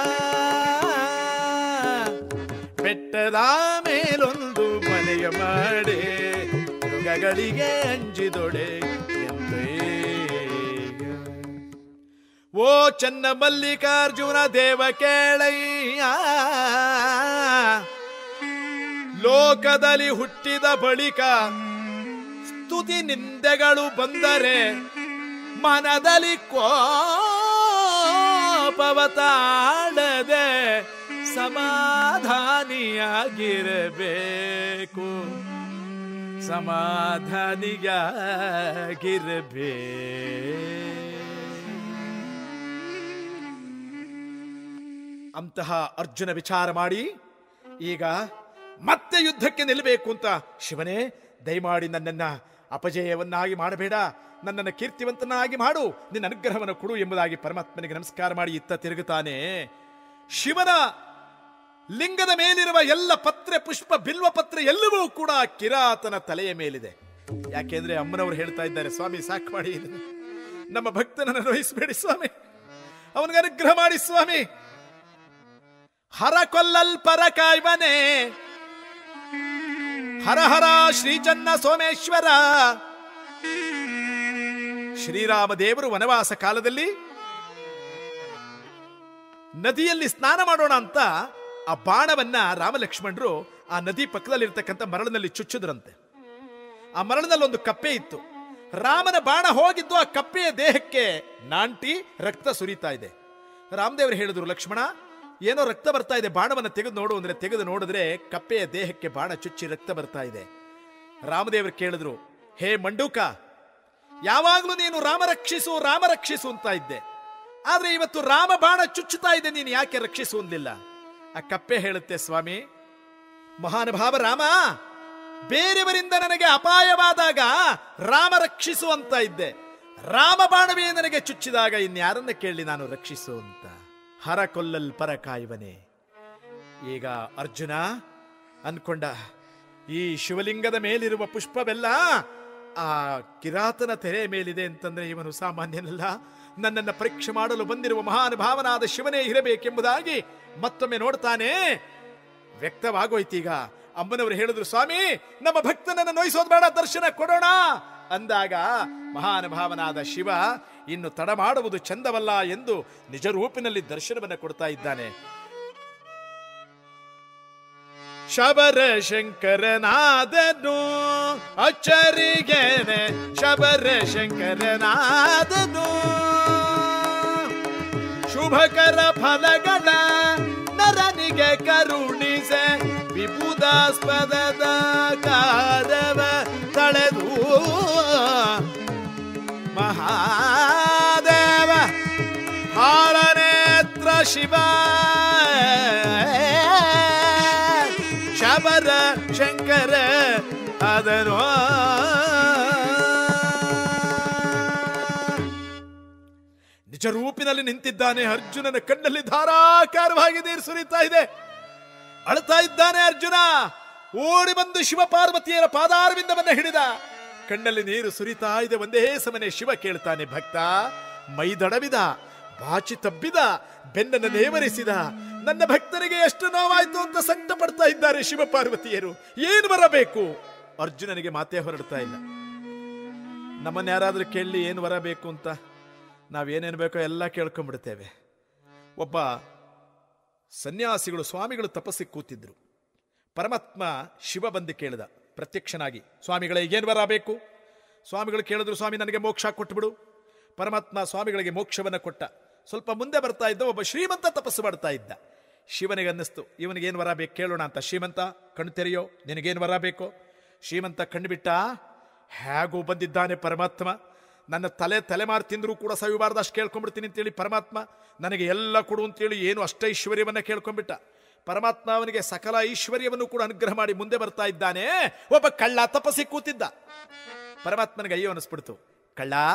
ಬೆಟ್ಟದ ಮೇಲೊಂದು ಮನೆಯ ಮಾಡಿ ಮೃಗಗಳಿಗೆ ಅಂಜಿದೊಡೆ ಎಂತಯ್ಯ ಓ ಚನ್ನ ಮಲ್ಲಿಕಾರ್ಜುನ ದೇವ ಕೇಳಯ್ಯ ಲೋಕದಲ್ಲಿ ಹುಟ್ಟಿದ ಬಳಿಕ ಸ್ತುತಿ ನಿಂದೆಗಳು ಬಂದರೆ ಮನದಲ್ಲಿ ಕೋಪವ ತಾಳದೆ ಸಮಾಧಾನಿಯಾಗಿರಬೇಕು ಸಮಾಧಾನಿಯಾಗಿರಬೇಕು ಅಂತಹ ಅರ್ಜುನ ವಿಚಾರ ಮಾಡಿ ಈಗ ಮತ್ತೆ ಯುದ್ಧಕ್ಕೆ ನಿಲ್ಲಬೇಕು ಅಂತ ಶಿವನೇ ದಯಮಾಡಿ ನನ್ನನ್ನ ಅಪಜಯವನ್ನಾಗಿ ಮಾಡಬೇಡ ನನ್ನನ್ನು ಕೀರ್ತಿವಂತನಾಗಿ ಮಾಡು ನಿನ್ನ ಅನುಗ್ರಹವನ್ನು ಕೊಡು ಎಂಬುದಾಗಿ ಪರಮಾತ್ಮನಿಗೆ ನಮಸ್ಕಾರ ಮಾಡಿ ಇತ್ತ ತಿರುಗುತ್ತಾನೆ ಶಿವನ ಲಿಂಗದ ಮೇಲಿರುವ ಎಲ್ಲ ಪತ್ರೆ ಪುಷ್ಪ ಬಿಲ್ವ ಪತ್ರೆ ಎಲ್ಲವೂ ಕೂಡ ಕಿರಾತನ ತಲೆಯ ಮೇಲಿದೆ ಯಾಕೆಂದ್ರೆ ಅಮ್ಮನವರು ಹೇಳ್ತಾ ಇದ್ದಾರೆ ಸ್ವಾಮಿ ಸಾಕು ಮಾಡಿ ಇದನ್ನ. ನಮ್ಮ ಭಕ್ತನನ್ನು ವಹಿಸಬೇಡಿ ಸ್ವಾಮಿ ಅವನಿಗೆ ಅನುಗ್ರಹ ಮಾಡಿ ಸ್ವಾಮಿ ಹರ ಕೊಲ್ಲಲ್ ಪರ ಕಾಯ್ವನೆ ಹರ ಹರ ಶ್ರೀಚನ್ನ ಸೋಮೇಶ್ವರ ಶ್ರೀರಾಮ ದೇವರು ವನವಾಸ ಕಾಲದಲ್ಲಿ ನದಿಯಲ್ಲಿ ಸ್ನಾನ ಮಾಡೋಣ ಅಂತ ಆ ಬಾಣವನ್ನ ರಾಮಲಕ್ಷ್ಮಣರು ಆ ನದಿ ಪಕ್ಕದಲ್ಲಿರ್ತಕ್ಕಂಥ ಮರಳಿನಲ್ಲಿ ಚುಚ್ಚಿದ್ರಂತೆ ಆ ಮರಳಿನಲ್ಲಿ ಒಂದು ಕಪ್ಪೆ ಇತ್ತು ರಾಮನ ಬಾಣ ಹೋಗಿದ್ದು ಆ ಕಪ್ಪೆಯ ದೇಹಕ್ಕೆ ನಾಂಟಿ ರಕ್ತ ಸುರಿತಾ ಇದೆ ರಾಮದೇವರು ಹೇಳಿದ್ರು ಲಕ್ಷ್ಮಣ ಏನೋ ರಕ್ತ ಬರ್ತಾ ಇದೆ ಬಾಣವನ್ನು ತೆಗೆದು ನೋಡು ಅಂದ್ರೆ ತೆಗೆದು ನೋಡಿದ್ರೆ ಕಪ್ಪೆಯ ದೇಹಕ್ಕೆ ಬಾಣ ಚುಚ್ಚಿ ರಕ್ತ ಬರ್ತಾ ಇದೆ ರಾಮದೇವರು ಕೇಳಿದ್ರು ಹೇ ಮಂಡೂಕ ಯಾವಾಗ್ಲೂ ನೀನು ರಾಮ ರಕ್ಷಿಸು ರಾಮ ರಕ್ಷಿಸು ಅಂತ ಇದ್ದೆ ಆದ್ರೆ ಇವತ್ತು ರಾಮ ಬಾಣ ಚುಚ್ಚುತ್ತಾ ಇದೆ ನೀನು ಯಾಕೆ ರಕ್ಷಿಸು ಅಂದಿಲ್ಲ ಆ ಕಪ್ಪೆ ಹೇಳುತ್ತೆ ಸ್ವಾಮಿ ಮಹಾನುಭಾವ ರಾಮ ಬೇರೆಯವರಿಂದ ನನಗೆ ಅಪಾಯವಾದಾಗ ರಾಮ ರಕ್ಷಿಸು ಅಂತ ಇದ್ದೆ ರಾಮ ಬಾಣವೇ ನನಗೆ ಚುಚ್ಚಿದಾಗ ಇನ್ಯಾರನ್ನ ಕೇಳಿ ನಾನು ರಕ್ಷಿಸು ಅಂತ ಹರ ಕೊಲ್ಲಲ್ ಪರ ಕಾಯುವನೆ ಈಗ ಅರ್ಜುನ ಅನ್ಕೊಂಡ ಈ ಶಿವಲಿಂಗದ ಮೇಲಿರುವ ಪುಷ್ಪವೆಲ್ಲ ಆ ಕಿರಾತನ ತೆರೆ ಮೇಲಿದೆ ಅಂತಂದ್ರೆ ಇವನು ಸಾಮಾನ್ಯನಲ್ಲ ನನ್ನನ್ನು ಪರೀಕ್ಷೆ ಮಾಡಲು ಬಂದಿರುವ ಮಹಾನುಭಾವನಾದ ಶಿವನೇ ಇರಬೇಕೆಂಬುದಾಗಿ ಮತ್ತೊಮ್ಮೆ ನೋಡ್ತಾನೆ ವ್ಯಕ್ತವಾಗೋಯ್ತೀಗ ಅಮ್ಮನವರು ಹೇಳಿದ್ರು ಸ್ವಾಮಿ ನಮ್ಮ ಭಕ್ತನನ್ನು ನೋಯಿಸೋದು ಬೇಡ ದರ್ಶನ ಕೊಡೋಣ ಅಂದಾಗ ಮಹಾನುಭಾವನಾದ ಶಿವ ಇನ್ನು ತಡ ಮಾಡುವುದು ಚಂದವಲ್ಲ ಎಂದು ನಿಜ ರೂಪಿನಲ್ಲಿ ದರ್ಶನವನ್ನು ಕೊಡ್ತಾ ಇದ್ದಾನೆ ಶಬರ ಶಂಕರನಾದನು ಅಚ್ಚರಿಗೇನೆ ಶಬರ ಶಂಕರನಾದನು ಶುಭಕರ ಫಲಗಳ ನರನಿಗೆ ಕರುಣಿಸೆ ವಿಭುದಾಸ್ಪದದ ಕಾರವ ತಳೆದು ಮಹಾದೇವ ಹಾಳನೇತ್ರ ಶಿವ ಶಬರ ಶಂಕರ ಅದನೋ ನಿಜ ರೂಪಿನಲ್ಲಿ ನಿಂತಿದ್ದಾನೆ ಅರ್ಜುನನ ಕಣ್ಣಲ್ಲಿ ಧಾರಾಕಾರವಾಗಿ ನೀರು ಸುರಿತಾ ಇದೆ ಅಳ್ತಾ ಇದ್ದಾನೆ ಅರ್ಜುನ ಓಡಿ ಬಂದು ಶಿವ ಪಾರ್ವತಿಯರ ಪಾದಾರವಿಂದವನ್ನ ಹಿಡಿದ ಕಣ್ಣಲ್ಲಿ ನೀರು ಸುರಿತಾ ಇದೆ ಒಂದೇ ಸಮನೆ ಶಿವ ಕೇಳ್ತಾನೆ ಭಕ್ತ ಮೈದಡವಿದ ಬಾಚಿ ತಬ್ಬಿದ ಬೆನ್ನನ್ನು ನೇವರಿಸಿದ ನನ್ನ ಭಕ್ತರಿಗೆ ಎಷ್ಟು ನೋವಾಯ್ತು ಅಂತ ಸಂಕಟ ಪಡ್ತಾ ಇದ್ದಾರೆ ಶಿವ ಪಾರ್ವತಿಯರು ಏನು ಬರಬೇಕು ಅರ್ಜುನನಿಗೆ ಮಾತೇ ಹೊರಡ್ತಾ ಇಲ್ಲ ನಮ್ಮನ್ನ ಯಾರಾದ್ರೂ ಕೇಳಲಿ ಏನು ಬರಬೇಕು ಅಂತ ನಾವೇನೇನು ಬೇಕೋ ಎಲ್ಲ ಕೇಳ್ಕೊಂಡ್ಬಿಡ್ತೇವೆ ಒಬ್ಬ ಸನ್ಯಾಸಿಗಳು ಸ್ವಾಮಿಗಳು ತಪಸ್ಸಿಗೆ ಕೂತಿದ್ರು ಪರಮಾತ್ಮ ಶಿವ ಬಂದು ಕೇಳಿದ ಪ್ರತ್ಯಕ್ಷನಾಗಿ ಸ್ವಾಮಿಗಳೇ ಏನು ಬರಬೇಕು ಸ್ವಾಮಿಗಳು ಕೇಳಿದ್ರು ಸ್ವಾಮಿ ನನಗೆ ಮೋಕ್ಷ ಕೊಟ್ಬಿಡು ಪರಮಾತ್ಮ ಸ್ವಾಮಿಗಳಿಗೆ ಮೋಕ್ಷವನ್ನು ಕೊಟ್ಟ ಸ್ವಲ್ಪ ಮುಂದೆ ಬರ್ತಾ ಇದ್ದ ಒಬ್ಬ ಶ್ರೀಮಂತ ತಪಸ್ಸು ಮಾಡ್ತಾ ಇದ್ದ ಶಿವನಿಗೆ ಅನ್ನಿಸ್ತು ಇವನಿಗೇನು ವರ ಬೇಕು ಕೇಳೋಣ ಅಂತ ಶ್ರೀಮಂತ ಕಣ್ಣು ತೆರೆಯೋ ನಿನಗೇನು ವರ ಬೇಕು ಶ್ರೀಮಂತ ಕಣ್ಬಿಟ್ಟ ಹೇಗೂ ಬಂದಿದ್ದಾನೆ ಪರಮಾತ್ಮ ನನ್ನ ತಲೆ ತಲೆಮಾರು ತಿಂದರೂ ಕೂಡ ಸವಿಬಾರ್ದು ಅಷ್ಟು ಕೇಳ್ಕೊಂಡ್ಬಿಡ್ತೀನಿ ಅಂತೇಳಿ ಪರಮಾತ್ಮ ನನಗೆ ಎಲ್ಲ ಕೊಡು ಅಂತೇಳಿ ಏನು ಅಷ್ಟೈಶ್ವರ್ಯವನ್ನ ಕೇಳ್ಕೊಂಡ್ಬಿಟ್ಟ ಪರಮಾತ್ಮ ಅವನಿಗೆ ಸಕಲ ಐಶ್ವರ್ಯವನ್ನು ಕೂಡ ಅನುಗ್ರಹ ಮಾಡಿ ಮುಂದೆ ಬರ್ತಾ ಇದ್ದಾನೆ ಒಬ್ಬ ಕಳ್ಳ ತಪಸ್ಸಿ ಕೂತಿದ್ದ ಪರಮಾತ್ಮನಿಗೆ ಅಯ್ಯೋ ಅನಿಸ್ಬಿಡ್ತು ಕಳ್ಳ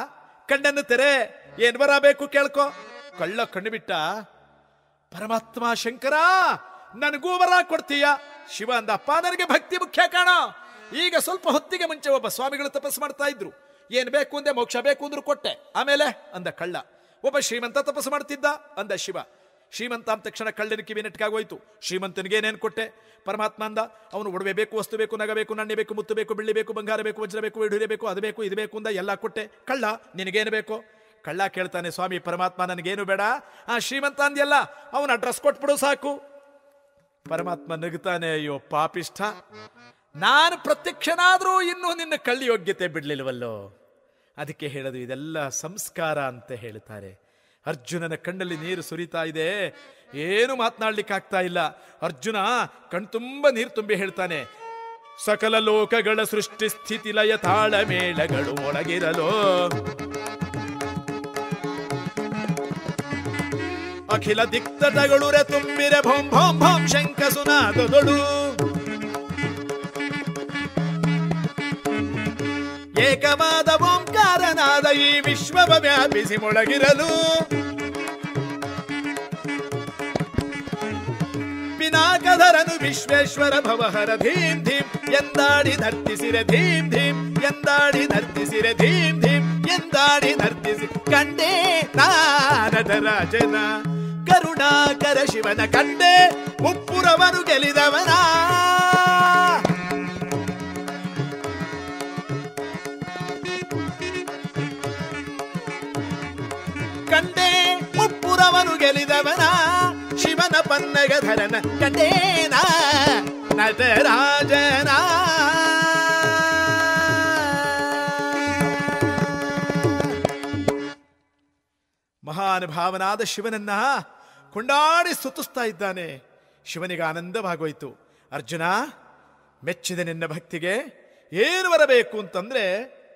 ಕಣ್ಣನ್ನು ತೆರೆ ಏನ್ ಬರಬೇಕು ಕೇಳ್ಕೊ ಕಳ್ಳ ಕಣ್ಣು ಬಿಟ್ಟ ಪರಮಾತ್ಮ ಶಂಕರ ನನಗೂ ವರ ಕೊಡ್ತೀಯ ಶಿವ ಅಂದಪ್ಪ ನನಗೆ ಭಕ್ತಿ ಮುಖ್ಯ ಕಾಣ ಈಗ ಸ್ವಲ್ಪ ಹೊತ್ತಿಗೆ ಮುಂಚೆ ಒಬ್ಬ ಸ್ವಾಮಿಗಳು ತಪಸ್ಸು ಮಾಡ್ತಾ ಇದ್ರು ಏನ್ ಬೇಕು ಅಂದೆ ಮೋಕ್ಷ ಬೇಕು ಅಂದ್ರು ಕೊಟ್ಟೆ ಆಮೇಲೆ ಅಂದ ಕಳ್ಳ ಒಬ್ಬ ಶ್ರೀಮಂತ ತಪಸ್ಸು ಮಾಡ್ತಿದ್ದ ಅಂದ ಶಿವ ಶ್ರೀಮಂತ ಅಂದ ತಕ್ಷಣ ಕಳ್ಳನ ಕಿವಿ ನೆಟ್ಕಾಗೋಯ್ತು ಶ್ರೀಮಂತನಿಗೆ ಏನೇನು ಕೊಟ್ಟೆ ಪರಮಾತ್ಮ ಅಂದ ಅವನು ಒಡವೆ ಬೇಕು ವಸ್ತು ಬೇಕು ನಗ ಬೇಕು ನಣ್ಣೆ ಬೇಕು ಮುತ್ತು ಬೇಕು ಬೆಳ್ಳಿ ಬೇಕು ಬಂಗಾರ ಬೇಕು ವಜ್ರ ಬೇಕು ವೈಢೂರ್ಯ ಬೇಕು ಅದು ಬೇಕು ಇದು ಬೇಕು ಅಂದ ಎಲ್ಲ ಕೊಟ್ಟೆ ಕಳ್ಳ ನಿನಗೇನು ಬೇಕು ಕಳ್ಳ ಕೇಳ್ತಾನೆ ಸ್ವಾಮಿ ಪರಮಾತ್ಮ ನನಗೇನು ಬೇಡ ಆ ಶ್ರೀಮಂತ ಅಂದ್ಯಲ್ಲ ಅವನ ಅಡ್ರೆಸ್ ಕೊಟ್ಬಿಡು ಸಾಕು ಪರಮಾತ್ಮ ನಗುತ್ತಾನೆ ಅಯ್ಯೋ ಪಾಪಿಷ್ಠ ನಾನು ಪ್ರತ್ಯಕ್ಷನಾದರೂ ಇನ್ನೂ ನಿನ್ನ ಕಳ್ಳಿ ಯೋಗ್ಯತೆ ಬಿಡ್ಲಿಲ್ವಲ್ಲೋ ಅದಕ್ಕೆ ಹೇಳೋದು ಇದೆಲ್ಲ ಸಂಸ್ಕಾರ ಅಂತ ಹೇಳ್ತಾರೆ ಅರ್ಜುನನ ಕಣ್ಣಲ್ಲಿ ನೀರು ಸುರಿತಾ ಇದೆ ಏನು ಮಾತನಾಡ್ಲಿಕ್ಕಾಗ್ತಾ ಇಲ್ಲ ಅರ್ಜುನ ಕಣ್ತುಂಬ ನೀರು ತುಂಬಿ ಹೇಳ್ತಾನೆ ಸಕಲ ಲೋಕಗಳ ಸೃಷ್ಟಿ ಸ್ಥಿತಿ ಲಯ ತಾಳಮೇಳಗಳು ಒಳಗಿರಲು ಅಖಿಲ ದಿಕ್ತಟಗಳುರೆ ತುಂಬಿರೆ ಭೋಂ ಭೋಂ ಭೋಂ ಶಂಕ ಸುನಾದೊಳು ಏಕವಾದ ಓಂಕಾರನಾದ ಈ ವಿಶ್ವವ ವ್ಯಾಪಿಸಿ ಮೊಳಗಿರಲು ಪಿನಾಕಧರನು ವಿಶ್ವೇಶ್ವರ ಭವಹರ ಧೀಂ ಧೀಂ ಎಂದಾಡಿ ನರ್ತಿಸಿರೆ ಧೀಂ ಧೀಂ ಎಂದಾಡಿ ನರ್ತಿಸಿರೆ ಧೀಂ ಧೀಂ ಎಂದಾಡಿ ನರ್ತಿಸಿ ಕಂಡೇ ನಾನಟರಾಜನ ಕರುಣಾಕರ ಶಿವನ ಕಂಡೆ ಮುಪ್ಪುರವನು ಗೆಲಿದವನ ಕಂಡೇ ಮುಪ್ಪುರವನು ಗೆಲಿದವನ ಶಿವನ ಪನ್ನಗಧರನ ಕಂಡೇನ ನಟರಾಜನ ಮಹಾನುಭಾವನಾದ ಶಿವನನ್ನ ಕೊಂಡಾಡಿ ಸ್ತುತಿಸ್ತಾ ಇದ್ದಾನೆ ಶಿವನಿಗೆ ಆನಂದವಾಗೋಯ್ತು ಅರ್ಜುನ ಮೆಚ್ಚಿದ ನಿನ್ನ ಭಕ್ತಿಗೆ ಏನು ಬರಬೇಕು ಅಂತಂದ್ರೆ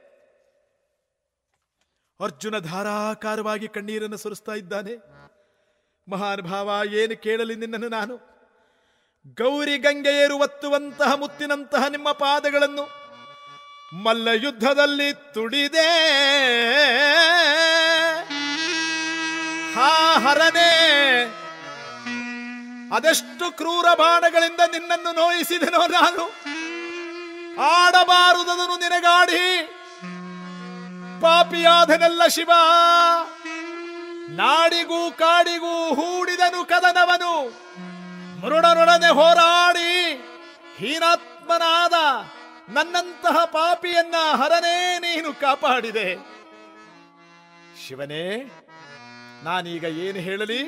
ಅರ್ಜುನ ಧಾರಾಕಾರವಾಗಿ ಕಣ್ಣೀರನ್ನು ಸುರಿಸ್ತಾ ಇದ್ದಾನೆ ಮಹಾನುಭಾವ ಏನು ಕೇಳಲಿ ನಿನ್ನನ್ನು ನಾನು ಗೌರಿ ಗಂಗೆಯರು ಒತ್ತುವಂತಹ ಮುತ್ತಿನಂತಹ ನಿಮ್ಮ ಪಾದಗಳನ್ನು ಮಲ್ಲ ಯುದ್ಧದಲ್ಲಿ ತುಡಿದೆ ಹಾ ಹರನೇ ಅದೆಷ್ಟು ಕ್ರೂರ ಬಾಣಗಳಿಂದ ನಿನ್ನನ್ನು ನೋಯಿಸಿದೆನೋ ನಾನು ಆಡಬಾರುದನ್ನು ನಿನಗಾಡಿ ಪಾಪಿಯಾದನೆಲ್ಲ ಶಿವ ನಾಡಿಗೂ ಕಾಡಿಗೂ ಹೂಡಿದನು ಕದನವನು ಮೃಡರೊಡನೆ ಹೋರಾಡಿ ಹೀನಾತ್ಮನಾದ ನನ್ನಂತಹ ಪಾಪಿಯನ್ನ ಹರನೇ ನೀನು ಕಾಪಾಡಿದೆ ಶಿವನೇ ನಾನೀಗ ಏನು ಹೇಳಲಿ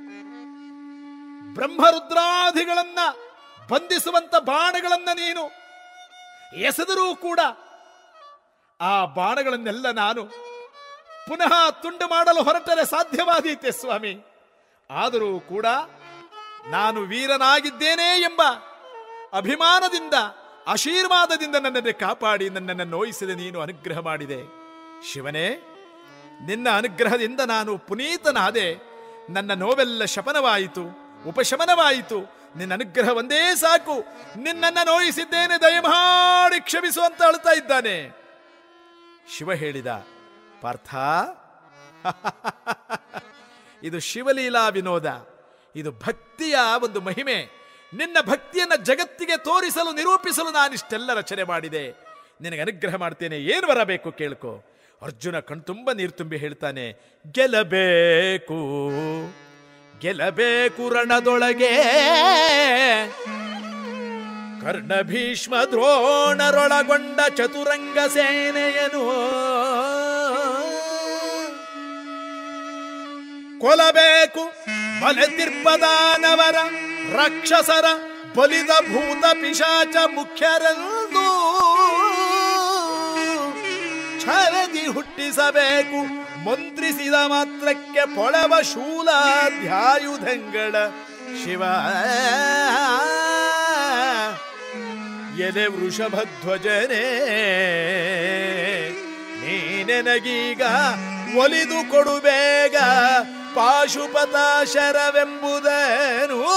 ಬ್ರಹ್ಮರುದ್ರಾದಿಗಳನ್ನ ಬಂಧಿಸುವಂತ ಬಾಣಗಳನ್ನ ನೀನು ಎಸೆದರೂ ಕೂಡ ಆ ಬಾಣಗಳನ್ನೆಲ್ಲ ನಾನು ಪುನಃ ತುಂಡು ಮಾಡಲು ಹೊರಟರೆ ಸಾಧ್ಯವಾದೀತೆ ಸ್ವಾಮಿ ಆದರೂ ಕೂಡ ನಾನು ವೀರನಾಗಿದ್ದೇನೆ ಎಂಬ ಅಭಿಮಾನದಿಂದ ಆಶೀರ್ವಾದದಿಂದ ನನ್ನನ್ನು ಕಾಪಾಡಿ ನನ್ನನ್ನು ನೋಯಿಸಿದ ನೀನು ಅನುಗ್ರಹ ಮಾಡಿದೆ ಶಿವನೇ ನಿನ್ನ ಅನುಗ್ರಹದಿಂದ ನಾನು ಪುನೀತನಾದೆ ನನ್ನ ನೋವೆಲ್ಲ ಶಪನವಾಯಿತು ಉಪಶಮನವಾಯಿತು ನಿನ್ನ ಅನುಗ್ರಹ ಒಂದೇ ಸಾಕು ನಿನ್ನನ್ನು ನೋಯಿಸಿದ್ದೇನೆ ದಯಮಾಡಿ ಕ್ಷಮಿಸು ಅಂತ ಅಳ್ತಾ ಇದ್ದಾನೆ ಶಿವ ಹೇಳಿದ ಪಾರ್ಥ ಇದು ಶಿವಲೀಲಾ ವಿನೋದ ಇದು ಭಕ್ತಿಯ ಒಂದು ಮಹಿಮೆ ನಿನ್ನ ಭಕ್ತಿಯನ್ನ ಜಗತ್ತಿಗೆ ತೋರಿಸಲು ನಿರೂಪಿಸಲು ನಾನಿಷ್ಟೆಲ್ಲ ರಚನೆ ಮಾಡಿದೆ ನಿನಗೆ ಅನುಗ್ರಹ ಮಾಡ್ತೇನೆ ಏನು ಬರಬೇಕು ಕೇಳ್ಕೊ ಅರ್ಜುನ ಕಣ್ತುಂಬ ನೀರು ತುಂಬಿ ಹೇಳ್ತಾನೆ ಗೆಲ್ಲಬೇಕು ಗೆಲ್ಲಬೇಕು ರಣದೊಳಗೆ ಕರ್ಣ ಭೀಷ್ಮ ದ್ರೋಣರೊಳಗೊಂಡ ಚತುರಂಗ ಸೇನೆಯನು ಕೊಲಬೇಕು ಬಲತಿರ್ಪದಾನವರ ರಾಕ್ಷಸರ ಬಲಿದ ಭೂತ ಪಿಶಾಚ ಮುಖ್ಯರೆಂದು ಛರದಿ ಹುಟ್ಟಿಸಬೇಕು ಮಂತ್ರಿಸಿದ ಮಾತ್ರಕ್ಕೆ ಪೊಳವ ಶೂಲಾಧ್ಯಾಯುಧಂಗಳ ಶಿವ ಎಲೆ ವೃಷಭಧ್ವಜನೇ ನೀನೆನಗೀಗ ಒಲಿದು ಕೊಡು ಬೇಗ ಪಾಶುಪತ ಶರವೆಂಬುದನು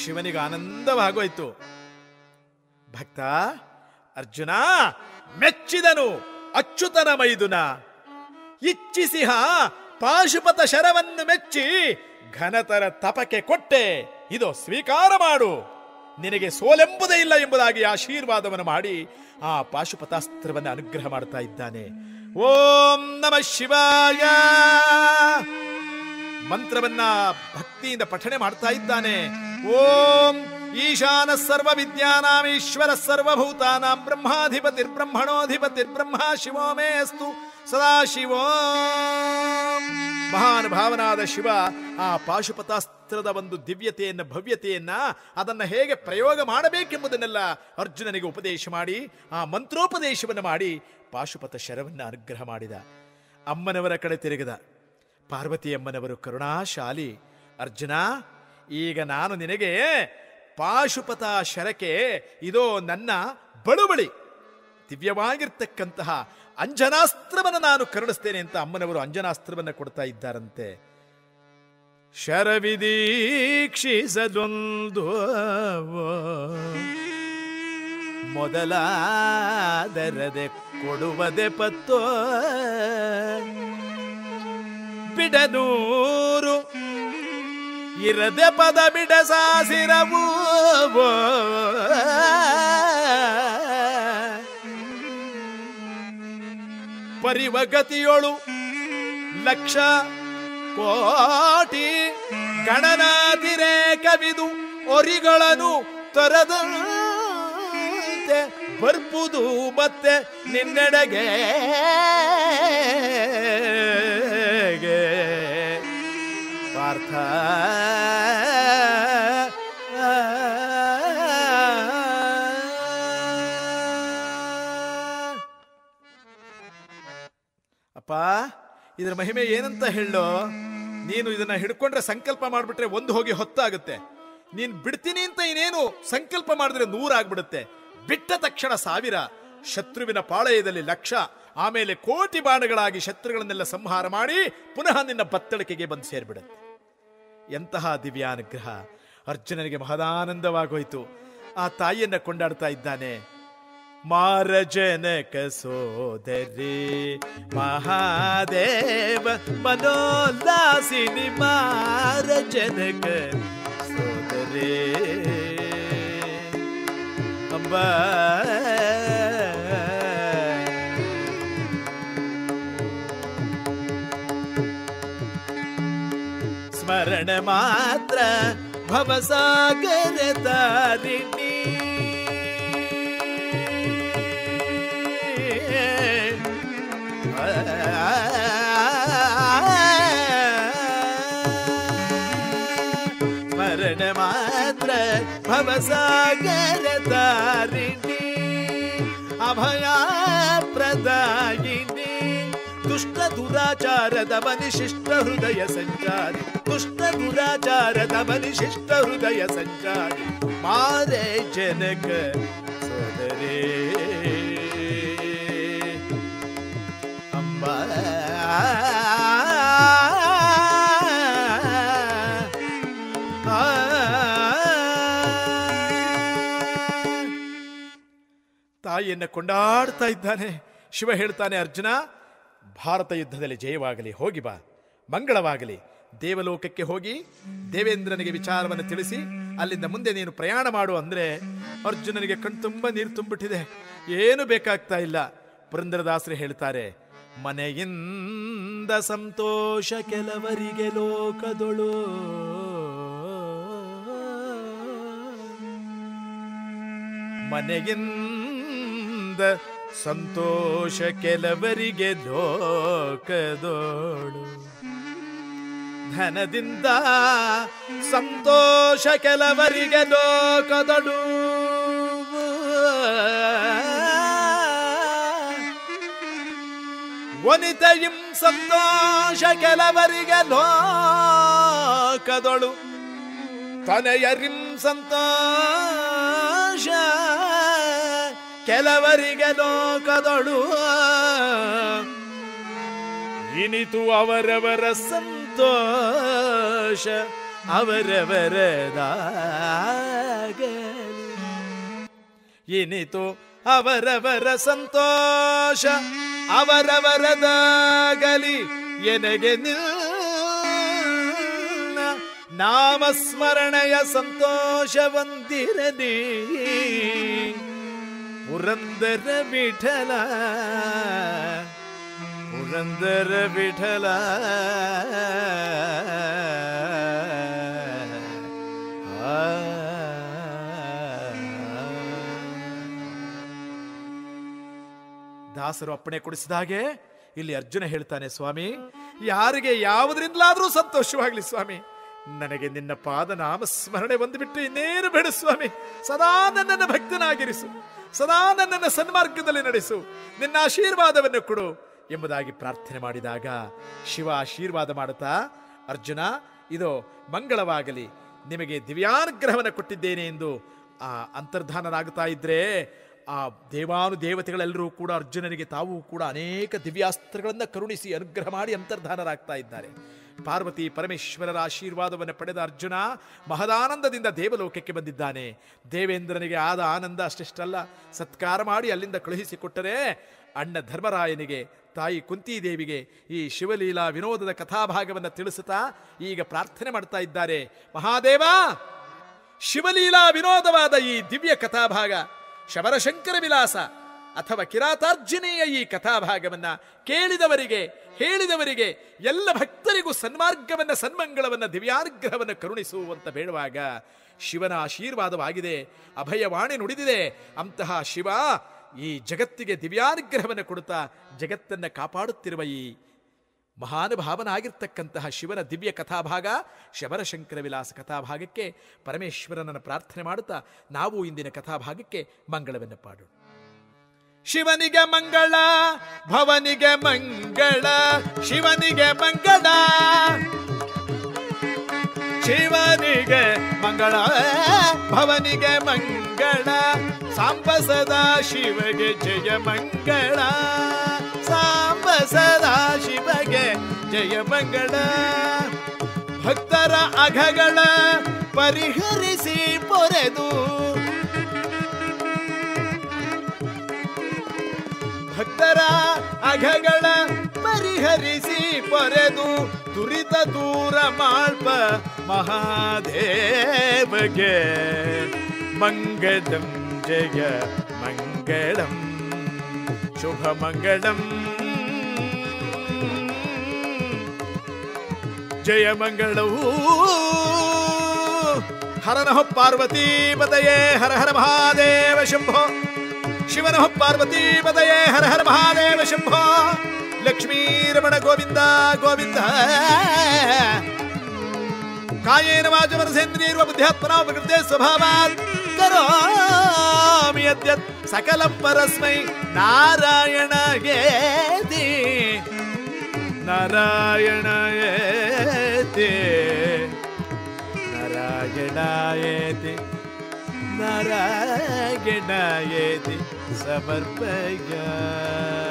ಶಿವನಿಗೆ ಆನಂದವಾಗೋಯ್ತು ಭಕ್ತ ಅರ್ಜುನ ಮೆಚ್ಚಿದನು ಅಚ್ಯುತನ ಮೈದುನ ಇಚ್ಛಿಸಿಹ ಪಾಶುಪತ ಶರವನ್ನು ಮೆಚ್ಚಿ ಘನತರ ತಪಕ್ಕೆ ಕೊಟ್ಟೆ ಇದು ಸ್ವೀಕಾರ ಮಾಡು ನಿನಗೆ ಸೋಲೆಂಬುದೇ ಇಲ್ಲ ಎಂಬುದಾಗಿ ಆಶೀರ್ವಾದವನ್ನು ಮಾಡಿ ಆ ಪಾಶುಪತಾಸ್ತ್ರವನ್ನು ಅನುಗ್ರಹ ಮಾಡ್ತಾ ಇದ್ದಾನೆ ಓಂ ನಮ ಶಿವಾಯ ಮಂತ್ರವನ್ನ ಭಕ್ತಿಯಿಂದ ಪಠಣೆ ಮಾಡ್ತಾ ಇದ್ದಾನೆ ಓಂ ಈಶಾನ ಸರ್ವ ವಿದ್ಯಾನಾಂ ಈಶ್ವರ ಸರ್ವಭೂತಾನಾಂ ಬ್ರಹ್ಮಾಧಿಪತಿರ್ ಬ್ರಹ್ಮಣೋಧಿಪತಿರ್ ಬ್ರಹ್ಮ ಶಿವೋ ಮೇ ಅಸ್ತು ಸದಾ ಶಿವೋ ಮಹಾನ್ ಭಾವನಾದ ಶಿವ ಆ ಪಾಶುಪತಾಸ್ತ್ರದ ಒಂದು ದಿವ್ಯತೆಯನ್ನ ಭವ್ಯತೆಯನ್ನ ಅದನ್ನ ಹೇಗೆ ಪ್ರಯೋಗ ಮಾಡಬೇಕೆಂಬುದನ್ನೆಲ್ಲ ಅರ್ಜುನನಿಗೆ ಉಪದೇಶ ಮಾಡಿ ಆ ಮಂತ್ರೋಪದೇಶವನ್ನು ಮಾಡಿ ಪಾಶುಪತ ಶರವನ್ನ ಅನುಗ್ರಹ ಮಾಡಿದ ಅಮ್ಮನವರ ಕಡೆ ತಿರುಗಿದ ಪಾರ್ವತಿ ಅಮ್ಮನವರು ಕರುಣಾಶಾಲಿ ಅರ್ಜುನ ಈಗ ನಾನು ನಿನಗೆ ಪಾಶುಪತ ಶರಕೆ ಇದೋ ನನ್ನ ಬಳುವಳಿ ದಿವ್ಯವಾಗಿರ್ತಕ್ಕಂತಹ ಅಂಜನಾಸ್ತ್ರವನ್ನು ನಾನು ಕರುಣಿಸ್ತೇನೆ ಅಂತ ಅಮ್ಮನವರು ಅಂಜನಾಸ್ತ್ರವನ್ನು ಕೊಡ್ತಾ ಇದ್ದಾರಂತೆ ಶರವಿದೀಕ್ಷಿಸದೊಂದು ಮೊದಲಾದರದೆ ಕೊಡುವದೆ ಪತ್ತೋ ಬಿಡನೂರು ಇರದೆ ಪದ ಬಿಡ ಸಾಸಿರವು ಪರಿವಗತಿಯೊಳು ಲಕ್ಷ ಕೋಟಿ ಗಣನಾತಿರೇ ಕವಿದು ಒರಿಗಳನ್ನು ತೊರೆದಂತೆ ಬರ್ಪುದು ಮತ್ತೆ ನಿನ್ನೆಡೆಗೆ ಪಾರ್ಥ ಅಪ್ಪ ಇದರ ಮಹಿಮೆ ಏನಂತ ಹೇಳೋ ನೀನು ಇದನ್ನ ಹಿಡ್ಕೊಂಡ್ರೆ ಸಂಕಲ್ಪ ಮಾಡ್ಬಿಟ್ರೆ ಒಂದು ಹೋಗಿ ಹೊತ್ತಾಗುತ್ತೆ ನೀನ್ ಬಿಡ್ತೀನಿ ಅಂತ ಇನ್ನೇನು ಸಂಕಲ್ಪ ಮಾಡಿದ್ರೆ ನೂರಾಗ್ಬಿಡುತ್ತೆ ಬಿಟ್ಟ ತಕ್ಷಣ ಸಾವಿರ ಶತ್ರುವಿನ ಪಾಳಯದಲ್ಲಿ ಲಕ್ಷ ಆಮೇಲೆ ಕೋಟಿ ಬಾಣಗಳಾಗಿ ಶತ್ರುಗಳನ್ನೆಲ್ಲ ಸಂಹಾರ ಮಾಡಿ ಪುನಃ ನಿನ್ನ ಬತ್ತಳಿಕೆಗೆ ಬಂದು ಸೇರ್ಬಿಡುತ್ತೆ ಎಂತಹ ದಿವ್ಯಾನುಗ್ರಹ ಅರ್ಜುನನಿಗೆ ಮಹದಾನಂದವಾಗೋಯ್ತು ಆ ತಾಯಿಯನ್ನ ಕೊಂಡಾಡ್ತಾ ಇದ್ದಾನೆ ಮಾರಜನಕ ಸೋದರಿ ಮಹಾದೇವ ಮನೋಲ್ಲಾಸಿನಿ ಮಾರಜನಕ ಸೋದರಿ ಅಂಬಾ ಸ್ಮರಣ ಮಾತ್ರ ಭವಸಾಗರ ತಾರಿಣಿ ಸ್ಮರಣ ಮಾತ್ರ ಭವಸಾಗರ ತಾರಿಣಿ ಅಭಯ ಪ್ರದಾಯಿನಿ ದುಷ್ಟ ದುರಾಚಾರದ ಮನಿಶಿಷ್ಟ ಹೃದಯ ಸಂಚಾರಿ ದುಷ್ಟ ದುರಾಚಾರದ ಮನಿಶಿಷ್ಟ ಹೃದಯ ಸಂಚಾರಿ ಮಾರೆ ಜನಕ ಸೋದರೇ ಅಂಬ ತಾಯಿಯನ್ನ ಕೊಂಡಾಡ್ತಾ ಇದ್ದಾನೆ ಶಿವ ಹೇಳ್ತಾನೆ ಅರ್ಜುನ ಭಾರತ ಯುದ್ಧದಲ್ಲಿ ಜಯವಾಗಲಿ ಹೋಗಿ ಬಾ ಮಂಗಳವಾಗಲಿ ದೇವಲೋಕಕ್ಕೆ ಹೋಗಿ ದೇವೇಂದ್ರನಿಗೆ ವಿಚಾರವನ್ನು ತಿಳಿಸಿ ಅಲ್ಲಿಂದ ಮುಂದೆ ನೀನು ಪ್ರಯಾಣ ಮಾಡು ಅಂದ್ರೆ ಅರ್ಜುನನಿಗೆ ಕಣ್ತುಂಬ ನೀರು ತುಂಬಿಟ್ಟಿದೆ ಏನು ಬೇಕಾಗ್ತಾ ಇಲ್ಲ ಪುರಂದರದಾಸರು ಹೇಳ್ತಾರೆ ಮನೆಯಿಂದ ಸಂತೋಷ ಕೆಲವರಿಗೆ ಲೋಕದೊಳು ಮನೆಯಿಂದ ಸಂತೋಷ ಕೆಲವರಿಗೆ ಲೋಕದೋಳು ಧನದಿಂದ ಸಂತೋಷ ಕೆಲವರಿಗೆ ಲೋಕದೊಳು ವನಿತೆಯಂ ಸಂತೋಷ ಕೆಲವರಿಗೆ ಲೋಕದೊಳು ತನೆಯರಿಂ ಸಂತೋಷ ಕೆಲವರಿಗೆ ಲೋಕದೊಳು ಇನಿತು ಅವರವರ ಸಂತೋಷ ಅವರವರದಾಗಲಿ ಇನಿತು ಅವರವರ ಸಂತೋಷ ಅವರವರದಾಗಲಿ ಎನಗೆ ನಿನ್ನ ನಾಮಸ್ಮರಣೆಯ ಸಂತೋಷವಂದಿರಲಿ ಪುರಂದರ ವಿಠಲ ಪುರಂದರ ವಿಠಲ ದಾಸರು ಅಪ್ಪಣೆ ಕೊಡಿಸಿದ ಹಾಗೆ ಇಲ್ಲಿ ಅರ್ಜುನ ಹೇಳ್ತಾನೆ ಸ್ವಾಮಿ ಯಾರಿಗೆ ಯಾವುದರಿಂದಲಾದ್ರೂ ಸಂತೋಷವಾಗ್ಲಿ ಸ್ವಾಮಿ ನನಗೆ ನಿನ್ನ ಪಾದ ನಾಮಸ್ಮರಣೆ ಬಂದುಬಿಟ್ಟು ಇನ್ನೇನು ಬೇಡ ಸ್ವಾಮಿ ಸದಾ ನನ್ನನ್ನು ಭಕ್ತನಾಗಿರಿಸು ಸದಾ ನನ್ನನ್ನು ಸನ್ಮಾರ್ಗದಲ್ಲಿ ನಡೆಸು ನಿನ್ನ ಆಶೀರ್ವಾದವನ್ನು ಕೊಡು ಎಂಬುದಾಗಿ ಪ್ರಾರ್ಥನೆ ಮಾಡಿದಾಗ ಶಿವ ಆಶೀರ್ವಾದ ಮಾಡುತ್ತಾ ಅರ್ಜುನ ಇದು ಮಂಗಳವಾಗಲಿ ನಿಮಗೆ ದಿವ್ಯಾನುಗ್ರಹವನ್ನು ಕೊಟ್ಟಿದ್ದೇನೆ ಎಂದು ಆ ಅಂತರ್ಧಾನರಾಗುತ್ತಾ ಇದ್ರೆ ಆ ದೇವಾನು ದೇವತೆಗಳೆಲ್ಲರೂ ಕೂಡ ಅರ್ಜುನನಿಗೆ ತಾವು ಕೂಡ ಅನೇಕ ದಿವ್ಯಾಸ್ತ್ರಗಳನ್ನು ಕರುಣಿಸಿ ಅನುಗ್ರಹ ಮಾಡಿ ಅಂತರ್ಧಾನರಾಗ್ತಾ ಇದ್ದಾರೆ ಪಾರ್ವತಿ ಪರಮೇಶ್ವರರ ಆಶೀರ್ವಾದವನ್ನು ಪಡೆದ ಅರ್ಜುನ ಮಹದಾನಂದದಿಂದ ದೇವಲೋಕಕ್ಕೆ ಬಂದಿದ್ದಾನೆ ದೇವೇಂದ್ರನಿಗೆ ಆದ ಆನಂದ ಅಷ್ಟಿಷ್ಟಲ್ಲ ಸತ್ಕಾರ ಮಾಡಿ ಅಲ್ಲಿಂದ ಕಳುಹಿಸಿಕೊಟ್ಟರೆ ಅಣ್ಣ ಧರ್ಮರಾಯನಿಗೆ ತಾಯಿ ಕುಂತಿದೇವಿಗೆ ಈ ಶಿವಲೀಲಾ ವಿನೋದದ ಕಥಾಭಾಗವನ್ನು ತಿಳಿಸುತ್ತಾ ಈಗ ಪ್ರಾರ್ಥನೆ ಮಾಡ್ತಾ ಇದ್ದಾರೆ ಮಹಾದೇವ ಶಿವಲೀಲಾ ವಿನೋದವಾದ ಈ ದಿವ್ಯ ಕಥಾಭಾಗ ಶಬರಶಂಕರ ವಿಲಾಸ ಅಥವಾ ಕಿರಾತಾರ್ಜುನೆಯ ಈ ಕಥಾಭಾಗವನ್ನ ಕೇಳಿದವರಿಗೆ ಹೇಳಿದವರಿಗೆ ಎಲ್ಲ ಭಕ್ತರಿಗೂ ಸನ್ಮಾರ್ಗವನ್ನ ಸನ್ಮಂಗಳವನ್ನ ದಿವ್ಯಾನುಗ್ರಹವನ್ನು ಕರುಣಿಸುವಂತ ಬೇಡುವಾಗ ಶಿವನ ಆಶೀರ್ವಾದವಾಗಿದೆ ಅಭಯವಾಣಿ ನುಡಿದಿದೆ ಅಂತಹ ಶಿವ ಈ ಜಗತ್ತಿಗೆ ದಿವ್ಯಾನುಗ್ರಹವನ್ನು ಕೊಡುತ್ತಾ ಜಗತ್ತನ್ನು ಕಾಪಾಡುತ್ತಿರುವ ಈ ಮಹಾನುಭಾವನಾಗಿರ್ತಕ್ಕಂತಹ ಶಿವನ ದಿವ್ಯ ಕಥಾಭಾಗ ಶಬರಶಂಕರ ವಿಲಾಸ ಕಥಾಭಾಗಕ್ಕೆ ಪರಮೇಶ್ವರನನ್ನು ಪ್ರಾರ್ಥನೆ ಮಾಡುತ್ತಾ ನಾವು ಇಂದಿನ ಕಥಾಭಾಗಕ್ಕೆ ಮಂಗಳವನ್ನು ಪಾಡೋಣ ಶಿವನಿಗೆ ಮಂಗಳ ಭವನಿಗೆ ಮಂಗಳ ಶಿವನಿಗೆ ಮಂಗಳ ಶಿವನಿಗೆ ಮಂಗಳ ಭವನಿಗೆ ಮಂಗಳ ಸಾಂಬ ಸದಾ ಶಿವಗೆ ಜಯ ಮಂಗಳ ಸಾಂಬ ಸದಾ ಶಿವಗೆ ಜಯ ಮಂಗಳ ಭಕ್ತರ ಅಘಗಳ ಪರಿಹರಿಸಿ ಪೊರೆದು ಭಕ್ತರ ಅಘಗಳ ಪರಿಹರಿಸಿ ಪೊರೆದು ದುರಿತ ದೂರ ಮಾಳ್ಪ ಮಹಾದೇವಗೆ ಮಂಗಳಂ ಜಯ ಮಂಗಳಂ ಶುಭ ಮಂಗಳಂ ಜಯ ಮಂಗಳವು ಹರನಃ ಪಾರ್ವತೀ ಪದಯೇ ಹರ ಹರ ಮಹಾದೇವ ಶಂಭೋ ಶಿವನಃ ಪಾರ್ವತೀ ಪದಯೇ ಹರ ಹರ ಮಹಾದೇವ ಶಂಭೋ ಲಕ್ಷ್ಮೀ ರಮಣ ಗೋವಿಂದ ಗೋವಿಂದ ಕಾಯೇನ ವಾಚ ಮನಸೇಂದ್ರಿಯರ್ವ ಬುದ್ಧ್ಯಾತ್ಮನ ಪ್ರಕೃತೆ ಸ್ವಭಾವಾತ್ ಕರೋಮಿ ಯದ್ಯತ್ ಸಕಲಂ ಪರಸ್ಮೈ ನಾರಾಯಣಗೇತಿ ನಾರಾಯಣಯೇತಿ ನಾರಾಯಣಾಯೇತಿ ನಾರಾಯಣಾಯೇತಿ ಸಮರ್ಪಯ